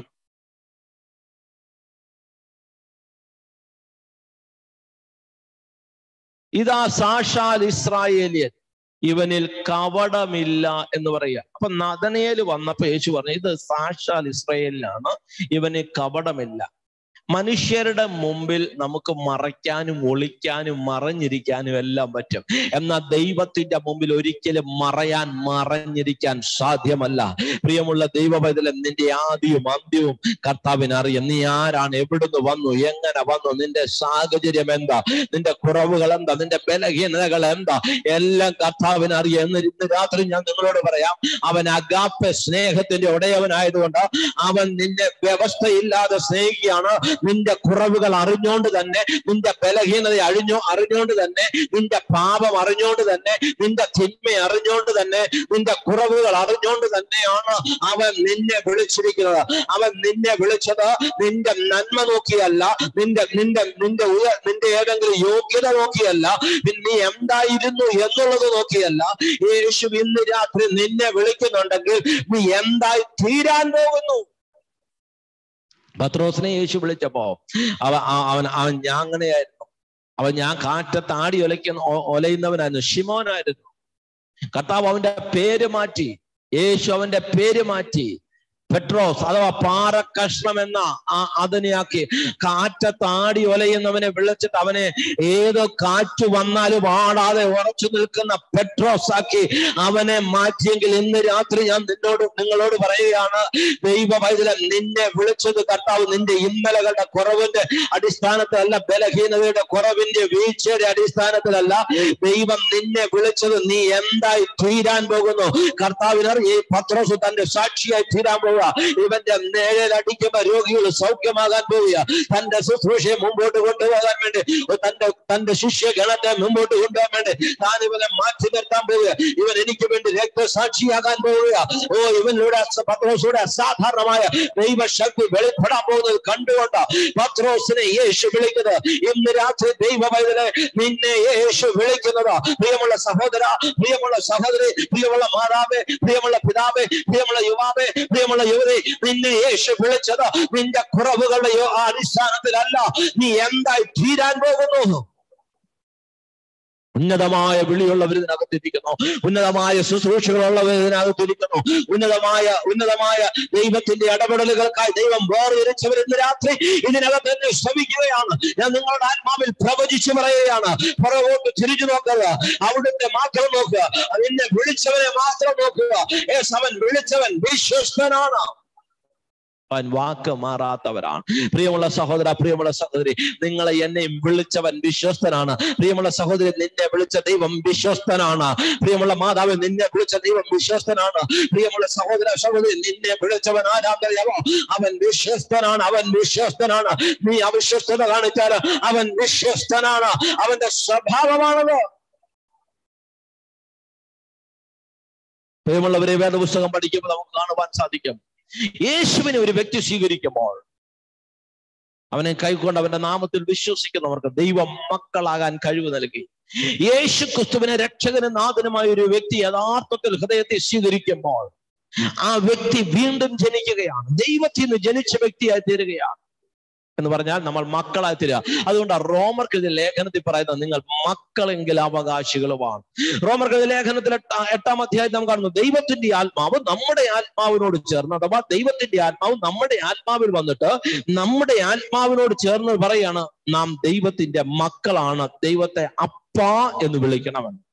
ഇതാ സാക്ഷാൽ ഇസ്രായേലിയൻ ഇവനിൽ കപടമില്ല എന്ന് പറയുക അപ്പൊ നദനയേല് വന്നപ്പോ യേശു പറഞ്ഞു ഇത് സാക്ഷാൽ ഇസ്രായേലിലാണ് ഇവന് കപടമില്ല മനുഷ്യരുടെ മുമ്പിൽ നമുക്ക് മറയ്ക്കാനും ഒളിക്കാനും മറഞ്ഞിരിക്കാനും എല്ലാം പറ്റും എന്നാൽ ദൈവത്തിന്റെ മുമ്പിൽ ഒരിക്കലും മറയാൻ മറഞ്ഞിരിക്കാൻ സാധ്യമല്ല പ്രിയമുള്ള ദൈവപൈതലം നിന്റെ ആദ്യവും അന്ത്യവും കർത്താവിന് അറിയാം നീ ആരാണ് എവിടുന്ന് വന്നു എങ്ങനെ വന്നു നിന്റെ സാഹചര്യം എന്താ നിന്റെ കുറവുകൾ എന്താ നിന്റെ ബലഹീനതകൾ എന്താ എല്ലാം കർത്താവിന് അറിയാം എന്ന് ഇന്ന് രാത്രി ഞാൻ നിങ്ങളോട് പറയാം അവൻ അഗാപ്പ സ്നേഹത്തിന്റെ ഉടയവനായതുകൊണ്ട് അവൻ നിന്നെ വ്യവസ്ഥയില്ലാതെ സ്നേഹിക്കുകയാണ് നിന്റെ കുറവുകൾ അറിഞ്ഞുകൊണ്ട് തന്നെ നിന്റെ ബലഹീനത അഴിഞ്ഞോ അറിഞ്ഞുകൊണ്ട് തന്നെ നിന്റെ പാപം അറിഞ്ഞുകൊണ്ട് തന്നെ നിന്റെ തിന്മ അറിഞ്ഞുകൊണ്ട് തന്നെ നിന്റെ കുറവുകൾ അറിഞ്ഞുകൊണ്ട് തന്നെയാണ് അവൻ നിന്നെ വിളിച്ചിരിക്കുന്നത് അവൻ നിന്നെ വിളിച്ചത് നിന്റെ നന്മ നോക്കിയല്ല നിന്റെ നിന്റെ നിന്റെ ഉയ നിന്റെ ഏതെങ്കിലും യോഗ്യത നോക്കിയല്ല നീ എന്തായിരുന്നു എന്നുള്ളത് നോക്കിയല്ല യേശു ഇന്ന് രാത്രി നിന്നെ വിളിക്കുന്നുണ്ടെങ്കിൽ നീ എന്തായി തീരാൻ പോകുന്നു പത്രോസിനെ യേശു വിളിച്ചപ്പോ അവ ആ- അവൻ അവൻ ഞാൻ അങ്ങനെയായിരുന്നു അവൻ ഞാൻ കാറ്റത്ത് ആടി ഒലയ്ക്കുന്ന ഒ- ഒലയുന്നവനായിരുന്നു ഷിമോനായിരുന്നു കർത്താവ് അവന്റെ പേര് മാറ്റി യേശു അവന്റെ പേര് മാറ്റി പെട്രോസ് അഥവാ പാറക്കഷ്ണം എന്ന ആ അതിനെയാക്കി കാറ്റത്താടി ഒലയുന്നവനെ വിളിച്ചിട്ട് അവനെ ഏത് കാറ്റ് വന്നാലും ആടാതെ ഉറച്ചു നിൽക്കുന്ന പെട്രോസ് ആക്കി അവനെ മാറ്റിയെങ്കിൽ ഇന്ന് രാത്രി ഞാൻ നിന്നോട് നിങ്ങളോട് പറയുകയാണ് ദൈവ വൈദ്യം നിന്നെ വിളിച്ചത് കർത്താവ് നിന്റെ ഇന്നലകളുടെ കുറവിന്റെ അടിസ്ഥാനത്തിലല്ല ബലഹീനതയുടെ കുറവിന്റെ വീഴ്ചയുടെ അടിസ്ഥാനത്തിലല്ല ദൈവം നിന്നെ വിളിച്ചത് നീ എന്തായി തീരാൻ പോകുന്നു കർത്താവിനർ ഈ പത്രോസ് തന്റെ സാക്ഷിയായി തീരാൻ പോവുക ഇവന്റെ നേരിലടിക്കുമ്പോ രോഗികൾ സൗഖ്യമാകാൻ പോവുക തന്റെ ശുശ്രൂഷയെ മുമ്പോട്ട് കൊണ്ടുപോകാൻ വേണ്ടി തന്റെ തന്റെ ശിഷ്യഗണത്തെ മുമ്പോട്ട് കൊണ്ടുപോകാൻ വേണ്ടി താൻ ഇവനെ മാറ്റി നിർത്താൻ പോവുക ഇവൻ എനിക്ക് വേണ്ടി രക്തസാക്ഷിയാകാൻ പോവുക ഓ ഇവനിലൂടെ അസ- പത്രോസിലൂടെ അസാധാരണമായ ദൈവശക്തി വെളിപ്പെടാൻ പോകുന്നത് കണ്ടുകൊണ്ട് പത്രോസിനെ യേശു വിളിക്കുന്നത് ഇന്ന് രാത്രി ദൈവ വൈദ്യനെ നിന്നെ യേശു വിളിക്കുന്നത് പ്രിയമുള്ള സഹോദര പ്രിയമുള്ള സഹോദരി പ്രിയമുള്ള മാതാവേ പ്രിയമുള്ള പിതാവേ പ്രിയമുള്ള യുവാവേ പ്രിയമുള്ള യുവതി നിന്നെ യേശു വിളിച്ചത് നിന്റെ കുറവുകളുടെ യോ- ആ അടിസ്ഥാനത്തിലല്ല നീ എന്തായി തീരാൻ പോകുന്നു ഉന്നതമായ വിളിയുള്ളവർ ഇതിനകത്തിരിക്കുന്നു ഉന്നതമായ ശുശ്രൂഷകളുള്ളവർ ഇതിനകത്തിരിക്കുന്നു ഉന്നതമായ ഉന്നതമായ ദൈവത്തിന്റെ ഇടപെടലുകൾക്കായി ദൈവം വേർതിരിച്ചവർ ഇന്ന് രാത്രി ഇതിനകത്ത് തന്നെ ശ്രമിക്കുകയാണ് ഞാൻ നിങ്ങളുടെ ആത്മാവിൽ പ്രവചിച്ചു പറയുകയാണ് പുറകോട്ട് തിരിഞ്ഞു നോക്കുക അവിടുത്തെ മാത്രം നോക്കുക നിന്നെ വിളിച്ചവനെ മാത്രം നോക്കുക യേസ് അവൻ വിളിച്ചവൻ വിശ്വസ്തനാണ് അവൻ വാക്ക് മാറാത്തവരാണ് പ്രിയമുള്ള സഹോദര പ്രിയമുള്ള സഹോദരി നിങ്ങളെ എന്നെയും വിളിച്ചവൻ വിശ്വസ്തനാണ് പ്രിയമുള്ള സഹോദരി നിന്നെ വിളിച്ച ദൈവം വിശ്വസ്തനാണ് പ്രിയമുള്ള മാതാവ് നിന്നെ വിളിച്ച ദൈവം വിശ്വസ്തനാണ് പ്രിയമുള്ള സഹോദര സഹോദരി നിന്നെ വിളിച്ചവൻ ആരാധനയോ അവൻ വിശ്വസ്തനാണ് അവൻ വിശ്വസ്തനാണ് നീ അവിശ്വസ്തത കാണിച്ചാൽ അവൻ വിശ്വസ്തനാണ് അവന്റെ സ്വഭാവമാണത് പ്രിയമുള്ളവരെ വേദപുസ്തകം പഠിക്കുമ്പോൾ നമുക്ക് കാണുവാൻ സാധിക്കും യേശുവിനെ ഒരു വ്യക്തി സ്വീകരിക്കുമ്പോൾ അവനെ കൈക്കൊണ്ട് അവന്റെ നാമത്തിൽ വിശ്വസിക്കുന്നവർക്ക് ദൈവം മക്കളാകാൻ കഴിവ് നൽകി യേശു ക്രിസ്തുവിനെ രക്ഷകനും നാഥനുമായ ഒരു വ്യക്തി യഥാർത്ഥത്തിൽ ഹൃദയത്തെ സ്വീകരിക്കുമ്പോൾ ആ വ്യക്തി വീണ്ടും ജനിക്കുകയാണ് ദൈവത്തിൽ നിന്ന് ജനിച്ച വ്യക്തിയായി തീരുകയാണ് എന്ന് പറഞ്ഞാൽ നമ്മൾ മക്കളായി തീരുക അതുകൊണ്ട് റോമർക്ക് ഇത് ലേഖനത്തിൽ പറയുന്നത് നിങ്ങൾ മക്കളെങ്കിൽ അവകാശികളുമാണ് റോമർക്ക് ഇത് ലേഖനത്തിൽ എട്ടാ- എട്ടാം അധ്യായം നാം കാണുന്നു ദൈവത്തിന്റെ ആത്മാവ് നമ്മുടെ ആത്മാവിനോട് ചേർന്ന് അഥവാ ദൈവത്തിന്റെ ആത്മാവ് നമ്മുടെ ആത്മാവിൽ വന്നിട്ട് നമ്മുടെ ആത്മാവിനോട് ചേർന്ന് പറയാണ് നാം ദൈവത്തിന്റെ മക്കളാണ് ദൈവത്തെ അപ്പ എന്ന് വിളിക്കണമെന്ന്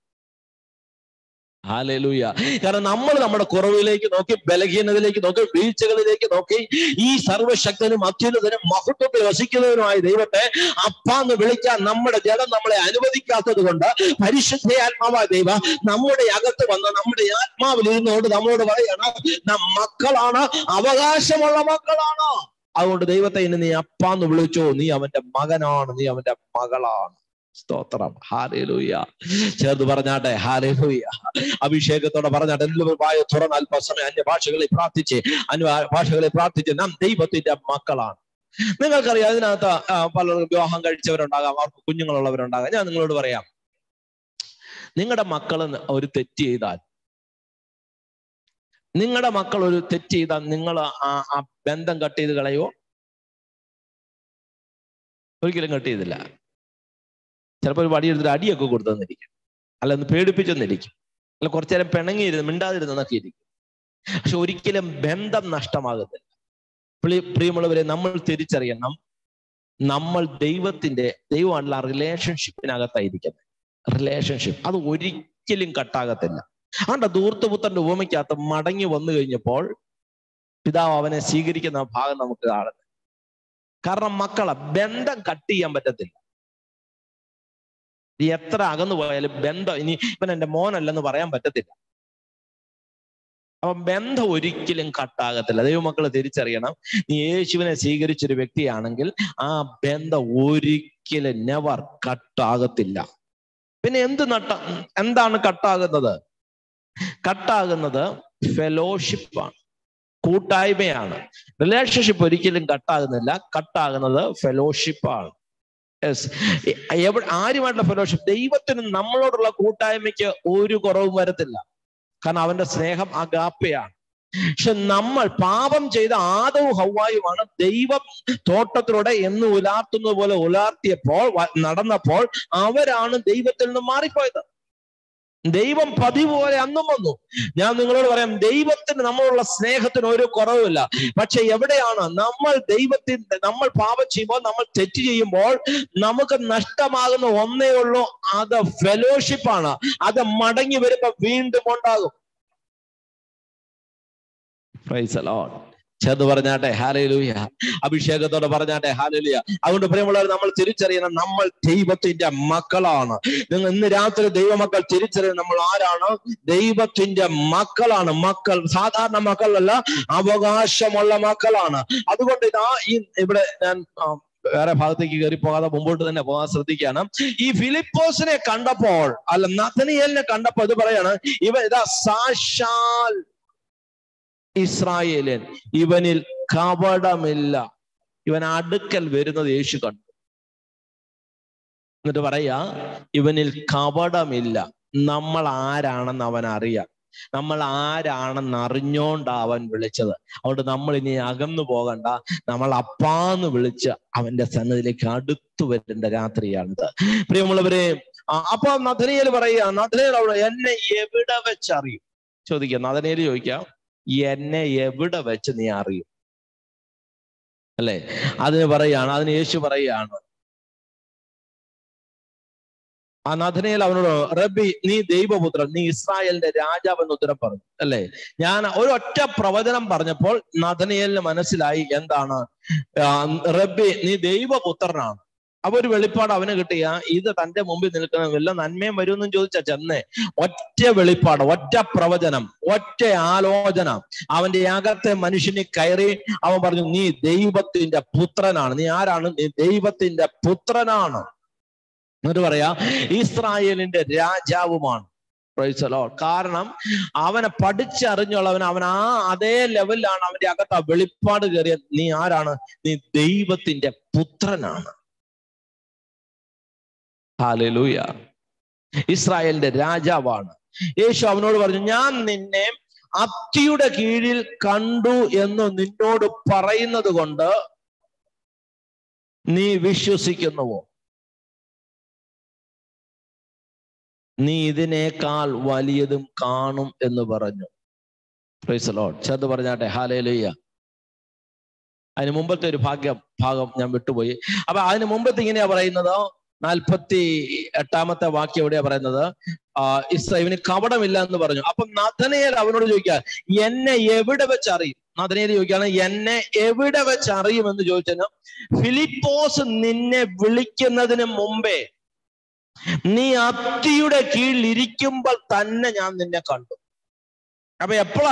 ഹാലലൂയ കാരണം നമ്മൾ നമ്മുടെ കുറവിലേക്ക് നോക്കി ബലഹീനതയിലേക്ക് നോക്കി വീഴ്ചകളിലേക്ക് നോക്കി ഈ സർവശക്തനും അത്യുന്നതനും മഹത്വത്തിൽ വസിക്കുന്നതിനുമായ ദൈവത്തെ അപ്പ എന്ന് വിളിക്കാൻ നമ്മുടെ ജലം നമ്മളെ അനുവദിക്കാത്തത് കൊണ്ട് പരിശുദ്ധയാത്മാവായ ദൈവം നമ്മുടെ അകത്ത് വന്ന് നമ്മുടെ ആത്മാവിൽ ഇരുന്നുകൊണ്ട് നമ്മളോട് പറയാണ് നാം മക്കളാണ് അവകാശമുള്ള മക്കളാണ് അതുകൊണ്ട് ദൈവത്തെ ഇനി നീ അപ്പ എന്ന് വിളിച്ചോ നീ അവന്റെ മകനാണ് നീ അവന്റെ മകളാണ് സ്തോത്രം ഹാലേലൂയ ചേർന്ന് പറഞ്ഞാട്ടെ ഹാലേലൂയ അഭിഷേകത്തോടെ പറഞ്ഞാട്ടെ എല്ലാവരും വായ തുറന്ന് അല്പസമയം അന്യ ഭാഷകളിൽ പ്രാർത്ഥിച്ച് അന്യ ഭാഷകളിൽ പ്രാർത്ഥിച്ച് നാം ദൈവത്തിന്റെ മക്കളാണ് നിങ്ങൾക്കറിയാം അതിനകത്ത് ആ, പലർക്കും വിവാഹം കഴിച്ചവരുണ്ടാകാം അവർക്ക് കുഞ്ഞുങ്ങളുള്ളവരുണ്ടാകാം ഞാൻ നിങ്ങളോട് പറയാം നിങ്ങളുടെ മക്കൾ ഒരു തെറ്റ് ചെയ്താൽ നിങ്ങളുടെ മക്കൾ ഒരു തെറ്റ് ചെയ്താൽ നിങ്ങൾ ആ ആ ബന്ധം കട്ട് ചെയ്ത് കളയോ ഒരിക്കലും കട്ട് ചെയ്തില്ല ചിലപ്പോൾ ഒരു വടിയെടുത്തിട്ട് അടിയൊക്കെ കൊടുത്തെന്നിരിക്കും അല്ല ഒന്ന് പേടിപ്പിച്ചെന്നിരിക്കും അല്ല കുറച്ചു നേരം പിണങ്ങിയിരുന്ന് മിണ്ടാതിരുന്നൊക്കെ ഇരിക്കും പക്ഷെ ഒരിക്കലും ബന്ധം നഷ്ടമാകത്തില്ല പ്രിയ- പ്രിയമുള്ളവരെ നമ്മൾ തിരിച്ചറിയണം നമ്മൾ ദൈവത്തിന്റെ ദൈവമായിട്ടുള്ള റിലേഷൻഷിപ്പിനകത്തായിരിക്കുന്നത് റിലേഷൻഷിപ്പ് അത് ഒരിക്കലും കട്ടാകത്തില്ല അതുകൊണ്ട് ധൂർത്തപുത്രന്റെ ഉപമയ്ക്കകത്ത് മടങ്ങി വന്നു കഴിഞ്ഞപ്പോൾ പിതാവ് അവനെ സ്വീകരിക്കുന്ന ഭാഗം നമുക്ക് കാണുന്നത് കാരണം മക്കളെ ബന്ധം കട്ട് ചെയ്യാൻ പറ്റത്തില്ല നീ എത്ര അകന്നു പോയാലും ബന്ധം ഇനി ഇവൻ എന്റെ മോനല്ലെന്ന് പറയാൻ പറ്റത്തില്ല അപ്പൊ ബന്ധം ഒരിക്കലും കട്ടാകത്തില്ല ദൈവമക്കളെ തിരിച്ചറിയണം നീ യേശുവിനെ സ്വീകരിച്ചൊരു വ്യക്തിയാണെങ്കിൽ ആ ബന്ധം ഒരിക്കലും നെവർ കട്ടാകത്തില്ല പിന്നെ എന്ത് നട്ട എന്താണ് കട്ടാകുന്നത് കട്ടാകുന്നത് ഫെലോഷിപ്പാണ് കൂട്ടായ്മയാണ് റിലേഷൻഷിപ്പ് ഒരിക്കലും കട്ടാകുന്നില്ല കട്ടാകുന്നത് ഫെലോഷിപ്പാണ് യെസ് എവിടെ ആരുമായിട്ടുള്ള ഫെലോഷിപ്പ് ദൈവത്തിന് നമ്മളോടുള്ള കൂട്ടായ്മയ്ക്ക് ഒരു കുറവും വരത്തില്ല കാരണം അവന്റെ സ്നേഹം അഗാപ്പയാണ് പക്ഷെ നമ്മൾ പാപം ചെയ്ത ആദവും ഹൗവായുമാണ് ദൈവം തോട്ടത്തിലൂടെ എന്ന് ഉലാർത്തുന്നത് പോലെ ഉലാർത്തിയപ്പോൾ വ- നടന്നപ്പോൾ അവരാണ് ദൈവത്തിൽ നിന്ന് മാറിപ്പോയത് ദൈവം പതിവ് പോലെ അന്നും വന്നു ഞാൻ നിങ്ങളോട് പറയാം ദൈവത്തിന് നമ്മളുള്ള സ്നേഹത്തിന് ഒരു കുറവുമില്ല പക്ഷെ എവിടെയാണ് നമ്മൾ ദൈവത്തിന്റെ നമ്മൾ പാപം ചെയ്യുമ്പോൾ നമ്മൾ തെറ്റ് ചെയ്യുമ്പോൾ നമുക്ക് നഷ്ടമാകുന്ന ഒന്നേ ഉള്ളൂ അത് ഫെലോഷിപ്പാണ് അത് മടങ്ങി വരുമ്പോ വീണ്ടും ഉണ്ടാകും പ്രൈസ് ലോഡ് ചേർന്ന് പറഞ്ഞാട്ടെ ഹാലയിലൂയ അഭിഷേകത്തോടെ പറഞ്ഞാട്ടെ ഹാലയിലൂയ അതുകൊണ്ട് പ്രിയമുള്ളവർ നമ്മൾ തിരിച്ചറിയണം നമ്മൾ ദൈവത്തിന്റെ മക്കളാണ് നിങ്ങൾ ഇന്ന് രാത്രി ദൈവമക്കൾ തിരിച്ചറിയണം നമ്മൾ ആരാണ് ദൈവത്തിന്റെ മക്കളാണ് മക്കൾ സാധാരണ മക്കളല്ല അവകാശമുള്ള മക്കളാണ് അതുകൊണ്ട് ഇതാ ഈ ഇവിടെ ഞാൻ ആ, വേറെ ഭാഗത്തേക്ക് കയറി പോകാതെ മുമ്പോട്ട് തന്നെ പോകാൻ ശ്രദ്ധിക്കുകയാണ് ഈ ഫിലിപ്പോസിനെ കണ്ടപ്പോൾ അല്ല നഥനിയലിനെ കണ്ടപ്പോൾ ഇത് പറയാണ് ഇവ ഇതാ സാക്ഷാൽ ഇസ്രായേലൻ ഇവനിൽ കപടമില്ല ഇവൻ അടുക്കൽ വരുന്നത് യേശു കണ്ടു എന്നിട്ട് പറയാ ഇവനിൽ കപടമില്ല നമ്മൾ ആരാണെന്ന് അവൻ അറിയാം നമ്മൾ ആരാണെന്ന് അറിഞ്ഞോണ്ടാ അവൻ വിളിച്ചത് അതുകൊണ്ട് നമ്മൾ ഇനി അകന്നു പോകണ്ട നമ്മൾ അപ്പാന്ന് വിളിച്ച് അവന്റെ സന്നദ്ധിയിലേക്ക് അടുത്തു വരേണ്ട രാത്രിയാണിത് പ്രിയമുള്ളവരെ ആ, അപ്പൊ നദനയിൽ പറയുക നദനയിൽ അവിടെ എന്നെ എവിടെ വെച്ചറിയും ചോദിക്കാം നദനയിൽ ചോദിക്കാം എന്നെ എവിടെ വെച്ച് നീ അറിയും അല്ലെ അതിന് പറയാണ് അതിന് യേശു പറയാണ് ആ നഥനയിൽ അവനോട് റബ്ബി നീ ദൈവപുത്രൻ നീ ഇസ്രായേലിന്റെ രാജാവ് എന്ന് ഉത്തരം പറഞ്ഞു അല്ലെ ഞാൻ ഒരൊറ്റ പ്രവചനം പറഞ്ഞപ്പോൾ നഥനയലിന് മനസ്സിലായി എന്താണ് ആ, റബ്ബി നീ ദൈവപുത്രനാണ് അപ്പൊ ഒരു വെളിപ്പാട് അവന് കിട്ടിയ ഇത് തന്റെ മുമ്പിൽ നിൽക്കുന്ന വല്ല നന്മയും വരുമെന്നും ചോദിച്ചാ ചെന്നേ ഒറ്റ വെളിപ്പാട് ഒറ്റ പ്രവചനം ഒറ്റ ആലോചന അവന്റെ അകത്തെ മനുഷ്യനെ കയറി അവൻ പറഞ്ഞു നീ ദൈവത്തിന്റെ പുത്രനാണ് നീ ആരാണ് നീ ദൈവത്തിന്റെ പുത്രനാണ് എന്നിട്ട് പറയാ ഇസ്രായേലിന്റെ രാജാവുമാണ് Praise the Lord. കാരണം അവനെ പഠിച്ചറിഞ്ഞുള്ളവൻ അവൻ ആ അതേ ലെവലിലാണ് അവന്റെ അകത്ത് ആ വെളിപ്പാട് കയറിയ നീ ആരാണ് നീ ദൈവത്തിന്റെ പുത്രനാണ് ഹാലലൂയ ഇസ്രായേലിന്റെ രാജാവാണ് യേശു അവനോട് പറഞ്ഞു ഞാൻ നിന്നെ അത്തിയുടെ കീഴിൽ കണ്ടു എന്ന് നിന്നോട് പറയുന്നത് കൊണ്ട് നീ വിശ്വസിക്കുന്നുവോ നീ ഇതിനേക്കാൾ വലിയതും കാണും എന്ന് പറഞ്ഞു പ്രൈസ് ലോഡ് ചേർത്ത് പറഞ്ഞാട്ടെ ഹാലേലുയ്യ അതിന് മുമ്പത്തെ ഒരു ഭാഗ്യം ഭാഗം ഞാൻ വിട്ടുപോയി അപ്പൊ അതിന് മുമ്പത്തെ ഇങ്ങനെയാ പറയുന്നത് നാൽപ്പത്തി എട്ടാമത്തെ വാക്യം എവിടെയാ പറയുന്നത് ആ ഇസ്ര ഇവന് കപടമില്ല എന്ന് പറഞ്ഞു അപ്പൊ നഥനയേൽ അവനോട് ചോദിക്കുക എന്നെ എവിടെ വെച്ച് അറിയും നഥനയേൽ ചോദിക്കുകയാണ് എന്നെ എവിടെ വെച്ച് അറിയുമെന്ന് ചോദിച്ചതിന് ഫിലിപ്പോസ് നിന്നെ വിളിക്കുന്നതിന് മുമ്പേ നീ അത്തിയുടെ കീഴിൽ ഇരിക്കുമ്പോൾ തന്നെ ഞാൻ നിന്നെ കണ്ടു അപ്പൊ എപ്പോഴാ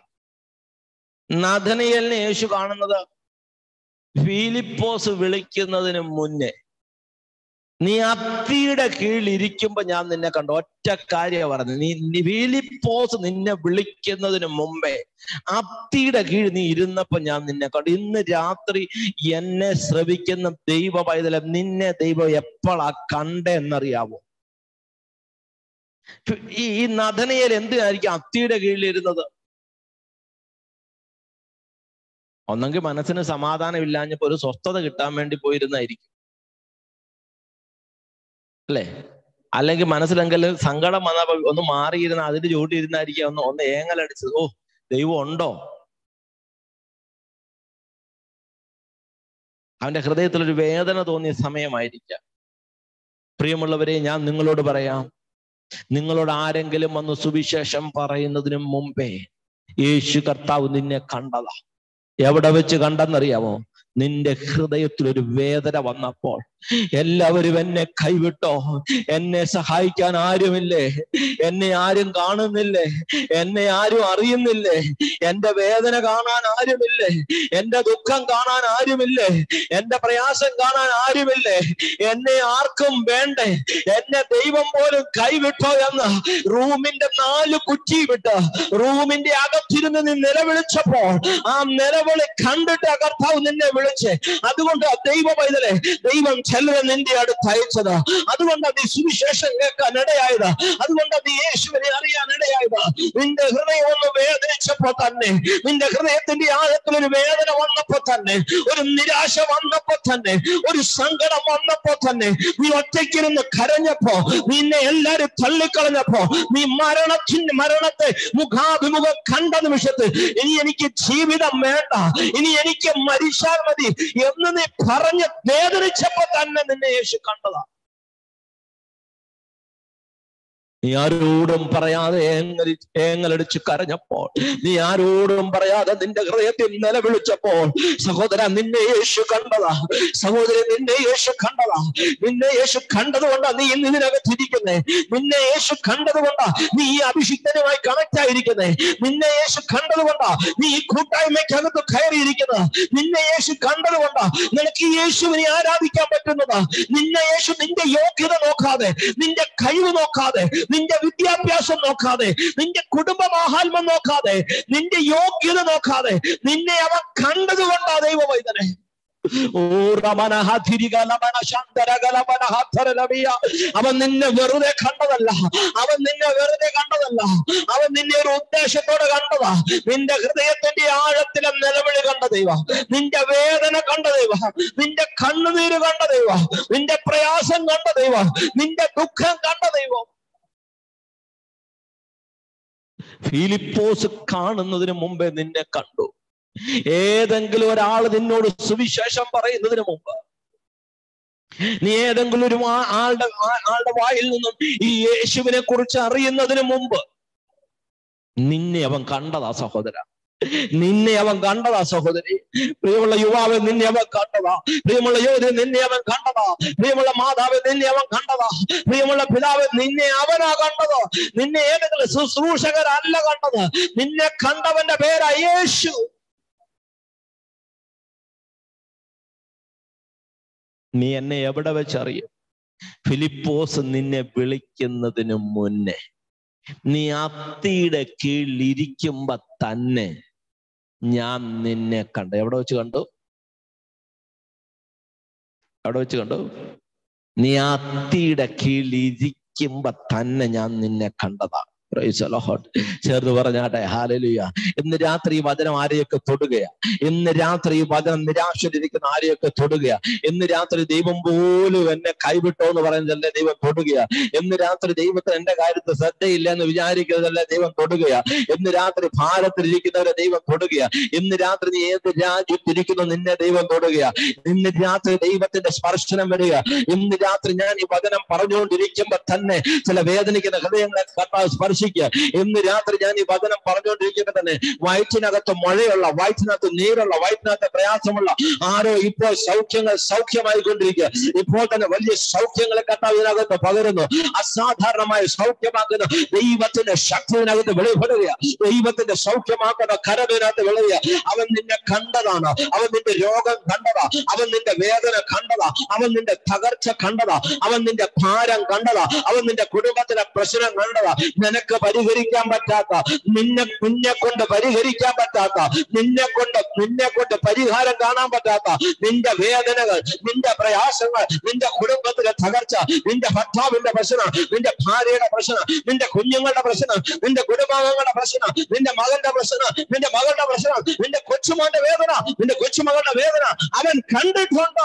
നഥനയലിനെ യേശു കാണുന്നത് ഫിലിപ്പോസ് വിളിക്കുന്നതിന് മുന്നേ നീ അത്തിയുടെ കീഴിൽ ഇരിക്കുമ്പോ ഞാൻ നിന്നെ കണ്ടു ഒറ്റ കാര്യമാണ് പറഞ്ഞത് നീ നീ ഫിലിപ്പോസ് നിന്നെ വിളിക്കുന്നതിന് മുമ്പേ അത്തിയുടെ കീഴിൽ നീ ഇരുന്നപ്പോ ഞാൻ നിന്നെ കണ്ടു ഇന്ന് രാത്രി എന്നെ ശ്രവിക്കുന്ന ദൈവ പൈതലം നിന്നെ ദൈവം എപ്പോഴാ കണ്ടെന്നറിയാവോ ഈ ഈ നദനയിൽ എന്തിനായിരിക്കും അത്തിയുടെ കീഴിൽ ഇരുന്നത് ഒന്നെങ്കിൽ മനസ്സിന് സമാധാനം ഇല്ലാഞ്ഞപ്പോ ഒരു സ്വസ്ഥത കിട്ടാൻ വേണ്ടി പോയിരുന്നായിരിക്കും അല്ലേ അല്ലെങ്കിൽ മനസ്സിലെങ്കിൽ സങ്കടം വന്നപ്പോ ഒന്ന് മാറിയിരുന്ന അതിന് ചൂട്ടിയിരുന്നായിരിക്കും ഒന്ന് ഒന്ന് ഏങ്ങലടിച്ചത് ഓ ദൈവം ഉണ്ടോ അവന്റെ ഹൃദയത്തിൽ ഒരു വേദന തോന്നിയ സമയമായിരിക്കാം പ്രിയമുള്ളവരെ ഞാൻ നിങ്ങളോട് പറയാം നിങ്ങളോട് ആരെങ്കിലും വന്ന് സുവിശേഷം പറയുന്നതിന് മുമ്പേ യേശു കർത്താവ് നിന്നെ കണ്ടതാ എവിടെ വെച്ച് കണ്ടെന്നറിയാമോ നിന്റെ ഹൃദയത്തിൽ ഒരു വേദന വന്നപ്പോൾ എല്ലാവരും എന്നെ കൈവിട്ടോ എന്നെ സഹായിക്കാൻ ആരുമില്ലേ എന്നെ ആരും കാണുന്നില്ലേ എന്നെ ആരും അറിയുന്നില്ലേ എന്റെ വേദന കാണാൻ ആരുമില്ലേ എന്റെ ദുഃഖം കാണാൻ ആരുമില്ലേ എന്റെ പ്രയാസം കാണാൻ ആരുമില്ലേ എന്നെ ആർക്കും വേണ്ടേ എന്നെ ദൈവം പോലും കൈവിട്ടോ എന്ന് റൂമിന്റെ നാല് കുറ്റി വിട്ട് റൂമിന്റെ അകത്തിരുന്ന് നീ നിലവിളിച്ചപ്പോൾ ആ നിലവിളി കണ്ടിട്ട് കർത്താവ് നിന്നെ വിളിച്ച് അതുകൊണ്ട് ദൈവ പൈതലെ ദൈവം ചിലരെ നിന്റെ അടുത്ത് അയച്ചത് അതുകൊണ്ടാണ് നീ സുവിശേഷം കേൾക്കാൻ ഇടയായത് അതുകൊണ്ടാണ് നീ യേശുവിനെ അറിയാൻ ഇടയായത് നിന്റെ ഹൃദയം ഒന്ന് വേദനിച്ചപ്പോ തന്നെ നിന്റെ ഹൃദയത്തിന്റെ ആഴത്തിൽ ഒരു വേദന വന്നപ്പോ തന്നെ ഒരു നിരാശ വന്നപ്പോ തന്നെ ഒരു സങ്കടം വന്നപ്പോ തന്നെ നീ ഒറ്റയ്ക്കിരുന്ന് കരഞ്ഞപ്പോ നിന്നെ എല്ലാരും തള്ളിക്കളഞ്ഞപ്പോ നീ മരണത്തിന്റെ മരണത്തെ മുഖാഭിമുഖം കണ്ട നിമിഷത്ത് ഇനി എനിക്ക് ജീവിതം വേണ്ട ഇനി എനിക്ക് മരിച്ചാൽ മതി എന്ന് നീ പറഞ്ഞ് വേദനിച്ചപ്പോ തന്നെ നിന്നെ യേശു കണ്ടതാ നീ ആരോടും പറയാതെ ഏങ്ങലി ഏങ്ങലടിച്ച് കരഞ്ഞപ്പോൾ നീ ആരോടും പറയാതെ നിന്റെ ഹൃദയത്തിൽ നിലവിളിച്ചപ്പോൾ സഹോദര നിന്നെ യേശു കണ്ടതാ സഹോദരൻ നിന്നെ യേശു കണ്ടതാ നിന്നെ യേശു കണ്ടത് കൊണ്ടാ നീ ഇന്ന് ഇതിനകത്ത് ഇരിക്കുന്നേ നിന്നെ യേശു കണ്ടത് കൊണ്ടാ നീ ഈ അഭിഷിക്തനുമായി കണക്ട് ആയിരിക്കുന്നേ നിന്നെ യേശു കണ്ടത് കൊണ്ടാ നീ ഈ കൂട്ടായ്മയ്ക്കകത്ത് കയറിയിരിക്കുന്നത് നിന്നെ യേശു കണ്ടത് കൊണ്ടാ നിനക്ക് ഈ യേശുവിനെ ആരാധിക്കാൻ പറ്റുന്നത് നിന്നെ യേശു നിന്റെ യോഗ്യത നോക്കാതെ നിന്റെ കഴിവ് നോക്കാതെ നിന്റെ വിദ്യാഭ്യാസം നോക്കാതെ നിന്റെ കുടുംബ മാഹാത്മ്യം നോക്കാതെ നിന്റെ യോഗ്യത നോക്കാതെ നിന്നെ അവൻ കണ്ടതുകൊണ്ടാ ദൈവവൈതനെ ഓ രമണഹ തിരികലമണ ശാന്തരകലമണ ഹത്തരലമിയ. അവൻ നിന്നെ വെറുതെ കണ്ടതല്ല അവൻ നിന്നെ വെറുതെ കണ്ടതല്ല അവൻ നിന്നെ ഒരു ഉദ്ദേശത്തോടെ കണ്ടതാ നിന്റെ ഹൃദയത്തിന്റെ ആഴത്തിലെ നിലവിളി കണ്ട ദൈവ നിന്റെ വേദന കണ്ട ദൈവ നിന്റെ കണ്ണുനീര് കണ്ട ദൈവ നിന്റെ പ്രയാസം കണ്ട ദൈവ നിന്റെ ദുഃഖം കണ്ട ദൈവം ഫിലിപ്പോസ് കാണുന്നതിന് മുമ്പേ നിന്നെ കണ്ടു ഏതെങ്കിലും ഒരാൾ നിന്നോട് സുവിശേഷം പറയുന്നതിന് മുമ്പ് നീ ഏതെങ്കിലും ഒരു ആ- ആളുടെ ആ- ആളുടെ വായിൽ നിന്നും ഈ യേശുവിനെ കുറിച്ച് അറിയുന്നതിന് മുമ്പ് നിന്നെ അവൻ കണ്ടതാ സഹോദര നിന്നെ അവൻ കണ്ടതാ സഹോദരി പ്രിയമുള്ള യുവാവ് നിന്നെ അവൻ കണ്ടതാ പ്രിയമുള്ള യുവതി നിന്നെ അവൻ കണ്ടതാ പ്രിയമുള്ള മാതാവ് നിന്നെ അവൻ കണ്ടതാ പ്രിയമുള്ള പിതാവ് നിന്നെ അവനാ കണ്ടത് നിന്നെ ഏതെങ്കിലും ശുശ്രൂഷകരല്ല കണ്ടത് നിന്നെ കണ്ടവന്റെ പേരാ യേശു നീ എന്നെ എവിടെ വെച്ചറിയും ഫിലിപ്പോസ് നിന്നെ വിളിക്കുന്നതിന് മുന്നേ നീ അത്തിയുടെ കീഴിൽ ഇരിക്കുമ്പോ തന്നെ ഞാൻ നിന്നെ കണ്ടു എവിടെ വെച്ച് കണ്ടു എവിടെ വെച്ച് കണ്ടു നീ അത്തിയുടെ കീഴിൽ ഇരിക്കുമ്പോ തന്നെ ഞാൻ നിന്നെ കണ്ടതാ Praise the Lord. ചേർന്ന് പറഞ്ഞാട്ടെ ഹാലലുയ ഇന്ന് രാത്രി ഈ വചനം ആരെയൊക്കെ തൊടുകയാ ഇന്ന് രാത്രി ഈ വചനം നിരാശയിലിരിക്കുന്ന ആരെയൊക്കെ തൊടുകയാ ഇന്ന് രാത്രി ദൈവം പോലും എന്നെ കൈവിട്ടോ എന്ന് പറയുന്നതല്ലേ ദൈവം തൊടുകയാ ഇന്ന് രാത്രി ദൈവത്തിന് എന്റെ കാര്യത്തിൽ ശ്രദ്ധയില്ല എന്ന് വിചാരിക്കുന്നതല്ലേ ദൈവം തൊടുകയാ ഇന്ന് രാത്രി ഭാരത്തിലിരിക്കുന്നവരെ ദൈവം തൊടുകയാ ഇന്ന് രാത്രി നീ ഏത് രാജ്യത്തിരിക്കുന്നു നിന്നെ ദൈവം തൊടുകയാ ഇന്ന് രാത്രി ദൈവത്തിന്റെ സ്പർശനം വരിക ഇന്ന് രാത്രി ഞാൻ ഈ വചനം പറഞ്ഞുകൊണ്ടിരിക്കുമ്പോ തന്നെ ചില വേദനിക്കുന്ന ഹൃദയങ്ങളെ കർത്താവ് സ്പർശിക്കുക ഇന്ന് രാത്രി ഞാൻ ഈ വചനം പറഞ്ഞുകൊണ്ടിരിക്കുമ്പോ തന്നെ വയറ്റിനകത്ത് മഴയുള്ള വയറ്റിനകത്ത് നീരുള്ള വയറ്റിനകത്ത് പ്രയാസമുള്ള ആരോ ഇപ്പോൾ സൗഖ്യങ്ങൾ സൗഖ്യമായി കൊണ്ടിരിക്കുക ഇപ്പോൾ തന്നെ വലിയ സൗഖ്യങ്ങളെ കർത്താവ് ഇതിനകത്ത് പകരുന്നു അസാധാരണമായ സൗഖ്യമാക്കുന്ന ദൈവത്തിന്റെ ശക്തി ഇതിനകത്ത് വെളിപ്പെടുക ദൈവത്തിന്റെ സൗഖ്യമാക്കുന്ന കരവിനകത്ത് വിളയുക അവൻ നിന്നെ കണ്ടതാണ് അവൻ നിന്റെ രോഗം കണ്ടതാ അവൻ നിന്റെ വേദന കണ്ടതാ അവൻ നിന്റെ തകർച്ച കണ്ടതാ അവൻ നിന്റെ ഭാരം കണ്ടതാ അവൻ നിന്റെ കുടുംബത്തിലെ പ്രശ്നം കണ്ടതാ നിനക്ക് പരിഹരിക്കാൻ പറ്റാത്ത നിന്നെ നിന്നെ കൊണ്ട് പരിഹരിക്കാൻ പറ്റാത്ത നിന്നെ കൊണ്ട് നിന്നെ കൊണ്ട് പരിഹാരം കാണാൻ പറ്റാത്ത നിന്റെ വേദനകൾ നിന്റെ പ്രയാസങ്ങൾ നിന്റെ കുടുംബത്തിലെ തകർച്ച നിന്റെ ഭർത്താവിന്റെ പ്രശ്നം നിന്റെ ഭാര്യയുടെ പ്രശ്നം നിന്റെ കുഞ്ഞുങ്ങളുടെ പ്രശ്നം നിന്റെ കുടുംബാംഗങ്ങളുടെ പ്രശ്നം നിന്റെ മകന്റെ പ്രശ്നം നിന്റെ മകളുടെ പ്രശ്നം നിന്റെ കൊച്ചുമോന്റെ വേദന നിന്റെ കൊച്ചുമകളുടെ വേദന അവൻ കണ്ടിട്ടുണ്ട്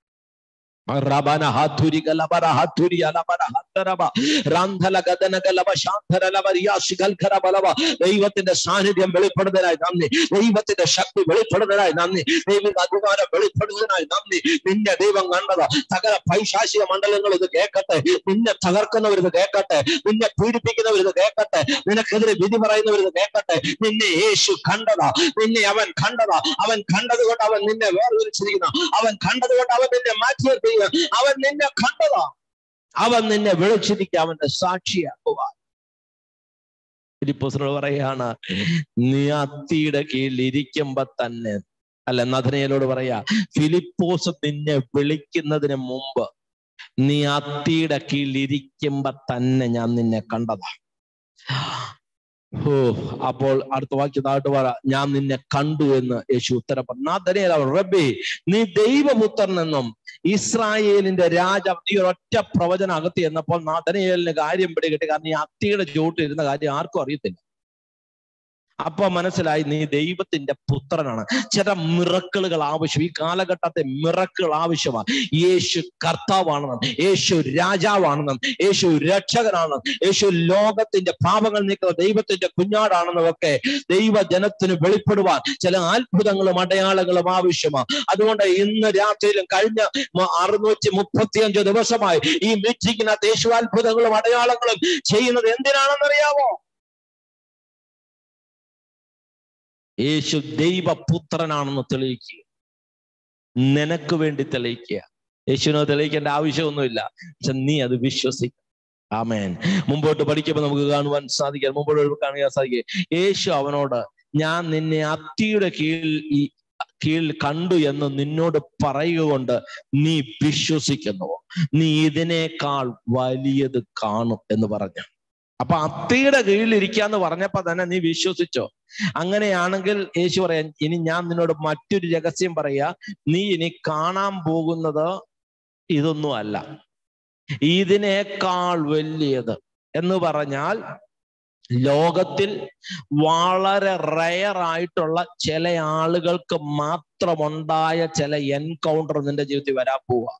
റബന ഹാത്തുരി ഗലബര ഹാത്തുരി അലബര ഹത്തരബ റാന്ധല ഗദന ഗലബ ശാന്തര ലബരിയ ശിഖൽഖര ബലവ ദൈവത്തിന്റെ സാന്നിധ്യം വെളിപ്പെടുന്നതിനായി നന്ദി ദൈവത്തിന്റെ ശക്തി വെളിപ്പെടുന്നതിനായി നന്ദി ദൈവിക അധികാരം വെളിപ്പെടുന്നതിനായി നന്ദി നിന്റെ ദൈവം കണ്ടത് സകല പൈശാചിക മണ്ഡലങ്ങൾ ഇത് കേൾക്കട്ടെ നിന്നെ തകർക്കുന്നവർ ഇത് കേൾക്കട്ടെ നിന്നെ പീഡിപ്പിക്കുന്നവർ ഇത് കേൾക്കട്ടെ നിനക്കെതിരെ വിധി പറയുന്നവർ ഇത് കേൾക്കട്ടെ നിന്നെ യേശു കണ്ടതാ നിന്നെ അവൻ കണ്ടതാ അവൻ കണ്ടത് കൊണ്ട് അവൻ നിന്നെ വേർതിരിച്ചിരിക്കുന്നു അവൻ കണ്ടത് കൊണ്ട് അവൻ നിന്നെ മാറ്റി നിർത്തിയിരിക്കുന്നു അവൻ നിന്നെ കണ്ടതാ അവൻ നിന്നെ വിളിച്ചിരിക്കുക അവന്റെ സാക്ഷിയാക്കുക ഫിലിപ്പോസിനോട് പറയാണ് നീ അത്തിയുടെ കീഴിൽ ഇരിക്കുമ്പോ തന്നെ അല്ല നഥനയിലോട് പറയാ ഫിലിപ്പോസ് നിന്നെ വിളിക്കുന്നതിന് മുമ്പ് നീ അത്തിയുടെ കീഴിൽ ഇരിക്കുമ്പോ തന്നെ ഞാൻ നിന്നെ കണ്ടതാ ഓ അപ്പോൾ അടുത്ത വാക്യം താഴ്ത്തു പറ ഞാൻ നിന്നെ കണ്ടു എന്ന് യേശു ഉത്തരം പറഞ്ഞു നാഥനേല റബ്ബേ നീ ദൈവപുത്രൻ എന്നും ഇസ്രായേലിന്റെ രാജാവ് ഈ ഒറ്റ പ്രവചനം അകത്തി എന്നപ്പോൾ നാഥനേലിന് കാര്യം പിടികിട്ടി കാരണം ഈ അത്തിയുടെ ചുവട്ടിൽ ഇരുന്ന കാര്യം ആർക്കും അറിയത്തില്ല അപ്പൊ മനസ്സിലായി നീ ദൈവത്തിന്റെ പുത്രനാണ് ചില മിറക്കളുകൾ ആവശ്യം ഈ കാലഘട്ടത്തെ മിറക്കൾ ആവശ്യമാണ് യേശു കർത്താവാണെന്നും യേശു രാജാവാണെന്നും യേശു രക്ഷകനാണെന്നും യേശു ലോകത്തിന്റെ പാപങ്ങൾ നീക്കുന്ന ദൈവത്തിന്റെ കുഞ്ഞാടാണെന്നും ഒക്കെ ദൈവജനത്തിന് വെളിപ്പെടുവാൻ ചില അത്ഭുതങ്ങളും അടയാളങ്ങളും ആവശ്യമാണ് അതുകൊണ്ട് ഇന്ന് രാത്രിയിലും കഴിഞ്ഞ മ- അറുന്നൂറ്റി മുപ്പത്തിയഞ്ച് ദിവസമായി ഈ മീറ്റിങ്ങിനകത്ത് യേശു അത്ഭുതങ്ങളും അടയാളങ്ങളും ചെയ്യുന്നത് എന്തിനാണെന്നറിയാമോ യേശു ദൈവപുത്രനാണെന്ന് തെളിയിക്കുക നിനക്ക് വേണ്ടി തെളിയിക്കുക യേശുവിനെ തെളിയിക്കേണ്ട ആവശ്യമൊന്നുമില്ല പക്ഷെ നീ അത് വിശ്വസിക്കുക ആമേൻ മുമ്പോട്ട് പഠിക്കുമ്പോൾ നമുക്ക് കാണുവാൻ സാധിക്കാം മുമ്പോട്ട് കാണുക സാധിക്കുക യേശു അവനോട് ഞാൻ നിന്നെ അത്തിയുടെ കീഴിൽ ഈ കീഴിൽ കണ്ടു എന്ന് നിന്നോട് പറയുക കൊണ്ട് നീ വിശ്വസിക്കുന്നു നീ ഇതിനേക്കാൾ വലിയത് കാണും എന്ന് പറഞ്ഞു അപ്പൊ അത്തിയുടെ കീഴിൽ ഇരിക്കാന്ന് പറഞ്ഞപ്പോ തന്നെ നീ വിശ്വസിച്ചോ അങ്ങനെയാണെങ്കിൽ യേശു പറയാൻ ഇനി ഞാൻ നിന്നോട് മറ്റൊരു രഹസ്യം പറയാ നീ ഇനി കാണാൻ പോകുന്നത് ഇതൊന്നും അല്ല ഇതിനേക്കാൾ വലിയത് എന്ന് പറഞ്ഞാൽ ലോകത്തിൽ വളരെ റയർ ആയിട്ടുള്ള ചില ആളുകൾക്ക് മാത്രമുണ്ടായ ചില എൻകൗണ്ടർ നിന്റെ ജീവിതത്തിൽ വരാൻ പോവാ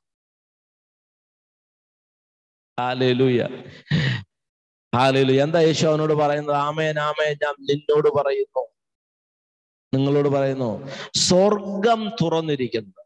ഹാലൂയ ഹാലൂയ എന്താ യേശു അവനോട് പറയുന്നത് ആമേൻ ആമേൻ ഞാൻ നിന്നോട് പറയുന്നു നിങ്ങളോട് പറയുന്നു സ്വർഗം തുറന്നിരിക്കുന്നത്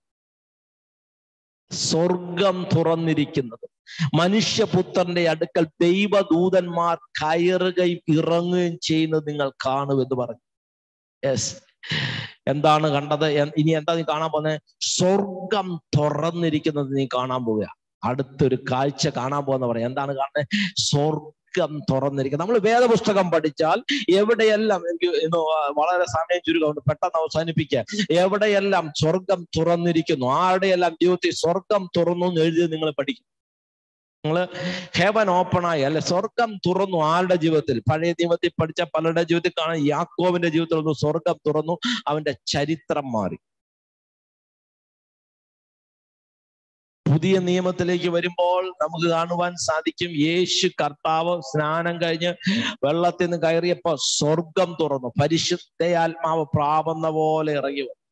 സ്വർഗം തുറന്നിരിക്കുന്നത് മനുഷ്യപുത്രന്റെ അടുക്കൽ ദൈവദൂതന്മാർ കയറുകയും ഇറങ്ങുകയും ചെയ്യുന്നത് നിങ്ങൾ കാണുമെന്ന് പറഞ്ഞു യെസ് എന്താണ് കണ്ടത് എൻ- ഇനി എന്താ നീ കാണാൻ പോകുന്നത് സ്വർഗം തുറന്നിരിക്കുന്നത് നീ കാണാൻ പോവുക അടുത്തൊരു കാഴ്ച കാണാൻ പോകുന്ന പറയാം എന്താണ് കാണുന്നത് സ്വർഗം തുറന്നിരിക്കുന്നത് നമ്മൾ വേദപുസ്തകം പഠിച്ചാൽ എവിടെയെല്ലാം എനിക്ക് ഇന്ന് വളരെ സമയം ചുരുക്കമുണ്ട് പെട്ടെന്ന് അവസാനിപ്പിക്കുക എവിടെയെല്ലാം സ്വർഗം തുറന്നിരിക്കുന്നു ആരുടെയെല്ലാം ജീവിതത്തിൽ സ്വർഗം തുറന്നു എന്ന് എഴുതി നിങ്ങൾ പഠിക്കും നിങ്ങൾ ഹെവൻ ഓപ്പൺ ആയി അല്ലെ സ്വർഗം തുറന്നു ആരുടെ ജീവിതത്തിൽ പഴയ നിയമത്തിൽ പഠിച്ച പലരുടെ ജീവിതത്തിൽ കാണാൻ യാക്കോവിന്റെ ജീവിതത്തിൽ ഒന്ന് സ്വർഗം തുറന്നു അവന്റെ ചരിത്രം മാറി പുതിയ നിയമത്തിലേക്ക് വരുമ്പോൾ നമുക്ക് കാണുവാൻ സാധിക്കും യേശു കർത്താവ് സ്നാനം കഴിഞ്ഞ് വെള്ളത്തിൽ നിന്ന് കയറിയപ്പോ സ്വർഗം തുറന്നു പരിശുദ്ധയാത്മാവ് പ്രാപന്ന പോലെ ഇറങ്ങി വന്നു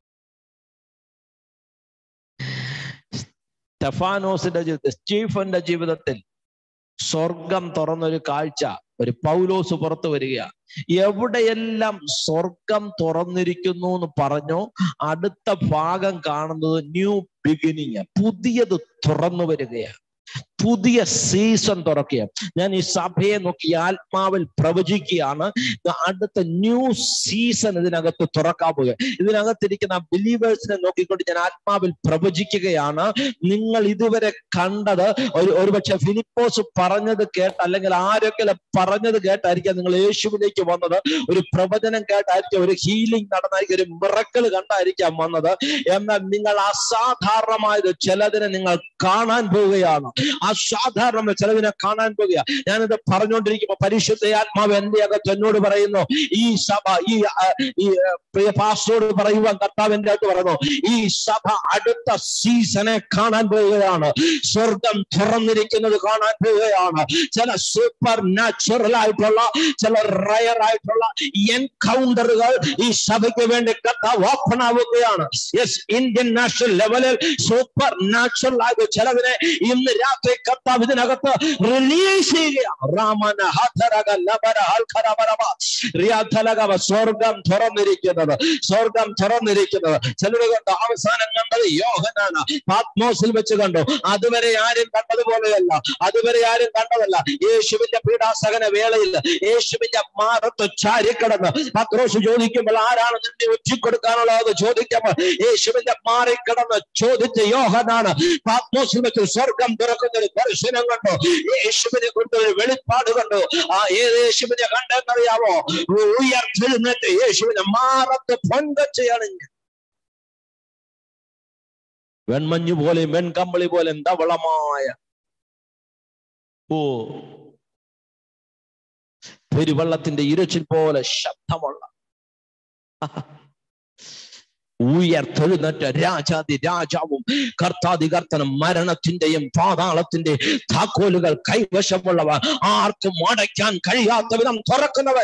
സ്റ്റെഫാനോസിന്റെ ജീവിതത്തിൽ സ്റ്റീഫന്റെ ജീവിതത്തിൽ സ്വർഗം തുറന്നൊരു കാഴ്ച ഒരു പൗലോസ് പുറത്തു വരിക എവിടെയെല്ലാം സ്വർഗം തുറന്നിരിക്കുന്നു എന്ന് പറഞ്ഞു അടുത്ത ഭാഗം കാണുന്നത് ന്യൂ ബിഗിനിങ് പുതിയത് തുറന്നു വരികയാണ് പുതിയ സീസൺ തുറക്കുക ഞാൻ ഈ സഭയെ നോക്കി ആത്മാവിൽ പ്രവചിക്കുകയാണ് അടുത്ത ന്യൂ സീസൺ ഇതിനകത്ത് തുറക്കാൻ പോകുക ഇതിനകത്തിരിക്കുന്ന ബിലീവേഴ്സിനെ നോക്കിക്കൊണ്ട് ഞാൻ ആത്മാവിൽ പ്രവചിക്കുകയാണ് നിങ്ങൾ ഇതുവരെ കണ്ടത് ഒരു ഒരുപക്ഷെ ഫിലിപ്പോസ് പറഞ്ഞത് കേട്ട് അല്ലെങ്കിൽ ആരൊക്കെ പറഞ്ഞത് കേട്ടായിരിക്കാം നിങ്ങൾ യേശുവിലേക്ക് വന്നത് ഒരു പ്രവചനം കേട്ടായിരിക്കാം ഒരു ഹീലിംഗ് നടന്നായിരിക്കും ഒരു മിറക്കൾ കണ്ടായിരിക്കാം വന്നത് എന്നാൽ നിങ്ങൾ അസാധാരണമായത് ചിലതിനെ നിങ്ങൾ കാണാൻ പോവുകയാണ് അസാധാരണ ചിലതിനെ കാണാൻ പോകുക ഞാനിത് പറഞ്ഞുകൊണ്ടിരിക്കുമ്പോ പരിശുദ്ധ ആത്മാവ് എന്റെ അകത്ത് എന്നോട് പറയുന്നു ഈ സഭ ഈ ആ, ഈ ആ, പ്രിയ പാസ്റ്റോട് പറയുവാൻ കർത്താവ് എന്റെ അടുത്ത് പറയുന്നു ഈ സഭ അടുത്ത സീസണെ കാണാൻ പോവുകയാണ് സ്വർഗം തുറന്നിരിക്കുന്നത് കാണാൻ പോവുകയാണ് ചില സൂപ്പർ നാച്ചുറൽ ആയിട്ടുള്ള ചില റയർ ആയിട്ടുള്ള എൻകൗണ്ടറുകൾ ഈ സഭയ്ക്ക് വേണ്ടി കർത്താവ് ഓപ്പൺ ആവുകയാണ് യെസ് ഇന്ത്യൻ നാഷണൽ ലെവലിൽ സൂപ്പർ നാച്ചുറൽ ആയ ചിലതിനെ ഇന്ന് രാത്രി കർത്താവ് ഇതിനകത്ത് റിലീസ് ചെയ്യുകയാണ് രാമന ഹതരക ലബര ഹൽഖരബരബ റിയാധലകവ സ്വർഗം തുറന്നിരിക്കുന്നത് സ്വർഗം തുറന്നിരിക്കുന്നത് ചിലർ കണ്ടു അവസാനം കണ്ടത് യോഹനാണ് പാത്മോസിൽ വെച്ച് കണ്ടു അതുവരെ ആരും കണ്ടതുപോലെയല്ല അതുവരെ ആരും കണ്ടതല്ല യേശുവിന്റെ പീഡാസകന വേളയിൽ യേശുവിന്റെ മാറത്ത് ചാരിക്കിടന്ന് പത്രോസ് ചോദിക്കുമ്പോൾ ആരാണ് നിന്നെ ഒറ്റിക്കൊടുക്കാനുള്ളത് ചോദിക്കുമ്പോൾ യേശുവിന്റെ മാറിക്കിടന്ന് ചോദിച്ച യോഹനാണ് പാത്മോസിൽ വെച്ച് സ്വർഗം തുറക്കുന്ന ഒരു ദർശനം കണ്ടു യേശുവിനെ കൊണ്ട് ഒരു വെളിപ്പാട് കണ്ടു ആ ഏത് യേശുവിനെ കണ്ടെന്നറിയാമോ ഉയർത്തെഴുന്നേറ്റ് യേശുവിനെ മാറത്ത് പൊങ്കച്ചയാണ് വെൺമഞ്ഞു പോലെയും വെൺകമ്പളി പോലെയും ധവളമായ ഓ പെരുവെള്ളത്തിന്റെ ഇരച്ചിൽ പോലെ ശബ്ദമുള്ള ഉയർത്തെഴുന്നേറ്റ രാജാതി രാജാവും കർത്താതി കർത്തനും മരണത്തിന്റെയും പാതാളത്തിന്റെ താക്കോലുകൾ കൈവശമുള്ളവ ആർക്കും അടയ്ക്കാൻ കഴിയാത്ത വിധം തുറക്കുന്നവൻ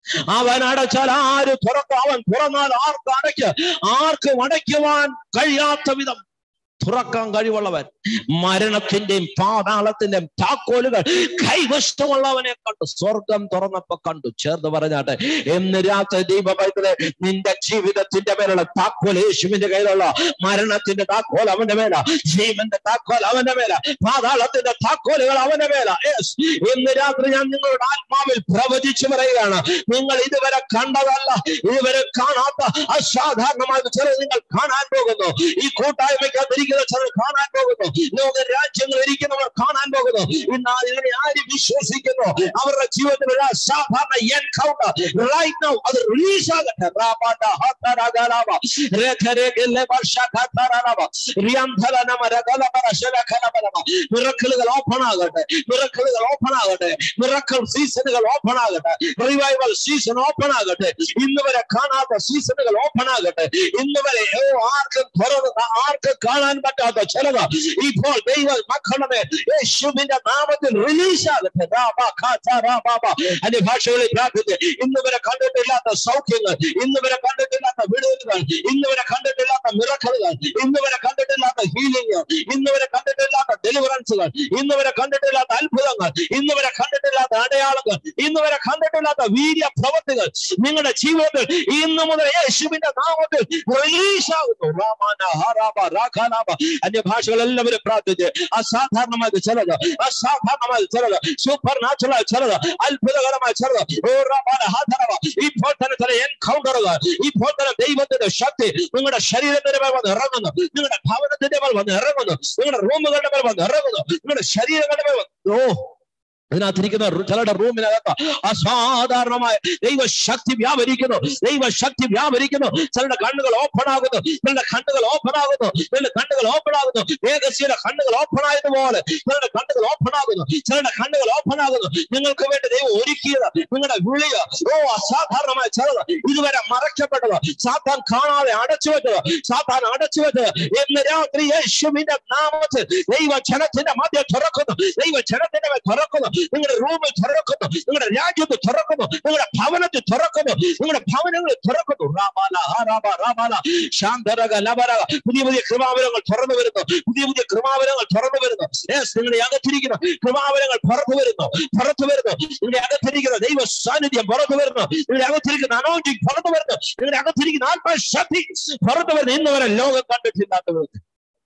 അവൻ അടച്ചാൽ ആര് തുറക്കും അവൻ തുറന്നാൽ ആർക്ക് അടയ്ക്ക ആർക്കും അടയ്ക്കുവാൻ കഴിയാത്ത വിധം തുറക്കാൻ കഴിവുള്ളവൻ മരണത്തിന്റെയും പാതാളത്തിന്റെയും താക്കോലുകൾ കൈവശമുള്ളവനെ കണ്ടു സ്വർഗം തുറന്നപ്പോ കണ്ടു ചേർന്ന് പറഞ്ഞാട്ടെ എന്ന് രാത്രി ദീപഭയത്തിലെ നിന്റെ ജീവിതത്തിന്റെ മേലുള്ള താക്കോൽ യേശുവിന്റെ കയ്യിലുള്ള മരണത്തിന്റെ താക്കോൽ അവന്റെ മേല ജീവന്റെ താക്കോൽ അവന്റെ മേല പാതാളത്തിന്റെ താക്കോലുകൾ അവന്റെ മേല Yes. ഇന്ന് രാത്രി ഞാൻ നിങ്ങളുടെ ആത്മാവിൽ പ്രവചിച്ചു പറയുകയാണ് നിങ്ങൾ ഇതുവരെ കണ്ടതല്ല ഇതുവരെ കാണാത്ത അസാധാരണമായ ചിലത് നിങ്ങൾ കാണാൻ പോകുന്നു ഈ കൂട്ടായ്മയ്ക്കകത്തിരിക്കുന്ന ചിലർ കാണാൻ പോകുന്നു ലോക രാജ്യങ്ങൾ ഇരിക്കുന്നവർ കാണാൻ പോകുന്നു ഇന്ന് ഇതിനെ ആര് വിശ്വസിക്കുന്നു അവരുടെ ജീവിതത്തിൽ ഒരു അസാധാരണ എൻകൗണ്ടർ റൈറ്റ് നൗ അത് റിലീസ് ആകട്ടെ റാബാഡ ഹാത്തരാഗാലാബ രേഖരേഖലെ വർഷാഖാത്തരാലാബ റിയാന്ധലനമ രഗലബര ശരഖലബലമ മിറക്കിളുകൾ ഓപ്പൺ ആകട്ടെ മിറക്കിളുകൾ ഓപ്പൺ ആകട്ടെ മിറക്കിൾ സീസണുകൾ ഓപ്പൺ ആകട്ടെ റിവൈവൽ സീസൺ ഓപ്പൺ ആകട്ടെ ഇന്ന് വരെ കാണാത്ത സീസണുകൾ ഓപ്പൺ ആകട്ടെ ഇന്ന് വരെ ഓ ആർക്കും തുറന്ന് ആർക്കും കാണാൻ പറ്റാത്ത ചിലത് ഇപ്പോൾ ദൈവ മക്കളുടെ യേശുവിന്റെ നാമത്തിൽ റിലീസ് ആകട്ടെ റാബ ഖാത്ത റാബാബ അന്യ ഭാഷകളിൽ പ്രാർത്ഥിച്ച് ഇന്ന് വരെ കണ്ടിട്ടില്ലാത്ത സൗഖ്യങ്ങൾ ഇന്ന് വരെ കണ്ടിട്ടില്ലാത്ത വിടുതലുകൾ ഇന്ന് വരെ കണ്ടിട്ടില്ലാത്ത മിറക്കലുകൾ ഇന്ന് വരെ കണ്ടിട്ടില്ലാത്ത ഹീലിംഗ് ഇന്ന് വരെ കണ്ടിട്ടില്ലാത്ത ഡെലിവറൻസുകൾ ഇന്ന് വരെ കണ്ടിട്ടില്ലാത്ത അത്ഭുതങ്ങൾ ഇന്ന് വരെ കണ്ടിട്ടില്ലാത്ത അടയാളങ്ങൾ ഇന്ന് വരെ കണ്ടിട്ടില്ലാത്ത വീര്യ പ്രവൃത്തികൾ നിങ്ങളുടെ ജീവിതത്തിൽ ഇന്ന് മുതൽ യേശുവിന്റെ നാമത്തിൽ റിലീസ് ആകുന്നു റാമാന ഹാറാബ രാഖാനാബ അന്യ ഭാഷകൾ എല്ലാവരും പ്രാർത്ഥിച്ച് അസാധാരണമായ ചിലത് അസാധാരണമായ ചിലത് സൂപ്പർ നാച്ചുറൽ ചിലത് അത്ഭുതകരമായ ചിലത് ഓ റാമാന ഹാധറവ ഇപ്പോൾ തന്നെ ചില എൻകൗണ്ടറുകൾ ഇപ്പോൾ തന്നെ ദൈവത്തിന്റെ ശക്തി നിങ്ങളുടെ ശരീരത്തിന്റെ മേൽ വന്ന് ഇറങ്ങുന്നു നിങ്ങളുടെ ഭവനത്തിന്റെ മേൽ വന്ന് ഇറങ്ങുന്നു നിങ്ങളുടെ റൂമുകളുടെ മേൽ വന്ന് ഇറങ്ങുന്നു നിങ്ങളുടെ ശരീരങ്ങളുടെ മേൽ വന്ന് ഓ ഇതിനകത്തിരിക്കുന്ന റു- ചിലരുടെ റൂമിനകത്ത് അസാധാരണമായ ദൈവശക്തി വ്യാപരിക്കുന്നു ദൈവശക്തി വ്യാപരിക്കുന്നു ചിലരുടെ കണ്ണുകൾ ഓപ്പൺ ആകുന്നു ചിലരുടെ കണ്ണുകൾ ഓപ്പൺ ആകുന്നു ചിലരുടെ കണ്ണുകൾ ഓപ്പൺ ആകുന്നു വേഗസിയുടെ കണ്ണുകൾ ഓപ്പൺ ആയതുപോലെ ചിലരുടെ കണ്ണുകൾ ഓപ്പൺ ആകുന്നു ചിലരുടെ കണ്ണുകൾ ഓപ്പൺ ആകുന്നു നിങ്ങൾക്ക് വേണ്ടി ദൈവം ഒരുക്കിയത് നിങ്ങളുടെ വിളിയ ഓ അസാധാരണമായ ചിലത് ഇതുവരെ മറയ്ക്കപ്പെട്ടത് സാത്താൻ കാണാതെ അടച്ചു വെച്ചത് സാത്താൻ അടച്ചു വെച്ചത് എന്ന് രാത്രി യേശുവിന്റെ നാമത്തിൽ ദൈവ ജനത്തിന്റെ മധ്യ തുറക്കുന്നു ദൈവ ജനത്തിന്റെ മേൽ തുറക്കുന്നു നിങ്ങളുടെ റൂമിൽ തുറക്കുന്നു നിങ്ങളുടെ രാജ്യത്ത് തുറക്കുന്നു നിങ്ങളുടെ ഭവനത്തിൽ തുറക്കുന്നു നിങ്ങളുടെ ഭവനങ്ങളിൽ തുറക്കുന്നു റാമാല ഹാറാബ റാമാല ശാന്തരക ലബരക പുതിയ പുതിയ കൃപാവരങ്ങൾ തുറന്നു വരുന്നു പുതിയ പുതിയ കൃപാവരങ്ങൾ തുറന്നു വരുന്നു Yes, നിങ്ങളുടെ അകത്തിരിക്കുന്ന കൃപാവരങ്ങൾ പുറത്തു വരുന്നു പുറത്തു വരുന്നു നിങ്ങളുടെ അകത്തിരിക്കുന്ന ദൈവ സാന്നിധ്യം പുറത്തു വരുന്നു നിങ്ങളുടെ അകത്തിരിക്കുന്ന അനോജിങ് പുറത്തു വരുന്നു നിങ്ങളുടെ അകത്തിരിക്കുന്ന ആത്മശക്തി പുറത്തു വരുന്നു ഇന്ന് വരെ ലോകം കണ്ടിട്ടില്ലാത്ത വിധത്തിൽ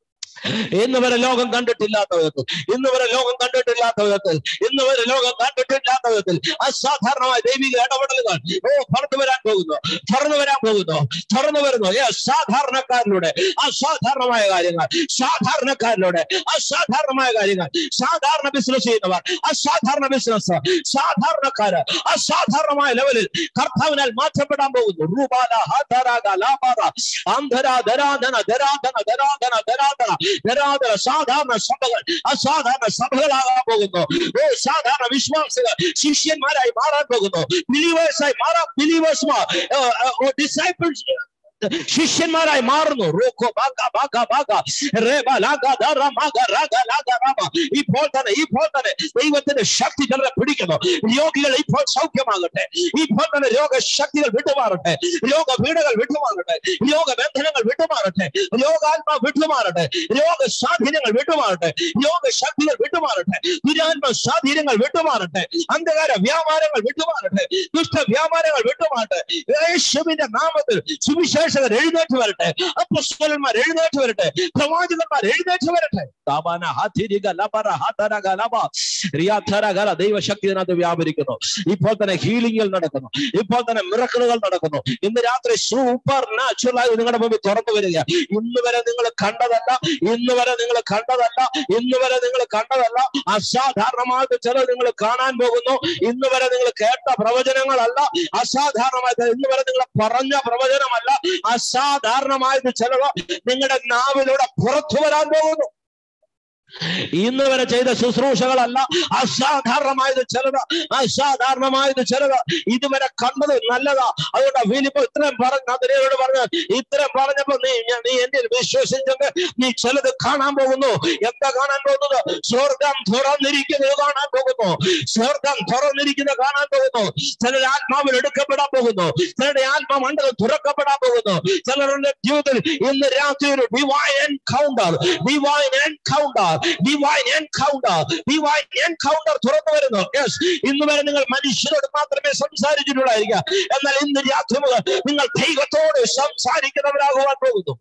ഇന്ന് വരെ ലോകം കണ്ടിട്ടില്ലാത്ത വിധത്തിൽ ഇന്ന് വരെ ലോകം കണ്ടിട്ടില്ലാത്ത വിധത്തിൽ ഇന്ന് വരെ ലോകം കണ്ടിട്ടില്ലാത്ത വിധത്തിൽ അസാധാരണമായ ദൈവിക ഇടപെടലുകൾ ഓ പുറത്തു വരാൻ പോകുന്നു തുറന്നു വരാൻ പോകുന്നു തുറന്നു വരുന്നു ഏ സാധാരണക്കാരിലൂടെ അസാധാരണമായ കാര്യങ്ങൾ സാധാരണക്കാരിലൂടെ അസാധാരണമായ കാര്യങ്ങൾ സാധാരണ ബിസിനസ് ചെയ്യുന്നവർ അസാധാരണ ബിസിനസ് സാധാരണക്കാര് അസാധാരണമായ ലെവലിൽ കർത്താവിനാൽ മാറ്റപ്പെടാൻ പോകുന്നു റൂബാല ഹാധാരാഗ ലാബാറ അന്ധര ധരാധന ധരാധന ധരാധന ധരാധന ധരാധന സാധാരണ സഭകൾ അസാധാരണ സഭകളാകാൻ പോകുന്നു ഓ സാധാരണ വിശ്വാസികൾ ശിഷ്യന്മാരായി മാറാൻ പോകുന്നു ബിലീവേഴ്സായി മാറാൻ ബിലീവേഴ്സ്മാർ ഡിസൈപ്പിൾസ് ശിഷ്യന്മാരായി മാറുന്നു റോക്കോ ബാഗ ബാഗ ബാഗ റേബ ലാഗ ദറ മഗ റഗ ലാഗ റമ ഇപ്പോൾ തന്നെ ഇപ്പോൾ തന്നെ ദൈവത്തിന്റെ ശക്തി ചിലരെ പിടിക്കുന്നു രോഗികൾ ഇപ്പോൾ സൗഖ്യമാകട്ടെ ഇപ്പോൾ തന്നെ രോഗശക്തികൾ വിട്ടുമാറട്ടെ രോഗപീഠകൾ വിട്ടുമാറട്ടെ രോഗബന്ധനങ്ങൾ വിട്ടുമാറട്ടെ രോഗാത്മ വിട്ടുമാറട്ടെ രോഗസ്വാധീനങ്ങൾ വിട്ടുമാറട്ടെ രോഗശക്തികൾ വിട്ടുമാറട്ടെ ദുരാത്മ സ്വാധീനങ്ങൾ വിട്ടുമാറട്ടെ അന്ധകാര വ്യാപാരങ്ങൾ വിട്ടുമാറട്ടെ ദുഷ്ട വ്യാപാരങ്ങൾ വിട്ടുമാറട്ടെ യേശുവിന്റെ നാമത്തിൽ സുവിശേഷകർ എഴുന്നേറ്റ് വരട്ടെ അപ്പസ്വലന്മാർ എഴുന്നേറ്റ് വരട്ടെ പ്രവാചകന്മാർ എഴുന്നേറ്റ് വരട്ടെ താപാന ഹാതിരിക ലബറ ഹാതരക ലബ റിയാധരകല ദൈവശക്തി ഇതിനകത്ത് വ്യാപരിക്കുന്നു ഇപ്പോൾ തന്നെ ഹീലിംഗുകൾ നടക്കുന്നു ഇപ്പോൾ തന്നെ മിറക്കിളുകൾ നടക്കുന്നു ഇന്ന് രാത്രി സൂപ്പർ നാച്ചുറലായി നിങ്ങളുടെ മുമ്പിൽ തുറന്നു വരിക ഇന്ന് വരെ നിങ്ങൾ കണ്ടതല്ല ഇന്ന് വരെ നിങ്ങൾ കണ്ടതല്ല ഇന്ന് വരെ നിങ്ങൾ കണ്ടതല്ല അസാധാരണമായിട്ട് ചിലർ നിങ്ങൾ കാണാൻ പോകുന്നു ഇന്ന് വരെ നിങ്ങൾ കേട്ട പ്രവചനങ്ങളല്ല അസാധാരണമായിട്ട് ഇന്ന് വരെ നിങ്ങൾ പറഞ്ഞ പ്രവചനമല്ല അസാധാരണമായിട്ട് ചിലവ് നിങ്ങളുടെ നാവിലൂടെ പുറത്തു വരാൻ പോകുന്നു ഇന്ന് വരെ ചെയ്ത ശുശ്രൂഷകളല്ല അസാധാരണമായത് ചിലത് അസാധാരണമായത് ചിലത് ഇതുവരെ കണ്ടത് നല്ലതാ അതുകൊണ്ട് ഫിലിപ്പ് ഇത്രയും പറഞ്ഞ അതിനോട് പറഞ്ഞ ഇത്രയും പറഞ്ഞപ്പോ നീ ഞാൻ- നീ എന്റെ വിശ്വസിച്ചെങ്കിൽ നീ ചിലത് കാണാൻ പോകുന്നു എന്താ കാണാൻ പോകുന്നത് സ്വർഗം തുറന്നിരിക്കുന്നത് കാണാൻ പോകുന്നു സ്വർഗം തുറന്നിരിക്കുന്നത് കാണാൻ പോകുന്നു ചിലർ ആത്മാവിൽ എടുക്കപ്പെടാൻ പോകുന്നു ചിലരുടെ ആത്മമണ്ഡലം തുറക്കപ്പെടാൻ പോകുന്നു ചിലരുടെ ജീവിതത്തിൽ ഇന്ന് രാത്രി ഒരു divine encounter divine encounter divine encounter divine encounter തുറന്നു വരുന്നു യെസ് ഇന്ന് വരെ നിങ്ങൾ മനുഷ്യരോട് മാത്രമേ സംസാരിച്ചിട്ടുള്ളായിരിക്കാം എന്നാൽ ഇന്ന് രാത്രി മുതൽ നിങ്ങൾ ദൈവത്തോട് സംസാരിക്കുന്നവരാകുവാൻ പോകുന്നു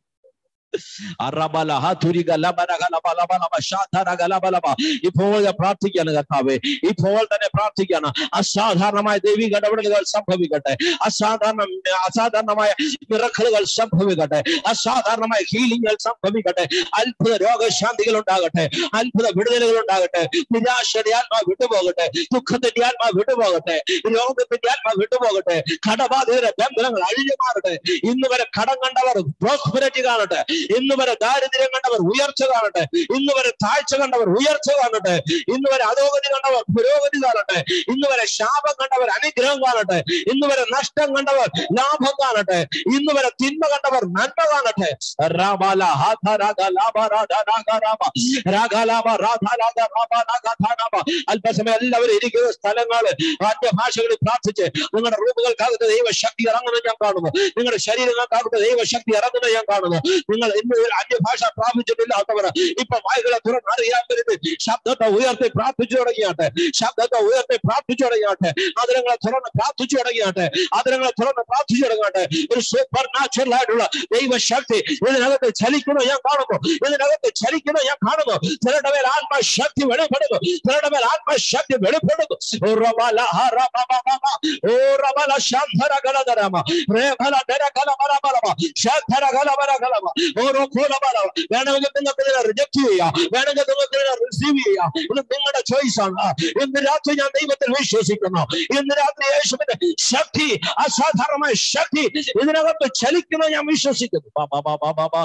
അറബല ഹതുരിക ലബന ഗലബ ലബ ലബ ശാതര ഗലബ ലബ. ഇപ്പോൾ ഞാൻ പ്രാർത്ഥിക്കുകയാണ് കർത്താവേ ഇപ്പോൾ തന്നെ പ്രാർത്ഥിക്കുകയാണ് അസാധാരണമായ ദൈവിക ഇടപെടലുകൾ സംഭവിക്കട്ടെ അസാധാരണ അസാധാരണമായ മിറക്കലുകൾ സംഭവിക്കട്ടെ അസാധാരണമായ ഹീലിംഗുകൾ സംഭവിക്കട്ടെ അത്ഭുത രോഗശാന്തികൾ ഉണ്ടാകട്ടെ അത്ഭുത വിടുതലുകൾ ഉണ്ടാകട്ടെ നിരാശയുടെ ആത്മാ വിട്ടുപോകട്ടെ ദുഃഖത്തിന്റെ ആത്മാ വിട്ടുപോകട്ടെ രോഗത്തിന്റെ ആത്മാ വിട്ടുപോകട്ടെ കടബാധിതരുടെ ബന്ധനങ്ങൾ അഴിഞ്ഞു മാറട്ടെ ഇന്ന് വരെ കടം കണ്ടവർ പ്രോസ്പെരിറ്റി കാണട്ടെ ഇന്ന് വരെ ദാരിദ്ര്യം കണ്ടവർ ഉയർച്ച കാണട്ടെ ഇന്ന് വരെ താഴ്ച കണ്ടവർ ഉയർച്ച കാണട്ടെ ഇന്ന് വരെ അധോഗതി കണ്ടവർ പുരോഗതി കാണട്ടെ ഇന്ന് വരെ ശാപം കണ്ടവർ അനുഗ്രഹം കാണട്ടെ ഇന്ന് വരെ നഷ്ടം കണ്ടവർ ലാഭം കാണട്ടെ ഇന്ന് വരെ തിന്മ കണ്ടവർ നന്മ കാണട്ടെ രാബാല ഹാഥ രാഗ ലാഭ രാധ രാഗ രാമ രാഗ ലാഭ രാധ രാഗ രാമ രാഗ ധാ രാമ അല്പസമയം എല്ലാവരും ഇരിക്കുന്ന സ്ഥലങ്ങളിൽ അന്യഭാഷകളിൽ പ്രാർത്ഥിച്ച് നിങ്ങളുടെ റൂമുകൾക്കകത്ത് ദൈവശക്തി ഇറങ്ങുന്നത് ഞാൻ കാണുന്നു നിങ്ങളുടെ ശരീരങ്ങൾക്കകത്ത് ദൈവശക്തി ഇറങ്ങുന്നത് ഞാൻ കാണുന്നു നിങ്ങൾ ഇന്ന് ഒരു അന്യഭാഷ പ്രാപിച്ചിട്ടില്ലാത്തവർ ഇപ്പൊ വായുകളെ തുറന്ന് അറിയാൻ വരുന്നത് ശബ്ദത്തെ ഉയർത്തി പ്രാർത്ഥിച്ചു തുടങ്ങിയാട്ടെ ശബ്ദത്തെ ഉയർത്തി പ്രാർത്ഥിച്ചു തുടങ്ങിയാട്ടെ അതിരങ്ങളെ തുറന്ന് പ്രാർത്ഥിച്ചു തുടങ്ങിയാട്ടെ അതിരങ്ങളെ തുറന്ന് പ്രാർത്ഥിച്ചു തുടങ്ങാട്ടെ ഒരു സൂപ്പർ നാച്ചുറൽ ആയിട്ടുള്ള ദൈവശക്തി ഇതിനകത്ത് ചലിക്കുന്നത് ഞാൻ കാണുന്നു ഇതിനകത്ത് ചലിക്കുന്നത് ഞാൻ കാണുന്നു ചിലരുടെ മേൽ ആത്മശക്തി വെളിപ്പെടുന്നു ചിലരുടെ മേൽ ആത്മശക്തി വെളിപ്പെടുന്നു ഓ റബല ഹ റബ ബ ബ ബ. ഓ റബല ശാന്തര ഗലധരമ റേഫല ധര ഗല ബല ബല ബ. ശാന്തര ഗല ബല ഗല ബ. ഓരോ കോല ബല ബ. വേണമെങ്കിൽ നിങ്ങൾക്ക് ഇതിനെ റിജക്ട് ചെയ്യാം വേണമെങ്കിൽ നിങ്ങൾക്ക് ഇതിനെ റിസീവ് ചെയ്യാം ഇത് നിങ്ങളുടെ ചോയ്സ് ആണ് ഇന്ന് രാത്രി ഞാൻ ദൈവത്തിൽ വിശ്വസിക്കുന്നു ഇന്ന് രാത്രി യേശുവിന്റെ ശക്തി അസാധാരണമായ ശക്തി ഇതിനകത്ത് ചലിക്കുന്നത് ഞാൻ വിശ്വസിക്കുന്നു ബാ ബാ ബാ ബാ ബാ ബാ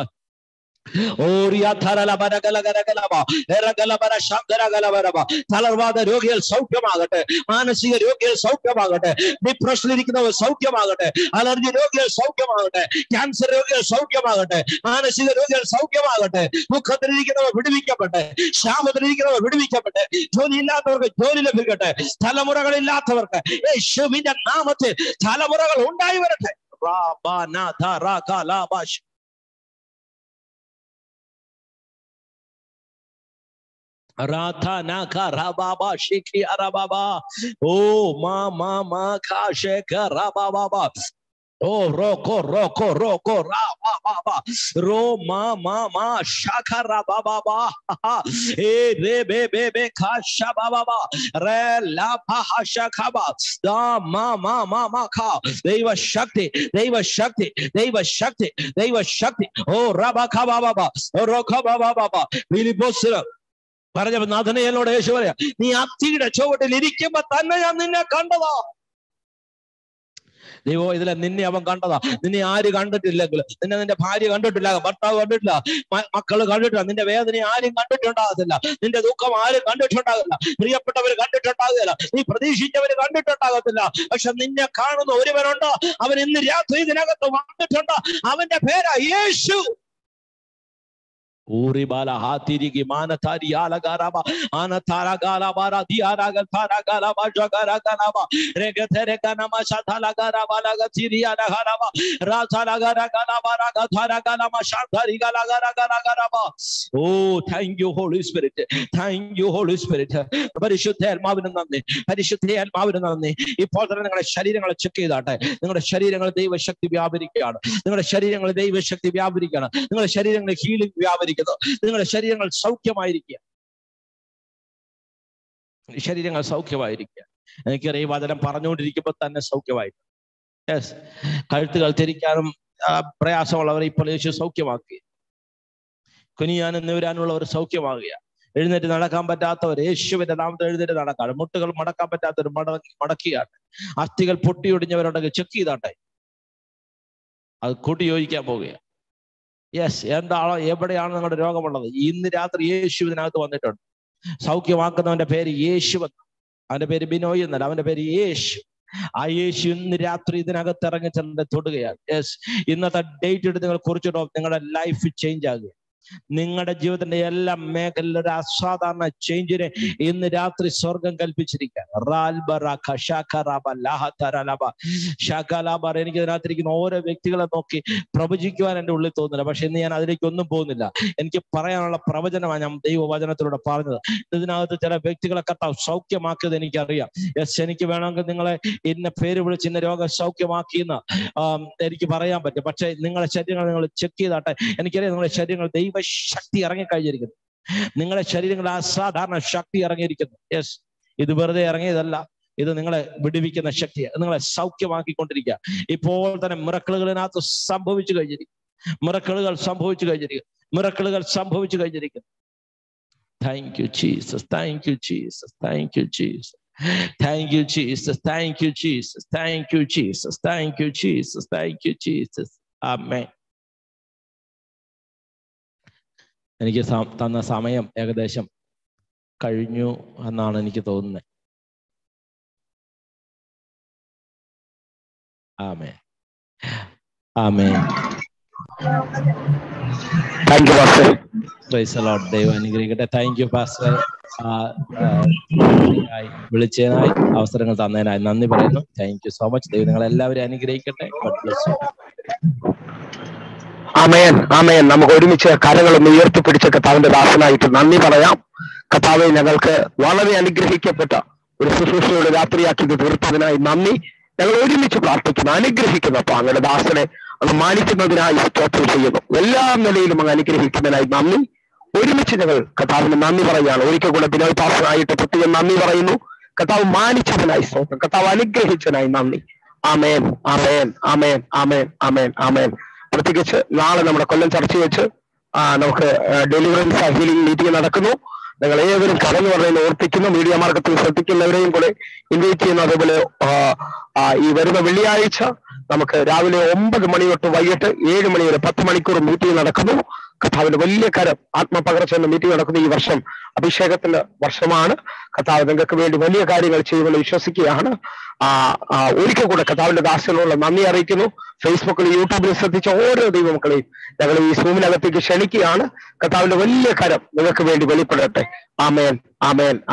തളർവാദ രോഗികൾ സൗഖ്യമാകട്ടെ മാനസിക രോഗികൾ സൗഖ്യമാകട്ടെ ഡിപ്രഷനിലിരിക്കുന്നവർ സൗഖ്യമാകട്ടെ അലർജി രോഗികൾ സൗഖ്യമാകട്ടെ ക്യാൻസർ രോഗികൾ സൗഖ്യമാകട്ടെ മാനസിക രോഗികൾ സൗഖ്യമാകട്ടെ ദുഃഖത്തിലിരിക്കുന്നവർ വിടുവിക്കട്ടെ ശാപത്തിലിരിക്കുന്നവർ വിടുവിക്കട്ടെ ജോലിയില്ലാത്തവർക്ക് ജോലി ലഭിക്കട്ടെ തലമുറകളില്ലാത്തവർക്ക് യേശുവിന്റെ നാമത്തിൽ തലമുറകൾ ഉണ്ടായി വരട്ടെ റാബാനാഥ റാകാലാബാഷ് Ratha naka rababa shiki arababa. Oh mama maka sheka rababa. Oh roko roko roko rababa. Ro ma ma ma shaka rababa. E re be be be ka shababa. Re la pa ha shakaba. Da ma ma ma ma ka. Deva shakti. Deva shakti. Deva shakti. Deva shakti. Oh rabaka baba. Roko baba baba. Filipos പറഞ്ഞപ്പോ നാഥനെ എന്നോട് യേശു പറയാ നീ അത്തിയുടെ ചുവട്ടിൽ ഇരിക്കുമ്പോ തന്നെ ഞാൻ നിന്നെ കണ്ടതാ ദൈവം ഇതിലെ നിന്നെ അവൻ കണ്ടതാ നിന്നെ ആര് കണ്ടിട്ടില്ലെങ്കിൽ നിന്നെ നിന്റെ ഭാര്യ കണ്ടിട്ടില്ല ഭർത്താവ് കണ്ടിട്ടില്ല മ- മക്കള് കണ്ടിട്ടില്ല നിന്റെ വേദന ആരും കണ്ടിട്ടുണ്ടാകത്തില്ല നിന്റെ ദുഃഖം ആരും കണ്ടിട്ടുണ്ടാകില്ല പ്രിയപ്പെട്ടവർ കണ്ടിട്ടുണ്ടാകില്ല നീ പ്രതീക്ഷിച്ചവര് കണ്ടിട്ടുണ്ടാകത്തില്ല പക്ഷെ നിന്നെ കാണുന്ന ഒരുവനുണ്ട് അവൻ ഇന്ന് രാത്രി ഇതിനകത്ത് വന്നിട്ടുണ്ട് അവന്റെ പേരാ യേശു ഊറിബാല ഹാത്തിരികി മാനതാരി ആലകാരാബ ആനതാര ഗാലാബാര ദിയാരാഗ താര ഗാലാബ ജഗര ഗാലാബ രഗതര ഗനമ ശതല ഗാരാബ ലഗ തിരിയാന ഗാലാബ രാജാല ഗര ഗാലാബ രഗ താര ഗാലാമ ശാന്തരി ഗാല ഗര ഗര ഗാലാബ ഓ thank you Holy Spirit thank you Holy Spirit പരിശുദ്ധാത്മാവിന് നന്ദി പരിശുദ്ധാത്മാവിന് നന്ദി ഇപ്പോൾ തന്നെ നിങ്ങളുടെ ശരീരങ്ങളെ ചെക്ക് ചെയ്താട്ടെ നിങ്ങളുടെ ശരീരങ്ങൾ ദൈവശക്തി വ്യാപരിക്കുകയാണ് നിങ്ങളുടെ ശരീരങ്ങൾ ദൈവശക്തി വ്യാപരിക്കുകയാണ് നിങ്ങളുടെ ശരീരങ്ങൾ ഹീലിംഗ് വ്യാപരിക്കുന്നു നിങ്ങളുടെ ശരീരങ്ങൾ സൗഖ്യമായിരിക്കുക ശരീരങ്ങൾ സൗഖ്യമായിരിക്കുക എനിക്കറിയാം ഈ വചനം പറഞ്ഞുകൊണ്ടിരിക്കുമ്പോൾ തന്നെ സൗഖ്യമായി യെസ് കഴുത്തുകൾ തിരിക്കാനും ആ, പ്രയാസമുള്ളവരെ ഇപ്പോൾ യേശു സൗഖ്യമാക്കി കുനിയാനും നിവരാനുള്ളവർ സൗഖ്യമാകുക എഴുന്നേറ്റ് നടക്കാൻ പറ്റാത്തവർ യേശുവിന്റെ നാമത്തിൽ എഴുന്നേറ്റ് നടക്കാണ് മുട്ടുകൾ മടക്കാൻ പറ്റാത്തവർ മട മടക്കിയാണ് അസ്ഥികൾ പൊട്ടിയൊടിഞ്ഞവരുണ്ടെങ്കിൽ ചെക്ക് ചെയ്താട്ടെ അത് കൂട്ടി യോജിക്കാൻ പോവുകയാണ് യെസ് എന്താണോ എവിടെയാണ് നിങ്ങളുടെ രോഗമുള്ളത് ഇന്ന് രാത്രി യേശു ഇതിനകത്ത് വന്നിട്ടുണ്ട് സൗഖ്യമാക്കുന്നവന്റെ പേര് യേശു എന്ന് അവന്റെ പേര് ബിനോയ് എന്നല്ല അവന്റെ പേര് യേശു ആ യേശു ഇന്ന് രാത്രി ഇതിനകത്ത് ഇറങ്ങി ചെന്നെ തൊടുകയാണ് യെസ് ഇന്നത്തെ ഡേറ്റ് എടുത്ത് നിങ്ങൾ കുറിച്ചിട്ടോ നിങ്ങളുടെ ലൈഫ് ചേഞ്ച് ആകുക നിങ്ങളുടെ ജീവിതത്തിന്റെ എല്ലാ മേഖലയിലും ഒരു അസാധാരണ ചേഞ്ചിനെ ഇന്ന് രാത്രി സ്വർഗം കൽപ്പിച്ചിരിക്കുകയാണ് എനിക്ക് ഇതിനകത്തിരിക്കുന്ന ഓരോ വ്യക്തികളെ നോക്കി പ്രവചിക്കുവാൻ എന്റെ ഉള്ളിൽ തോന്നുന്നില്ല പക്ഷെ ഇന്ന് ഞാൻ അതിലേക്ക് ഒന്നും പോകുന്നില്ല എനിക്ക് പറയാനുള്ള പ്രവചനമാണ് ഞാൻ ദൈവവചനത്തിലൂടെ പറഞ്ഞത് ഇതിനകത്ത് ചില വ്യക്തികളെ കർത്താവ് സൗഖ്യമാക്കിയത് എനിക്കറിയാം യെസ് എനിക്ക് വേണമെങ്കിൽ നിങ്ങളെ ഇന്ന പേര് വിളിച്ച് ഇന്ന രോഗം സൗഖ്യമാക്കിയെന്ന് ആം, എനിക്ക് പറയാൻ പറ്റും പക്ഷെ നിങ്ങളെ ശരീരങ്ങൾ നിങ്ങൾ ചെക്ക് ചെയ്താട്ടെ എനിക്കറിയാം നിങ്ങളുടെ ശരീരങ്ങൾ ദൈവശക്തി ഇറങ്ങിക്കഴിഞ്ഞിരിക്കുന്നു നിങ്ങളുടെ ശരീരങ്ങൾ അസാധാരണ ശക്തി ഇറങ്ങിയിരിക്കുന്നു യെസ് ഇത് വെറുതെ ഇറങ്ങിയതല്ല ഇത് നിങ്ങളെ വിടുവിക്കുന്ന ശക്തിയാണ് നിങ്ങളെ സൗഖ്യമാക്കിക്കൊണ്ടിരിക്കുക ഇപ്പോൾ തന്നെ മിറക്കളുകളിനകത്ത് സംഭവിച്ചു കഴിഞ്ഞിരിക്കും മിറക്കളുകൾ സംഭവിച്ചു കഴിഞ്ഞിരിക്കും മിറക്കളുകൾ സംഭവിച്ചു കഴിഞ്ഞിരിക്കുന്നു thank you Jesus thank you Jesus thank you Jesus thank you Jesus thank you Jesus thank you Jesus thank you Jesus thank you Jesus ആമേ എനിക്ക് സം- തന്ന സമയം ഏകദേശം കഴിഞ്ഞു എന്നാണ് എനിക്ക് തോന്നുന്നത് ആമേ ആമേ thank you pastor praise Lord ദൈവം അനുഗ്രഹിക്കട്ടെ താങ്ക് യു പാസ്റ്റർ വിളിച്ചതിനായി അവസരങ്ങൾ തന്നതിനായി നന്ദി പറയുന്നു താങ്ക് യു സോ മച്ച് ദൈവം നിങ്ങൾ എല്ലാവരും അനുഗ്രഹിക്കട്ടെ God bless you. ആമേൻ ആമേൻ നമുക്ക് ഒരുമിച്ച് കരങ്ങളൊന്ന് ഉയർത്തിപ്പിടിച്ച കർത്താവിന്റെ ദാസനായിട്ട് നന്ദി പറയാം കർത്താവെ ഞങ്ങൾക്ക് വളരെ അനുഗ്രഹിക്കപ്പെട്ട ഒരു ശുശ്രൂഷയുടെ രാത്രിയാക്കി ഇത് തീർത്തതിനായി നന്ദി ഞങ്ങൾ ഒരുമിച്ച് പ്രാർത്ഥിക്കുന്നു അനുഗ്രഹിക്കുന്നു അപ്പൊ അങ്ങയുടെ ദാസനെ അങ്ങ് മാനിക്കുന്നതിനായി സ്തോത്രം ചെയ്യുന്നു എല്ലാ നിലയിലും അങ്ങ് അനുഗ്രഹിക്കുന്നതിനായി നന്ദി ഒരുമിച്ച് ഞങ്ങൾ കർത്താവിന് നന്ദി പറയുകയാണ് ഒരിക്കൽ കൂടെ ബിനോയ് പാസനായിട്ട് പ്രത്യേകം നന്ദി പറയുന്നു കർത്താവ് മാനിച്ചതിനായി സ്തോത്രം കർത്താവ് അനുഗ്രഹിച്ചതിനായി നന്ദി ആമേൻ ആമേൻ ആമേൻ ആമേൻ ആമേൻ ആമേൻ പ്രത്യേകിച്ച് നാളെ നമ്മുടെ കൊല്ലം ചർച്ച വെച്ച് ആ, നമുക്ക് ഡെലിവറൻസ് ഹീലിംഗ് മീറ്റിംഗ് നടക്കുന്നു നിങ്ങൾ ഏവരും കടന്നു പറഞ്ഞതിന് ഓർപ്പിക്കുന്നു മീഡിയ മാർക്കത്തിൽ ശ്രദ്ധിക്കുന്നവരെയും കൂടെ ഇൻവൈറ്റ് ചെയ്യുന്നു അതേപോലെ ആ, ആ, ഈ വരുന്ന വെള്ളിയാഴ്ച നമുക്ക് രാവിലെ ഒമ്പത് മണി തൊട്ട് വൈകിട്ട് ഏഴ് മണി വരെ പത്ത് മണിക്കൂർ മീറ്റിംഗ് നടക്കുന്നു കഥാവിന്റെ വലിയ കരം ആത്മപകർച്ച എന്ന മീറ്റിംഗ് നടക്കുന്ന ഈ വർഷം അഭിഷേകത്തിന്റെ വർഷമാണ് കഥാവ് നിങ്ങൾക്ക് വേണ്ടി വലിയ കാര്യങ്ങൾ ചെയ്യുമെന്ന് വിശ്വസിക്കുകയാണ് ആ ആ, ഒരിക്കൽ കൂടെ കഥാവിന്റെ ദാസനോടുള്ള നന്ദി അറിയിക്കുന്നു ഫേസ്ബുക്കിൽ യൂട്യൂബിൽ ശ്രദ്ധിച്ച ഓരോ ദൈവമക്കളെയും ഞങ്ങൾ ഈ സൂമിനകത്തേക്ക് ക്ഷണിക്കുകയാണ് കഥാവിന്റെ വലിയ കരം നിങ്ങൾക്ക് വേണ്ടി വെളിപ്പെടട്ടെ ആമേൻ ആമേൻ